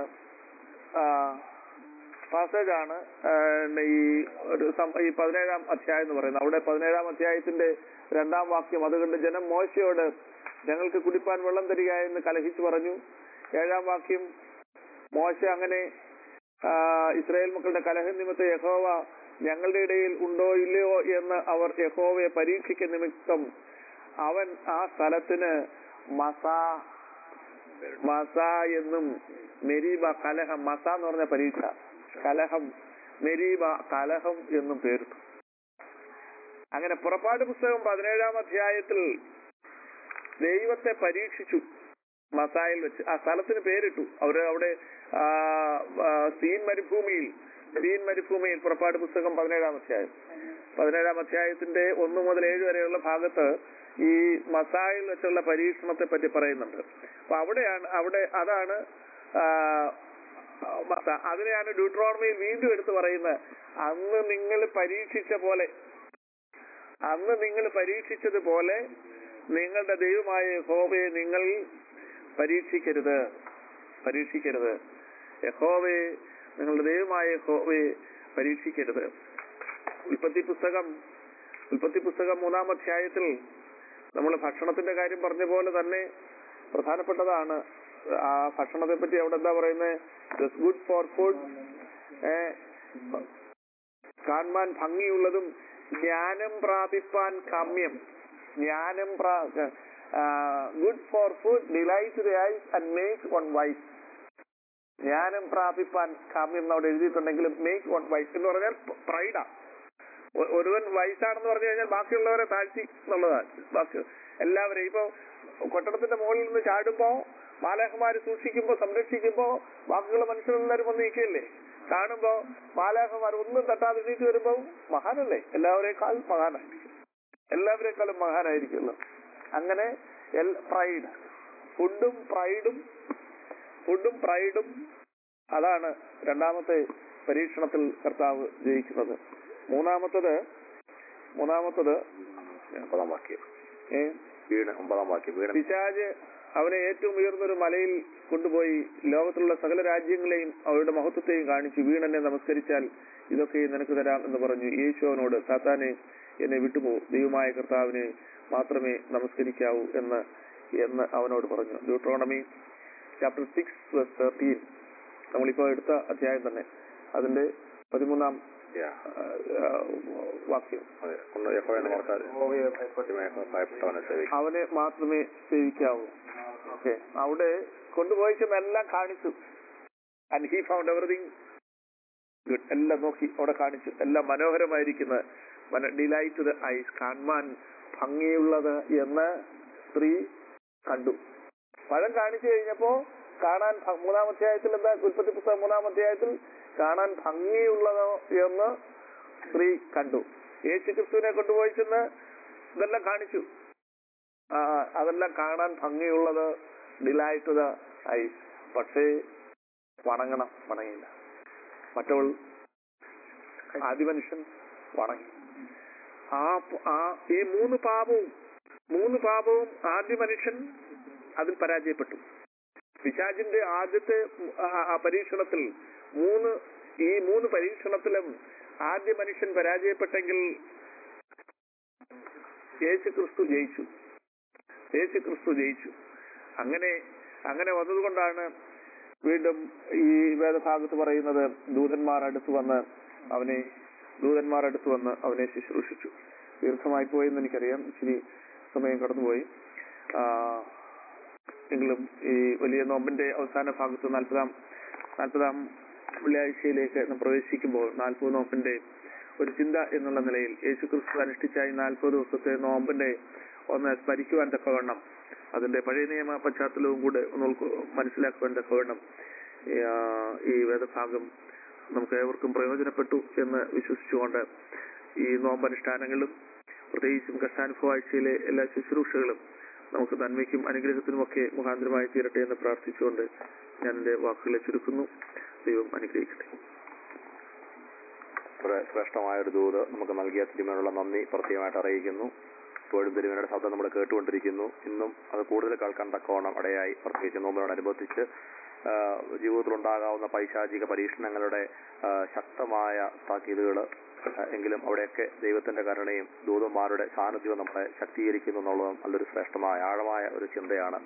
പാസേജാണ് ഈ ഒരു സം- ഈ പതിനേഴാം അധ്യായം എന്ന് പറയുന്നത് അവിടെ പതിനേഴാം അധ്യായത്തിന്റെ രണ്ടാം വാക്യം അതുകൊണ്ട് ജനം മോശയോട് ഞങ്ങൾക്ക് കുടിപ്പാൻ വെള്ളം തരിക എന്ന് കലഹിച്ചു പറഞ്ഞു ഏഴാം വാക്യം മോശ അങ്ങനെ ആ, ഇസ്രായേൽ മക്കളുടെ കലഹ നിമിത്തം യഹോവ ഞങ്ങളുടെ ഇടയിൽ ഉണ്ടോ ഇല്ലയോ എന്ന് അവർ യഹോവയെ പരീക്ഷിക്കുന്ന നിമിത്തം അവൻ ആ സ്ഥലത്തിന് മസാ മസ എന്നും മെരീബ കലഹം മസ എന്ന് പറഞ്ഞ പരീക്ഷ കലഹം മെരീബ കലഹം എന്നും പേരിട്ടു അങ്ങനെ പുറപ്പാട് പുസ്തകം പതിനേഴാം അധ്യായത്തിൽ ദൈവത്തെ പരീക്ഷിച്ചു മസായിൽ വെച്ച് ആ സ്ഥലത്തിന് പേരിട്ടു അവര് അവിടെ ആ, ആ, സീൻ മരുഭൂമിയിൽ സീൻ മരുഭൂമിയിൽ പുറപ്പാട് പുസ്തകം പതിനേഴാം അധ്യായം പതിനേഴാം അധ്യായത്തിന്റെ ഒന്ന് മുതൽ ഏഴ് വരെയുള്ള ഭാഗത്ത് ഈ മസായിൽ വെച്ചുള്ള പരീക്ഷണത്തെ പറ്റി പറയുന്നുണ്ട് അപ്പൊ അവിടെയാണ് അവിടെ അതാണ് ആ, മസ. അതിനെയാണ് ഡ്യൂട്രോണമിയിൽ വീണ്ടും എടുത്തു പറയുന്നത് അന്ന് നിങ്ങൾ പരീക്ഷിച്ച പോലെ അന്ന് നിങ്ങൾ പരീക്ഷിച്ചതുപോലെ നിങ്ങളുടെ ദൈവമായ യഹോവയെ നിങ്ങൾ പരീക്ഷിക്കരുത് പരീക്ഷിക്കരുത് യഹോവയെ നിങ്ങളുടെ ദൈവമായ യഹോവയെ പരീക്ഷിക്കരുത് ഉൽപ്പത്തി പുസ്തകം ഉൽപ്പത്തി പുസ്തകം മൂന്നാം അധ്യായത്തിൽ നമ്മൾ ഭക്ഷണത്തിന്റെ കാര്യം പറഞ്ഞ പോലെ തന്നെ പ്രധാനപ്പെട്ടതാണ് ആ ഭക്ഷണത്തെ പറ്റി അവിടെ എന്താ പറയുന്നത് ഗുഡ് ഫോർ ഫുഡ് കാണാൻ ഭംഗിയുള്ളതും ജ്ഞാനം പ്രാപിപ്പാൻ കാമ്യം ജ്ഞാനം good for food delight the eyes and make one wise ജ്ഞാനം പ്രാപിപ്പാൻ കാമ്യം എന്ന് അവിടെ എഴുതിയിട്ടുണ്ടെങ്കിലും മേക്ക് വൺ വൈസ് എന്ന് പറഞ്ഞാൽ പ്രൈഡാ ഒരുവൻ വയസ്സാണെന്ന് പറഞ്ഞു കഴിഞ്ഞാൽ ബാക്കിയുള്ളവരെ താഴ്ത്തി എന്നുള്ളതാണ് ബാക്കി എല്ലാവരെയും ഇപ്പൊ കൊട്ടടത്തിന്റെ മുകളിൽ നിന്ന് ചാടുമ്പോ മാലാഹമാര് സൂക്ഷിക്കുമ്പോ സംരക്ഷിക്കുമ്പോ ബാക്കിയുള്ള മനുഷ്യരെല്ലാരും വന്ന് നിൽക്കുകയല്ലേ കാണുമ്പോ മാലാഹമാർ ഒന്നും തട്ടാതെ എണീറ്റ് വരുമ്പോ മഹാനല്ലേ എല്ലാവരെക്കാൾ മഹാനായിരിക്കും എല്ലാവരെക്കാളും മഹാനായിരിക്കുമല്ലോ അങ്ങനെ പ്രൈഡ് ഫുഡും പ്രൈഡും ഫുഡും പ്രൈഡും അതാണ് രണ്ടാമത്തെ പരീക്ഷണത്തിൽ കർത്താവ് ജയിക്കുന്നത് മൂന്നാമത്തത് മൂന്നാമത്തത് ഒമ്പതാം വാക്യം ഏ വീണ് ഒമ്പതാം വാക്യം വീണ് പിശാജ് അവനെ ഏറ്റവും ഉയർന്നൊരു മലയിൽ കൊണ്ടുപോയി ലോകത്തിലുള്ള സകല രാജ്യങ്ങളെയും അവരുടെ മഹത്വത്തെയും കാണിച്ചു വീണെന്നെ നമസ്കരിച്ചാൽ ഇതൊക്കെ നിനക്ക് തരാം എന്ന് പറഞ്ഞു യേശു അവനോട് സാത്താനെ എന്നെ വിട്ടുപോ ദൈവമായ കർത്താവിനെ മാത്രമേ നമസ്കരിക്കാവൂ എന്ന് എന്ന് അവനോട് പറഞ്ഞു Deuteronomy chapter six plus thirteen നമ്മളിപ്പോ എടുത്ത അധ്യായം തന്നെ അതിന്റെ പതിമൂന്നാം Yeah. ആ, ആ, വാക്യം അതെ ഒന്ന് യഹോവയെ ഓർത്താൽ ഭയപ്പെട്ടവനെ സേവിക്കും അവനെ മാത്രമേ സേവിക്കാവൂ ഓക്കെ അവിടെ കൊണ്ടുപോയിച്ചും എല്ലാം കാണിച്ചു and he found everything good എല്ലാം നോക്കി അവിടെ കാണിച്ചു എല്ലാം മനോഹരമായിരിക്കുന്ന ഡിലൈറ്റ് ദ ഐസ് കാണാൻ ഭംഗിയുള്ളത് എന്ന് സ്ത്രീ കണ്ടു പഴം കാണിച്ചു കഴിഞ്ഞപ്പോ കാണാൻ ഭ- മൂന്നാം അധ്യായത്തിൽ എന്താ ഉൽപ്പത്തി പുസ്തകം മൂന്നാം അധ്യായത്തിൽ കാണാൻ ഭംഗിയുള്ളതോ എന്ന് സ്ത്രീ കണ്ടു യേശു ക്രിസ്തുവിനെ കൊണ്ടുപോയി ചെന്ന് ഇതെല്ലാം കാണിച്ചു ആ, അതെല്ലാം കാണാൻ ഭംഗിയുള്ളത് ഡിലൈറ്റ് ദ ഐസ് പക്ഷേ വണങ്ങണം വണങ്ങില്ല മറ്റവൾ ആദിമനുഷ്യൻ വണങ്ങി ആ പ- ആ ഈ മൂന്ന് പാപവും മൂന്ന് പാപവും ആദ്യ മനുഷ്യൻ അതിൽ പരാജയപ്പെട്ടു പിശാചിന്റെ ആദ്യത്തെ ആ- ആ പരീക്ഷണത്തിൽ മൂന്ന് ഈ മൂന്ന് പരീക്ഷണത്തിലും ആദ്യ മനുഷ്യൻ പരാജയപ്പെട്ടെങ്കിൽ യേശു ക്രിസ്തു ജയിച്ചു യേശു ക്രിസ്തു ജയിച്ചു അങ്ങനെ അങ്ങനെ വന്നതുകൊണ്ടാണ് വീണ്ടും ഈ വേദഭാഗത്ത് പറയുന്നത് ദൂതന്മാർ അടുത്ത് വന്ന് അവനെ ദൂതന്മാർ അടുത്ത് വന്ന് അവനെ ശുശ്രൂഷിച്ചു ദീർഘമായി പോയെന്ന് എനിക്കറിയാം ഇച്ചിരി സമയം കടന്നുപോയി ആ, എങ്കിലും ഈ വലിയ നോമ്പിന്റെ അവസാന ഭാഗത്ത് നാൽപ്പതാം നാൽപ്പതാം വെള്ളിയാഴ്ചയിലേക്ക് നാം പ്രവേശിക്കുമ്പോൾ നാൽപ്പത് നോമ്പിന്റെ ഒരു ചിന്ത എന്നുള്ള നിലയിൽ യേശു ക്രിസ്തു അനുഷ്ഠിച്ച ഈ നാൽപ്പത് ദിവസത്തെ നോമ്പിന്റെ ഒന്ന് സ്മരിക്കുവാൻ തക്കവണ്ണം അതിന്റെ പഴയ നിയമ പശ്ചാത്തലവും കൂടെ ഒന്ന് ഉൾക്കൊ- മനസ്സിലാക്കുവാൻ തക്കവണ്ണം ഈ, ആ, ഈ വേദഭാഗം നമുക്ക് ഏവർക്കും പ്രയോജനപ്പെട്ടു എന്ന് വിശ്വസിച്ചുകൊണ്ട് ഈ നോമ്പനുഷ്ഠാനങ്ങളും പ്രത്യേകിച്ചും കഷ്ടാനുഭവ ആഴ്ചയിലെ എല്ലാ ശുശ്രൂഷകളും നമുക്ക് നന്മയ്ക്കും അനുഗ്രഹത്തിനും ഒക്കെ മുഖാന്തരമായി തീരട്ടെ എന്ന് പ്രാർത്ഥിച്ചുകൊണ്ട് ഞാൻ എന്റെ വാക്കുകളെ ചുരുക്കുന്നു ദൈവം അനുഗ്രഹിക്കട്ടെ ഒരു ശ്രേഷ്ഠമായ ഒരു ദൂത് നമുക്ക് നൽകിയ തിരുമേനുള്ള നന്ദി പ്രത്യേകമായിട്ട് അറിയിക്കുന്നു ഇപ്പോഴും തിരുമേനയുടെ ശബ്ദം നമ്മൾ കേട്ടുകൊണ്ടിരിക്കുന്നു ഇന്നും അത് കൂടുതൽ കേൾക്കാൻ തക്കവണ്ണം ഇടയായി പ്രത്യേകിച്ച് നോമ്പിനോടനുബന്ധിച്ച് ആ, ജീവിതത്തിലുണ്ടാകാവുന്ന പൈശാചിക പരീക്ഷണങ്ങളുടെ ആ, ശക്തമായ താക്കീതുകൾ എങ്കിലും അവിടെയൊക്കെ ദൈവത്തിന്റെ കരുണയും ദൂതന്മാരുടെ സാന്നിധ്യവും നമ്മളെ ശക്തീകരിക്കുന്നു എന്നുള്ളത് നല്ലൊരു ശ്രേഷ്ഠമായ ആഴമായ ഒരു ചിന്തയാണ്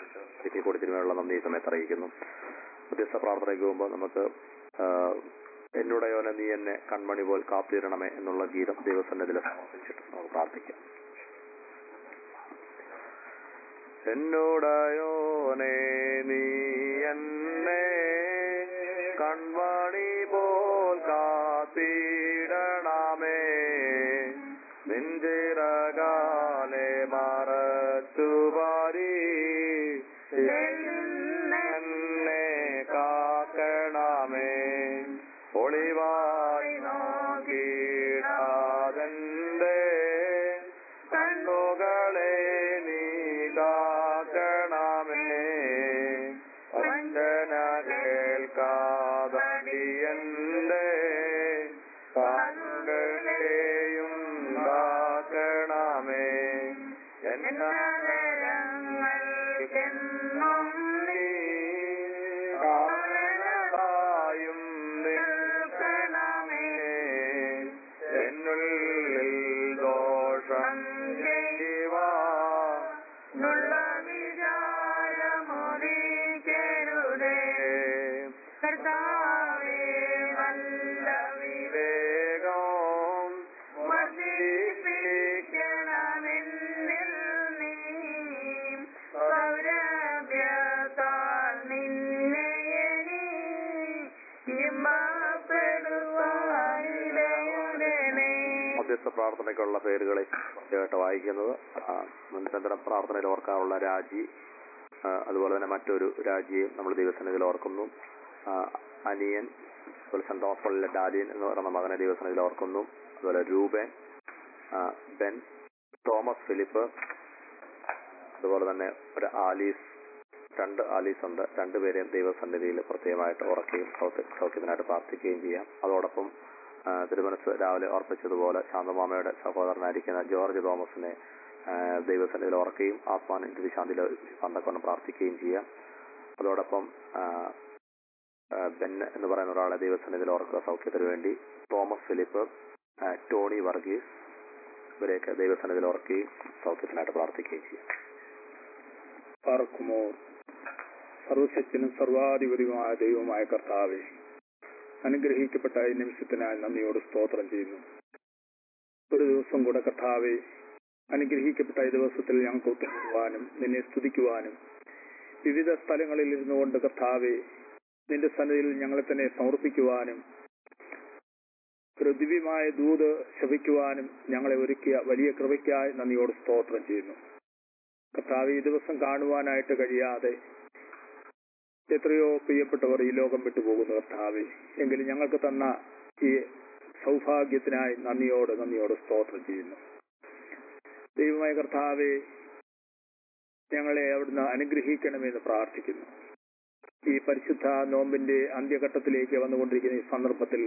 നമുക്ക് കൂടി തിരുമേനുള്ള നന്ദി ഈ സമയത്ത് അറിയിക്കുന്നു വ്യത്യസ്ത പ്രാർത്ഥനയ്ക്ക് മുമ്പ് നമുക്ക് ആ, എന്നുടയോനെ നീ എന്നെ കൺമണി പോൽ കാത്തിരണമേ എന്നുള്ള ഗീതം ദൈവസന്നിധിയിൽ സമർപ്പിച്ചിട്ട് നമുക്ക് പ്രാർത്ഥിക്കാം എന്നുടയോനെ നീ എന്നെ കൺമണി പോൽ കാത്തിടണമേ നെഞ്ചിറകാലെ മറച്ചുപാരി എന്നെ കാക്കണമേ ഒളിവായി നോക്കിടാതെന്റെ കണ്ണുകളെ നീ കാക്കണമേ വഞ്ചന കേൾക്കാതടിയന്റെ കണ്ണുകളെയും കാക്കണമേ എന്നങ്ങൾക്കെന്നും നീ കാവലായും നിൽക്കണമേ എന്നുള്ളിൽ ദോഷം ചെയ്യുവാനുള്ള വിചാരമൊരിക്കരുതേ കർത്താവേ നല്ല വിവേകം വർദ്ധിപ്പിക്കണമെന്നിൽ നീ സൗരഭ്യത്താൽ നിന്നെ മധ്യസ്ഥ പ്രാർത്ഥനയ്ക്കുള്ള പേരുകളെ പ്രത്യേകമായിട്ട് വായിക്കുന്നത് ആ, മുൻസന്തര പ്രാർത്ഥനയിൽ ഓർക്കാനുള്ള രാജി ആ, അതുപോലെ തന്നെ മറ്റൊരു രാജിയും നമ്മൾ ദൈവസന്നിധിയിൽ ഓർക്കുന്നു ആ, അനിയൻ അതുപോലെ സെന്റ് തോമസ് ഡാലിയൻ എന്ന് പറയുന്ന മകനെ ദൈവസന്നിധിയിൽ ഓർക്കുന്നു അതുപോലെ രൂപൻ ആ, ബെൻ തോമസ് ഫിലിപ്പ് അതുപോലെ തന്നെ ഒരു ആലീസ് രണ്ട് ആലീസ് ഉണ്ട് രണ്ടുപേരെയും ദൈവസന്നിധിയിൽ പ്രത്യേകമായിട്ട് ഉറക്കുകയും സൗഖ്യ സൗഖ്യത്തിനായിട്ട് പ്രാർത്ഥിക്കുകയും ചെയ്യാം അതോടൊപ്പം ആ, തിരുമനസ് രാവിലെ ഓർപ്പിച്ചതുപോലെ ശാന്തമാമയുടെ സഹോദരനായിരിക്കുന്ന ജോർജ് തോമസിനെ ആ, ദൈവസന്നിധിയിൽ ഓർക്കുകയും ആത്മാനിന്റെ വിശാന്തിയിൽ പന്തക്കൊണ്ട് പ്രാർത്ഥിക്കുകയും ചെയ്യാം അതോടൊപ്പം ആ, ആ, ബെൻ എന്ന് പറയുന്ന ഒരാളെ ദൈവസന്നിധിയിൽ ഓർക്കുക സൗഖ്യത്തിന് വേണ്ടി തോമസ് ഫിലിപ്പ് ആ, ടോണി വർഗീസ് ഇവരെയൊക്കെ ദൈവസന്നിധിയിൽ ഓർക്കുകയും സൗഖ്യത്തിനായിട്ട് പ്രാർത്ഥിക്കുകയും ചെയ്യാം പാർക്കുമോ സർവശക്തനും സർവാധിപതിയുമായ ദൈവമായ കർത്താവെ അനുഗ്രഹിക്കപ്പെട്ട ഈ നിമിഷത്തിനായി നന്ദിയോട് സ്തോത്രം ചെയ്യുന്നു ഒരു ദിവസം കൂടെ കർത്താവെ അനുഗ്രഹിക്കപ്പെട്ട ഈ ദിവസത്തിൽ ഞങ്ങൾക്ക് ഒത്തുകൂടുവാനും നിന്നെ സ്തുതിക്കുവാനും വിവിധ സ്ഥലങ്ങളിൽ ഇരുന്നു കൊണ്ട് കർത്താവെ നിന്റെ സന്നിധിയിൽ ഞങ്ങളെ തന്നെ സമർപ്പിക്കുവാനും ഒരു ദിവ്യമായ ദൂത് ശപിക്കുവാനും ഞങ്ങളെ ഒരുക്കിയ വലിയ കൃപയ്ക്കായി നന്ദിയോട് സ്തോത്രം ചെയ്യുന്നു കർത്താവ് ഈ ദിവസം കാണുവാനായിട്ട് കഴിയാതെ എത്രയോ പ്രിയപ്പെട്ടവർ ഈ ലോകം വിട്ടുപോകുന്നു കർത്താവെ എങ്കിലും ഞങ്ങൾക്ക് തന്ന ഈ സൗഭാഗ്യത്തിനായി നന്ദിയോട് നന്ദിയോട് സ്തോത്രം ചെയ്യുന്നു ദൈവമായ കർത്താവെ ഞങ്ങളെ അവിടുന്ന് അനുഗ്രഹിക്കണമെന്ന് പ്രാർത്ഥിക്കുന്നു ഈ പരിശുദ്ധ നോമ്പിന്റെ അന്ത്യഘട്ടത്തിലേക്ക് വന്നുകൊണ്ടിരിക്കുന്ന ഈ സന്ദർഭത്തിൽ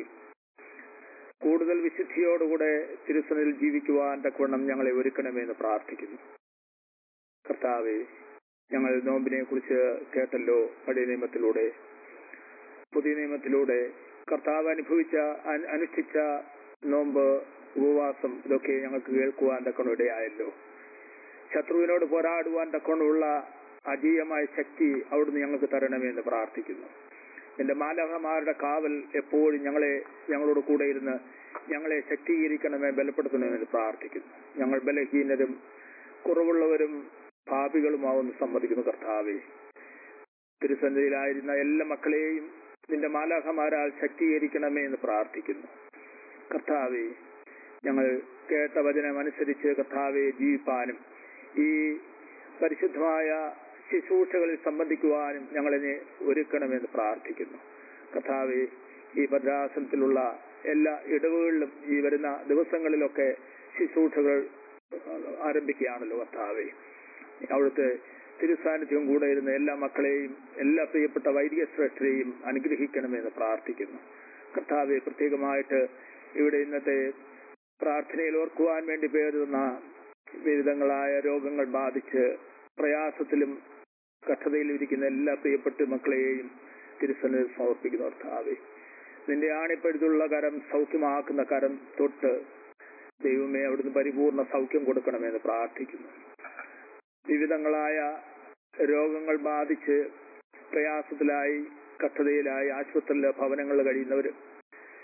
കൂടുതൽ വിശുദ്ധിയോടുകൂടെ തിരുസനിൽ ജീവിക്കുവാൻ തക്കവണ്ണം ഞങ്ങളെ ഒരുക്കണമെന്ന് പ്രാർത്ഥിക്കുന്നു കർത്താവെ ഞങ്ങൾ നോമ്പിനെ കുറിച്ച് കേട്ടല്ലോ പഴയ നിയമത്തിലൂടെ പുതിയ നിയമത്തിലൂടെ കർത്താവ് അനുഭവിച്ച അൻ- അനുഷ്ഠിച്ച നോമ്പ് ഉപവാസം ഇതൊക്കെ ഞങ്ങൾക്ക് കേൾക്കുവാൻ തക്കണ ഇടയായല്ലോ ശത്രുവിനോട് പോരാടുവാൻ തക്കണമുള്ള അജീയമായ ശക്തി അവിടുന്ന് ഞങ്ങൾക്ക് തരണമെന്ന് പ്രാർത്ഥിക്കുന്നു എന്റെ മാലഹമാരുടെ കാവൽ എപ്പോഴും ഞങ്ങളെ ഞങ്ങളോട് കൂടെ ഇരുന്ന് ഞങ്ങളെ ശക്തീകരിക്കണമേ ബലപ്പെടുത്തണമെന്ന് പ്രാർത്ഥിക്കുന്നു ഞങ്ങൾ ബലഹീനരും കുറവുള്ളവരും പാപികളുമാവെന്ന് സമ്മതിക്കുന്നു കർത്താവെ തിരുസന്നിധിയിലായിരുന്ന എല്ലാ മക്കളെയും നിന്റെ മാലാഖമാരാൽ ശക്തീകരിക്കണമേ എന്ന് പ്രാർത്ഥിക്കുന്നു കർത്താവെ ഞങ്ങൾ കേട്ട വചനം അനുസരിച്ച് കർത്താവെ ജീവിപ്പാനും ഈ പരിശുദ്ധമായ ശുശ്രൂഷകളിൽ സംബന്ധിക്കുവാനും ഞങ്ങളെ ഒരുക്കണമെന്ന് പ്രാർത്ഥിക്കുന്നു കർത്താവെ ഈ ഭദ്രാസനത്തിലുള്ള എല്ലാ ഇടവുകളിലും ഈ വരുന്ന ദിവസങ്ങളിലൊക്കെ ശുശ്രൂഷകൾ ആരംഭിക്കുകയാണല്ലോ കർത്താവെ അവിടുത്തെ തിരുസാന്നിധ്യവും കൂടെ ഇരുന്ന എല്ലാ മക്കളെയും എല്ലാ പ്രിയപ്പെട്ട വൈദിക ശ്രേഷ്ഠരെയും അനുഗ്രഹിക്കണമെന്ന് പ്രാർത്ഥിക്കുന്നു കർത്താവെ പ്രത്യേകമായിട്ട് ഇവിടെ ഇന്നത്തെ പ്രാർത്ഥനയിൽ ഓർക്കുവാൻ വേണ്ടി പേരുന്ന വിവിധങ്ങളായ രോഗങ്ങൾ ബാധിച്ച് പ്രയാസത്തിലും കഷ്ടതയിലും ഇരിക്കുന്ന എല്ലാ പ്രിയപ്പെട്ട മക്കളെയും തിരുസന്നിധി സമർപ്പിക്കുന്നു കർത്താവെ നിന്റെ ആണിപ്പഴുതുള്ള കരം സൗഖ്യമാക്കുന്ന കരം തൊട്ട് ദൈവമേ അവിടുന്ന് പരിപൂർണ സൗഖ്യം കൊടുക്കണമെന്ന് പ്രാർത്ഥിക്കുന്നു വിവിധങ്ങളായ രോഗങ്ങൾ ബാധിച്ച് പ്രയാസത്തിലായി കഷ്ടതയിലായി ആശുപത്രിയിലെ ഭവനങ്ങളിൽ കഴിയുന്നവർ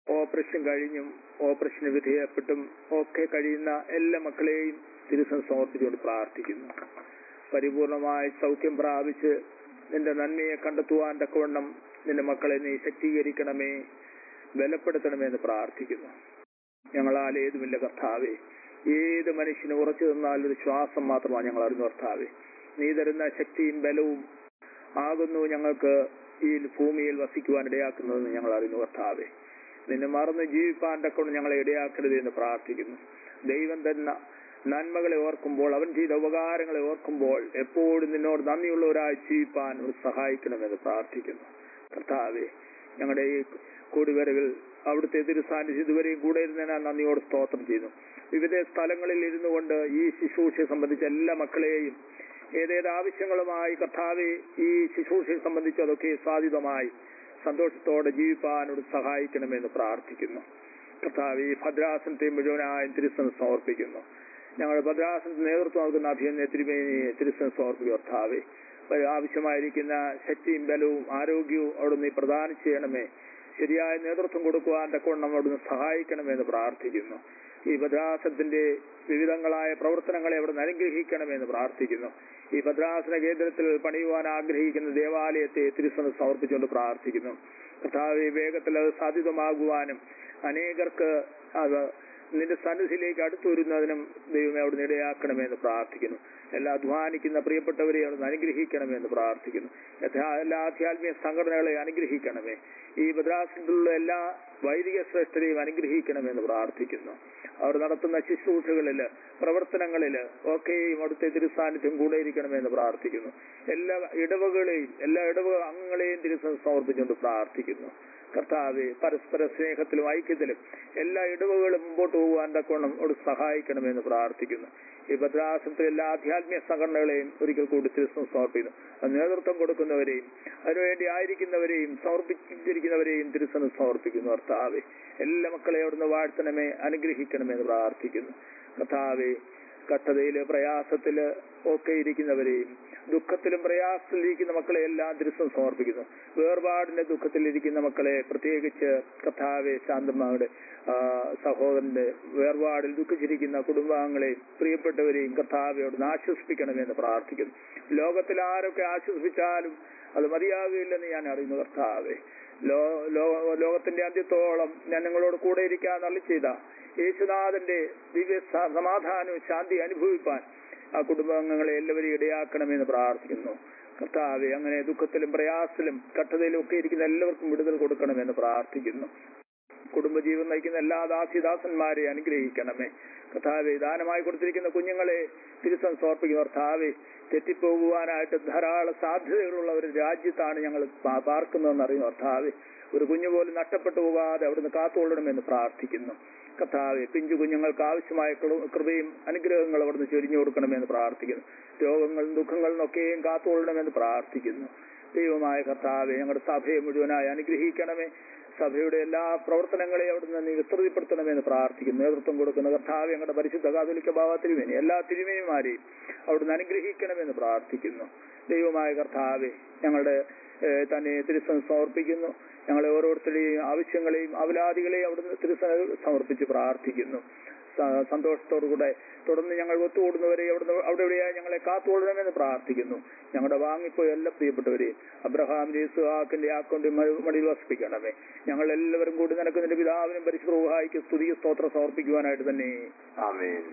ഓപ്പറേഷൻ കഴിഞ്ഞും ഓപ്പറേഷന് വിധേയപ്പെട്ടും ഒക്കെ കഴിയുന്ന എല്ലാ മക്കളെയും തിരുസം സമർപ്പിച്ചുകൊണ്ട് പ്രാർത്ഥിക്കുന്നു പരിപൂർണമായി സൗഖ്യം പ്രാപിച്ച് നിന്റെ നന്മയെ കണ്ടെത്തുവാൻ തക്കവണ്ണം നിന്റെ മക്കളെ നീ ശക്തീകരിക്കണമേ ബലപ്പെടുത്തണമേ എന്ന് പ്രാർത്ഥിക്കുന്നു ഞങ്ങളാൽ ഏതുമില്ല കർത്താവേ ഏത് മനുഷ്യന് ഉറച്ചു നിന്നാൽ ഒരു ശ്വാസം മാത്രമാണ് ഞങ്ങൾ അറിഞ്ഞു കർത്താവേ നീ തരുന്ന ശക്തിയും ബലവും ആകുന്നു ഞങ്ങൾക്ക് ഈ ഭൂമിയിൽ വസിക്കുവാൻ ഇടയാക്കുന്നതെന്ന് ഞങ്ങൾ അറിയുന്നു കർത്താവേ നിന്നെ മറന്ന് ജീവിപ്പാൻ തക്കൊണ്ട് ഞങ്ങളെ ഇടയാക്കരുത് എന്ന് പ്രാർത്ഥിക്കുന്നു ദൈവം തന്ന നന്മകളെ ഓർക്കുമ്പോൾ അവൻ ചെയ്ത ഉപകാരങ്ങളെ ഓർക്കുമ്പോൾ എപ്പോഴും നിന്നോട് നന്ദിയുള്ളവരായി ജീവിപ്പാൻ ഒരു സഹായിക്കണമെന്ന് പ്രാർത്ഥിക്കുന്നു കർത്താവേ ഞങ്ങളുടെ ഈ കൂടിവരവിൽ അവിടുത്തെ തിരുസാന്നിധ്യം ഇതുവരെയും കൂടെ ഇരുന്നതിനാൽ നന്ദിയോട് സ്തോത്രം ചെയ്യുന്നു വിവിധ സ്ഥലങ്ങളിൽ ഇരുന്നു കൊണ്ട് ഈ ശുശ്രൂഷയെ സംബന്ധിച്ച എല്ലാ മക്കളെയും ഏതേത് ആവശ്യങ്ങളുമായി കർത്താവെ ഈ ശുശ്രൂഷയെ സംബന്ധിച്ച് അതൊക്കെ സാധ്യതമായി സന്തോഷത്തോടെ ജീവിപ്പാനോട് സഹായിക്കണമെന്ന് പ്രാർത്ഥിക്കുന്നു കർത്താവ് ഈ ഭദ്രാസനത്തെ മുഴുവനായും തിരുസനം സമർപ്പിക്കുന്നു ഞങ്ങളുടെ ഭദ്രാസനത്തിന് നേതൃത്വം നൽകുന്ന അഭിനയ തിരുമേനിയെ തിരുസനം സമർപ്പിക്കും കർത്താവെ ആവശ്യമായിരിക്കുന്ന ശക്തിയും ബലവും ആരോഗ്യവും അവിടുന്ന് നീ പ്രദാനം ചെയ്യണമേ ശരിയായ നേതൃത്വം കൊടുക്കുവാൻ തക്കവണ്ണം അവിടുന്ന് സഹായിക്കണമെന്ന് പ്രാർത്ഥിക്കുന്നു ഈ ഭദ്രാസനത്തിന്റെ വിവിധങ്ങളായ പ്രവർത്തനങ്ങളെ അവിടുന്ന് അനുഗ്രഹിക്കണമെന്ന് പ്രാർത്ഥിക്കുന്നു ഈ ഭദ്രാസന കേന്ദ്രത്തിൽ പണിയുവാൻ ആഗ്രഹിക്കുന്ന ദേവാലയത്തെ തിരുസനം സമർപ്പിച്ചുകൊണ്ട് പ്രാർത്ഥിക്കുന്നു കർത്താവ് വേഗത്തിൽ അത് സാധ്യതമാകുവാനും അനേകർക്ക് അത് നിന്റെ സന്നിധിയിലേക്ക് അടുത്തു വരുന്നതിനും ദൈവമേ അവിടുന്ന് ഇടയാക്കണമെന്ന് പ്രാർത്ഥിക്കുന്നു എല്ലാ അധ്വാനിക്കുന്ന പ്രിയപ്പെട്ടവരെ അവിടുന്ന് അനുഗ്രഹിക്കണമെന്ന് പ്രാർത്ഥിക്കുന്നു യഥാ- എല്ലാ ആധ്യാത്മിക സംഘടനകളെ അനുഗ്രഹിക്കണമേ ഈ ഭദ്രാസനത്തിലുള്ള എല്ലാ വൈദിക ശ്രേഷ്ഠരെയും അനുഗ്രഹിക്കണമെന്ന് പ്രാർത്ഥിക്കുന്നു അവർ നടത്തുന്ന ശുശ്രൂഷകളില് പ്രവർത്തനങ്ങളില് ഒക്കെയും അവിടുത്തെ തിരുസാന്നിധ്യം കൂടെ ഇരിക്കണമെന്ന് പ്രാർത്ഥിക്കുന്നു എല്ലാ ഇടവകളെയും എല്ലാ ഇടവ അംഗങ്ങളെയും തിരുസം സമർപ്പിച്ചുകൊണ്ട് പ്രാർത്ഥിക്കുന്നു കർത്താവെ പരസ്പര സ്നേഹത്തിലും ഐക്യത്തിലും എല്ലാ ഇടവുകളും മുമ്പോട്ട് പോകുവാൻ തക്കവണ്ണം അവിടെ സഹായിക്കണമെന്ന് പ്രാർത്ഥിക്കുന്നു ഈ ഭദ്രാസനത്തിലെ എല്ലാ ആധ്യാത്മിക സംഘടനകളെയും ഒരിക്കൽ കൂടി തിരുസം സമർപ്പിക്കുന്നു അത് നേതൃത്വം കൊടുക്കുന്നവരെയും അതിനുവേണ്ടി ആയിരിക്കുന്നവരെയും സമർപ്പിച്ചിരിക്കുന്നവരെയും തിരുസനം സമർപ്പിക്കുന്നു കർത്താവെ എല്ലാ മക്കളെ അവിടുന്ന് വാഴ്ത്തണമേ അനുഗ്രഹിക്കണമെന്ന് പ്രാർത്ഥിക്കുന്നു കർത്താവെ കട്ടതയില് പ്രയാസത്തില് ഒക്കെ ഇരിക്കുന്നവരെയും ദുഃഖത്തിലും പ്രയാസത്തിലിരിക്കുന്ന മക്കളെ എല്ലാം തിരുസം സമർപ്പിക്കുന്നു വേർപാടിന്റെ ദുഃഖത്തിലിരിക്കുന്ന മക്കളെ പ്രത്യേകിച്ച് കഥാവെ ശാന്തമ്മയുടെ ആ, സഹോദരന്റെ വേർപാടിൽ ദുഃഖിച്ചിരിക്കുന്ന കുടുംബാംഗങ്ങളെയും പ്രിയപ്പെട്ടവരെയും കർത്താവെ അവിടുന്ന് ആശ്വസിപ്പിക്കണമെന്ന് പ്രാർത്ഥിക്കുന്നു ലോകത്തിൽ ആരൊക്കെ ആശ്വസിപ്പിച്ചാലും അത് മതിയാകില്ലെന്ന് ഞാൻ അറിയുന്നു കർത്താവെ ലോ ലോ- ലോകത്തിന്റെ അന്ത്യത്തോളം ഞാൻ നിങ്ങളോട് കൂടെ ഇരിക്കാൻ അള്ളി ചെയ്ത യേശുനാഥന്റെ ദിവ്യ സ- സമാധാനവും ശാന്തി അനുഭവിപ്പാൻ ആ കുടുംബാംഗങ്ങളെ എല്ലാവരെയും ഇടയാക്കണമെന്ന് പ്രാർത്ഥിക്കുന്നു കർത്താവെ അങ്ങനെ ദുഃഖത്തിലും പ്രയാസത്തിലും കട്ടതയിലും ഒക്കെ ഇരിക്കുന്ന എല്ലാവർക്കും വിടുതൽ കൊടുക്കണമെന്ന് പ്രാർത്ഥിക്കുന്നു കുടുംബജീവൻ നയിക്കുന്ന എല്ലാ ദാസിദാസന്മാരെ അനുഗ്രഹിക്കണമേ കർത്താവെ ദാനമായി കൊടുത്തിരിക്കുന്ന കുഞ്ഞുങ്ങളെ തിരുസം സമർപ്പിക്കുന്ന കർത്താവെ തെറ്റിപ്പോകുവാനായിട്ട് ധാരാളം സാധ്യതകളുള്ള ഒരു രാജ്യത്താണ് ഞങ്ങൾ പാ- പാർക്കുന്നതെന്ന് അറിയുന്നു കർത്താവെ ഒരു കുഞ്ഞു പോലും നഷ്ടപ്പെട്ടു പോകാതെ അവിടുന്ന് കാത്തുകൊള്ളണമെന്ന് പ്രാർത്ഥിക്കുന്നു കർത്താവെ പിഞ്ചു കുഞ്ഞുങ്ങൾക്ക് ആവശ്യമായ കൃ- കൃപയും അനുഗ്രഹങ്ങളും അവിടുന്ന് ചൊരിഞ്ഞു കൊടുക്കണമെന്ന് പ്രാർത്ഥിക്കുന്നു രോഗങ്ങളും ദുഃഖങ്ങളിൽ നിന്നൊക്കെയും കാത്തുകൊള്ളണമെന്ന് പ്രാർത്ഥിക്കുന്നു ദൈവമായ കർത്താവെ ഞങ്ങളുടെ സഭയെ മുഴുവനായി അനുഗ്രഹിക്കണമേ സഭയുടെ എല്ലാ പ്രവർത്തനങ്ങളെയും അവിടുന്ന് നീ വിസ്തൃതിപ്പെടുത്തണമെന്ന് പ്രാർത്ഥിക്കുന്നു നേതൃത്വം കൊടുക്കുന്ന കർത്താവ് ഞങ്ങളുടെ പരിശുദ്ധ കാതോലിക്ക ഭാവ തിരുമേനി എല്ലാ തിരുമേനിമാരെയും അവിടുന്ന് അനുഗ്രഹിക്കണമെന്ന് പ്രാർത്ഥിക്കുന്നു ദൈവമായ കർത്താവെ ഞങ്ങളുടെ ഏഹ്, തന്നെ തിരുസൻ സമർപ്പിക്കുന്നു ഞങ്ങളെ ഓരോരുത്തരുടെയും ആവശ്യങ്ങളെയും അവലാദികളെയും അവിടുന്ന് തിരുസന സമർപ്പിച്ച് പ്രാർത്ഥിക്കുന്നു സ- സന്തോഷത്തോടുകൂടെ തുടർന്ന് ഞങ്ങൾ ഒത്തുകൂടുന്നവരെ അവിടുന്ന് അവിടെ എവിടെയായി ഞങ്ങളെ കാത്തുകൊള്ളണമെന്ന് പ്രാർത്ഥിക്കുന്നു ഞങ്ങളുടെ വാങ്ങിപ്പോയ എല്ലാ പ്രിയപ്പെട്ടവരെയും അബ്രഹാമിന്റെ ഇസ്ഹാക്കിന്റെ അക്കൗണ്ടിൽ മടിയിൽ വസിപ്പിക്കണമേ ഞങ്ങൾ എല്ലാവരും കൂടി നിനക്ക് നിന്റെ പിതാവിനും പരിശുദ്ധ സ്തുതിയ സ്തോത്രം സമർപ്പിക്കുവാനായിട്ട് തന്നെ ആമേൻ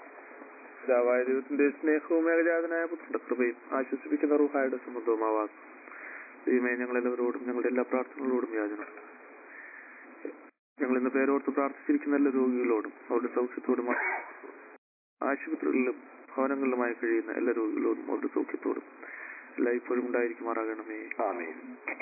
പിതാവായ ദൈവത്തിന്റെ സ്നേഹവും ഏകജാതനായ പുത്രന്റെ കൃപയും ആശ്വസിപ്പിക്കുന്ന റുഹായുടെ സമ്മതവും ആവാസ് ദൈവമേ ഞങ്ങൾ എല്ലാവരോടും ഞങ്ങളുടെ എല്ലാ പ്രാർത്ഥനകളോടും യാചന ഞങ്ങൾ ഇന്ന് പേരോർത്ത് പ്രാർത്ഥിച്ചിരിക്കുന്ന എല്ലാ രോഗികളോടും അവരുടെ സൗഖ്യത്തോടും ആശുപത്രികളിലും ഭവനങ്ങളിലുമായി കഴിയുന്ന എല്ലാ രോഗികളോടും അവരുടെ സൗഖ്യത്തോടും എല്ലാ ഇപ്പോഴും ഉണ്ടായിരിക്കുമാറാകണമേ ആമേൻ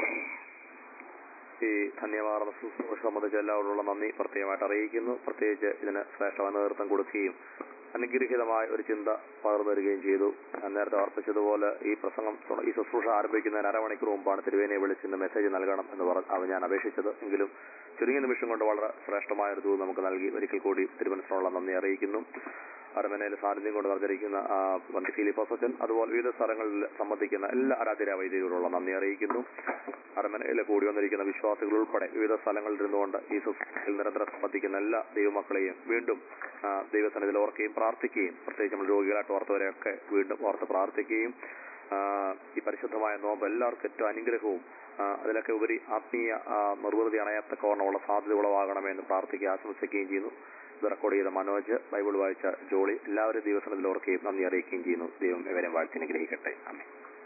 ഈ ധന്യവാർന്ന ശുശ്രൂഷ സംബന്ധിച്ച് എല്ലാവരോടുള്ള നന്ദി പ്രത്യേകമായിട്ട് അറിയിക്കുന്നു പ്രത്യേകിച്ച് ഇതിന് ശ്രേഷ്ഠമായ നേതൃത്വം കൊടുക്കുകയും അനുഗ്രഹീതമായ ഒരു ചിന്ത പകർന്നു തരികയും ചെയ്തു ഞാൻ നേരത്തെ ഓർപ്പിച്ചതുപോലെ ഈ പ്രസംഗം തുട- ഈ ശുശ്രൂഷ ആരംഭിക്കുന്നതിന് അരമണിക്കൂർ മുമ്പാണ് തിരുവേനെ വിളിച്ച് ഇന്ന് മെസ്സേജ് നൽകണം എന്ന് പറഞ്ഞ് അത് ഞാൻ അപേക്ഷിച്ചത് എങ്കിലും ചുരുങ്ങിയ നിമിഷം കൊണ്ട് വളരെ ശ്രേഷ്ഠമായ ഒരു ദൂത് നമുക്ക് നൽകി ഒരിക്കൽ കൂടി തിരുവനന്തപുരമുള്ള നന്ദി അറിയിക്കുന്നു അരമനയിൽ സാന്നിധ്യം കൊണ്ട് നടന്നിരിക്കുന്ന ആ, പണ്ട് ഫിലിപ്പോസച്ചൻ അതുപോലെ വിവിധ സ്ഥലങ്ങളിൽ സംബന്ധിക്കുന്ന എല്ലാ ആരാധ്യരായ വൈദ്യരോടുള്ള നന്ദി അറിയിക്കുന്നു അരമനയിൽ കൂടി വന്നിരിക്കുന്ന വിശ്വാസികൾ ഉൾപ്പെടെ വിവിധ സ്ഥലങ്ങളിൽ ഇരുന്നുകൊണ്ട് ഈ സുസ്ഥിതിയിൽ നിരന്തരം സംബന്ധിക്കുന്ന എല്ലാ ദൈവമക്കളെയും വീണ്ടും ആ, ദൈവസന്നിധിയിൽ ഓർക്കുകയും പ്രാർത്ഥിക്കുകയും പ്രത്യേകിച്ച് നമ്മൾ രോഗികളായിട്ട് ഓർത്തവരെയൊക്കെ വീണ്ടും ഓർത്ത് പ്രാർത്ഥിക്കുകയും ആ, ഈ പരിശുദ്ധമായ നോമ്പ് എല്ലാവർക്കും ഏറ്റവും അനുഗ്രഹവും ആ, അതിലൊക്കെ ഉപരി ആത്മീയ ആ, നിർവൃതി അണയത്തക്കവണ്ണമുള്ള സാധ്യത ഉളവാകണമെന്ന് പ്രാർത്ഥിക്കുകയും ആശംസിക്കുകയും ചെയ്യുന്നു ഇത് റെക്കോർഡ് ചെയ്ത മനോജ് ബൈബിൾ വായിച്ച ജോളി എല്ലാവരും ദിവസത്തിൽ ഓർക്കുകയും നന്ദി അറിയിക്കുകയും ചെയ്യുന്നു ദൈവം ഇവരെ വാഴ്ത്തി അനുഗ്രഹിക്കട്ടെ ആമേൻ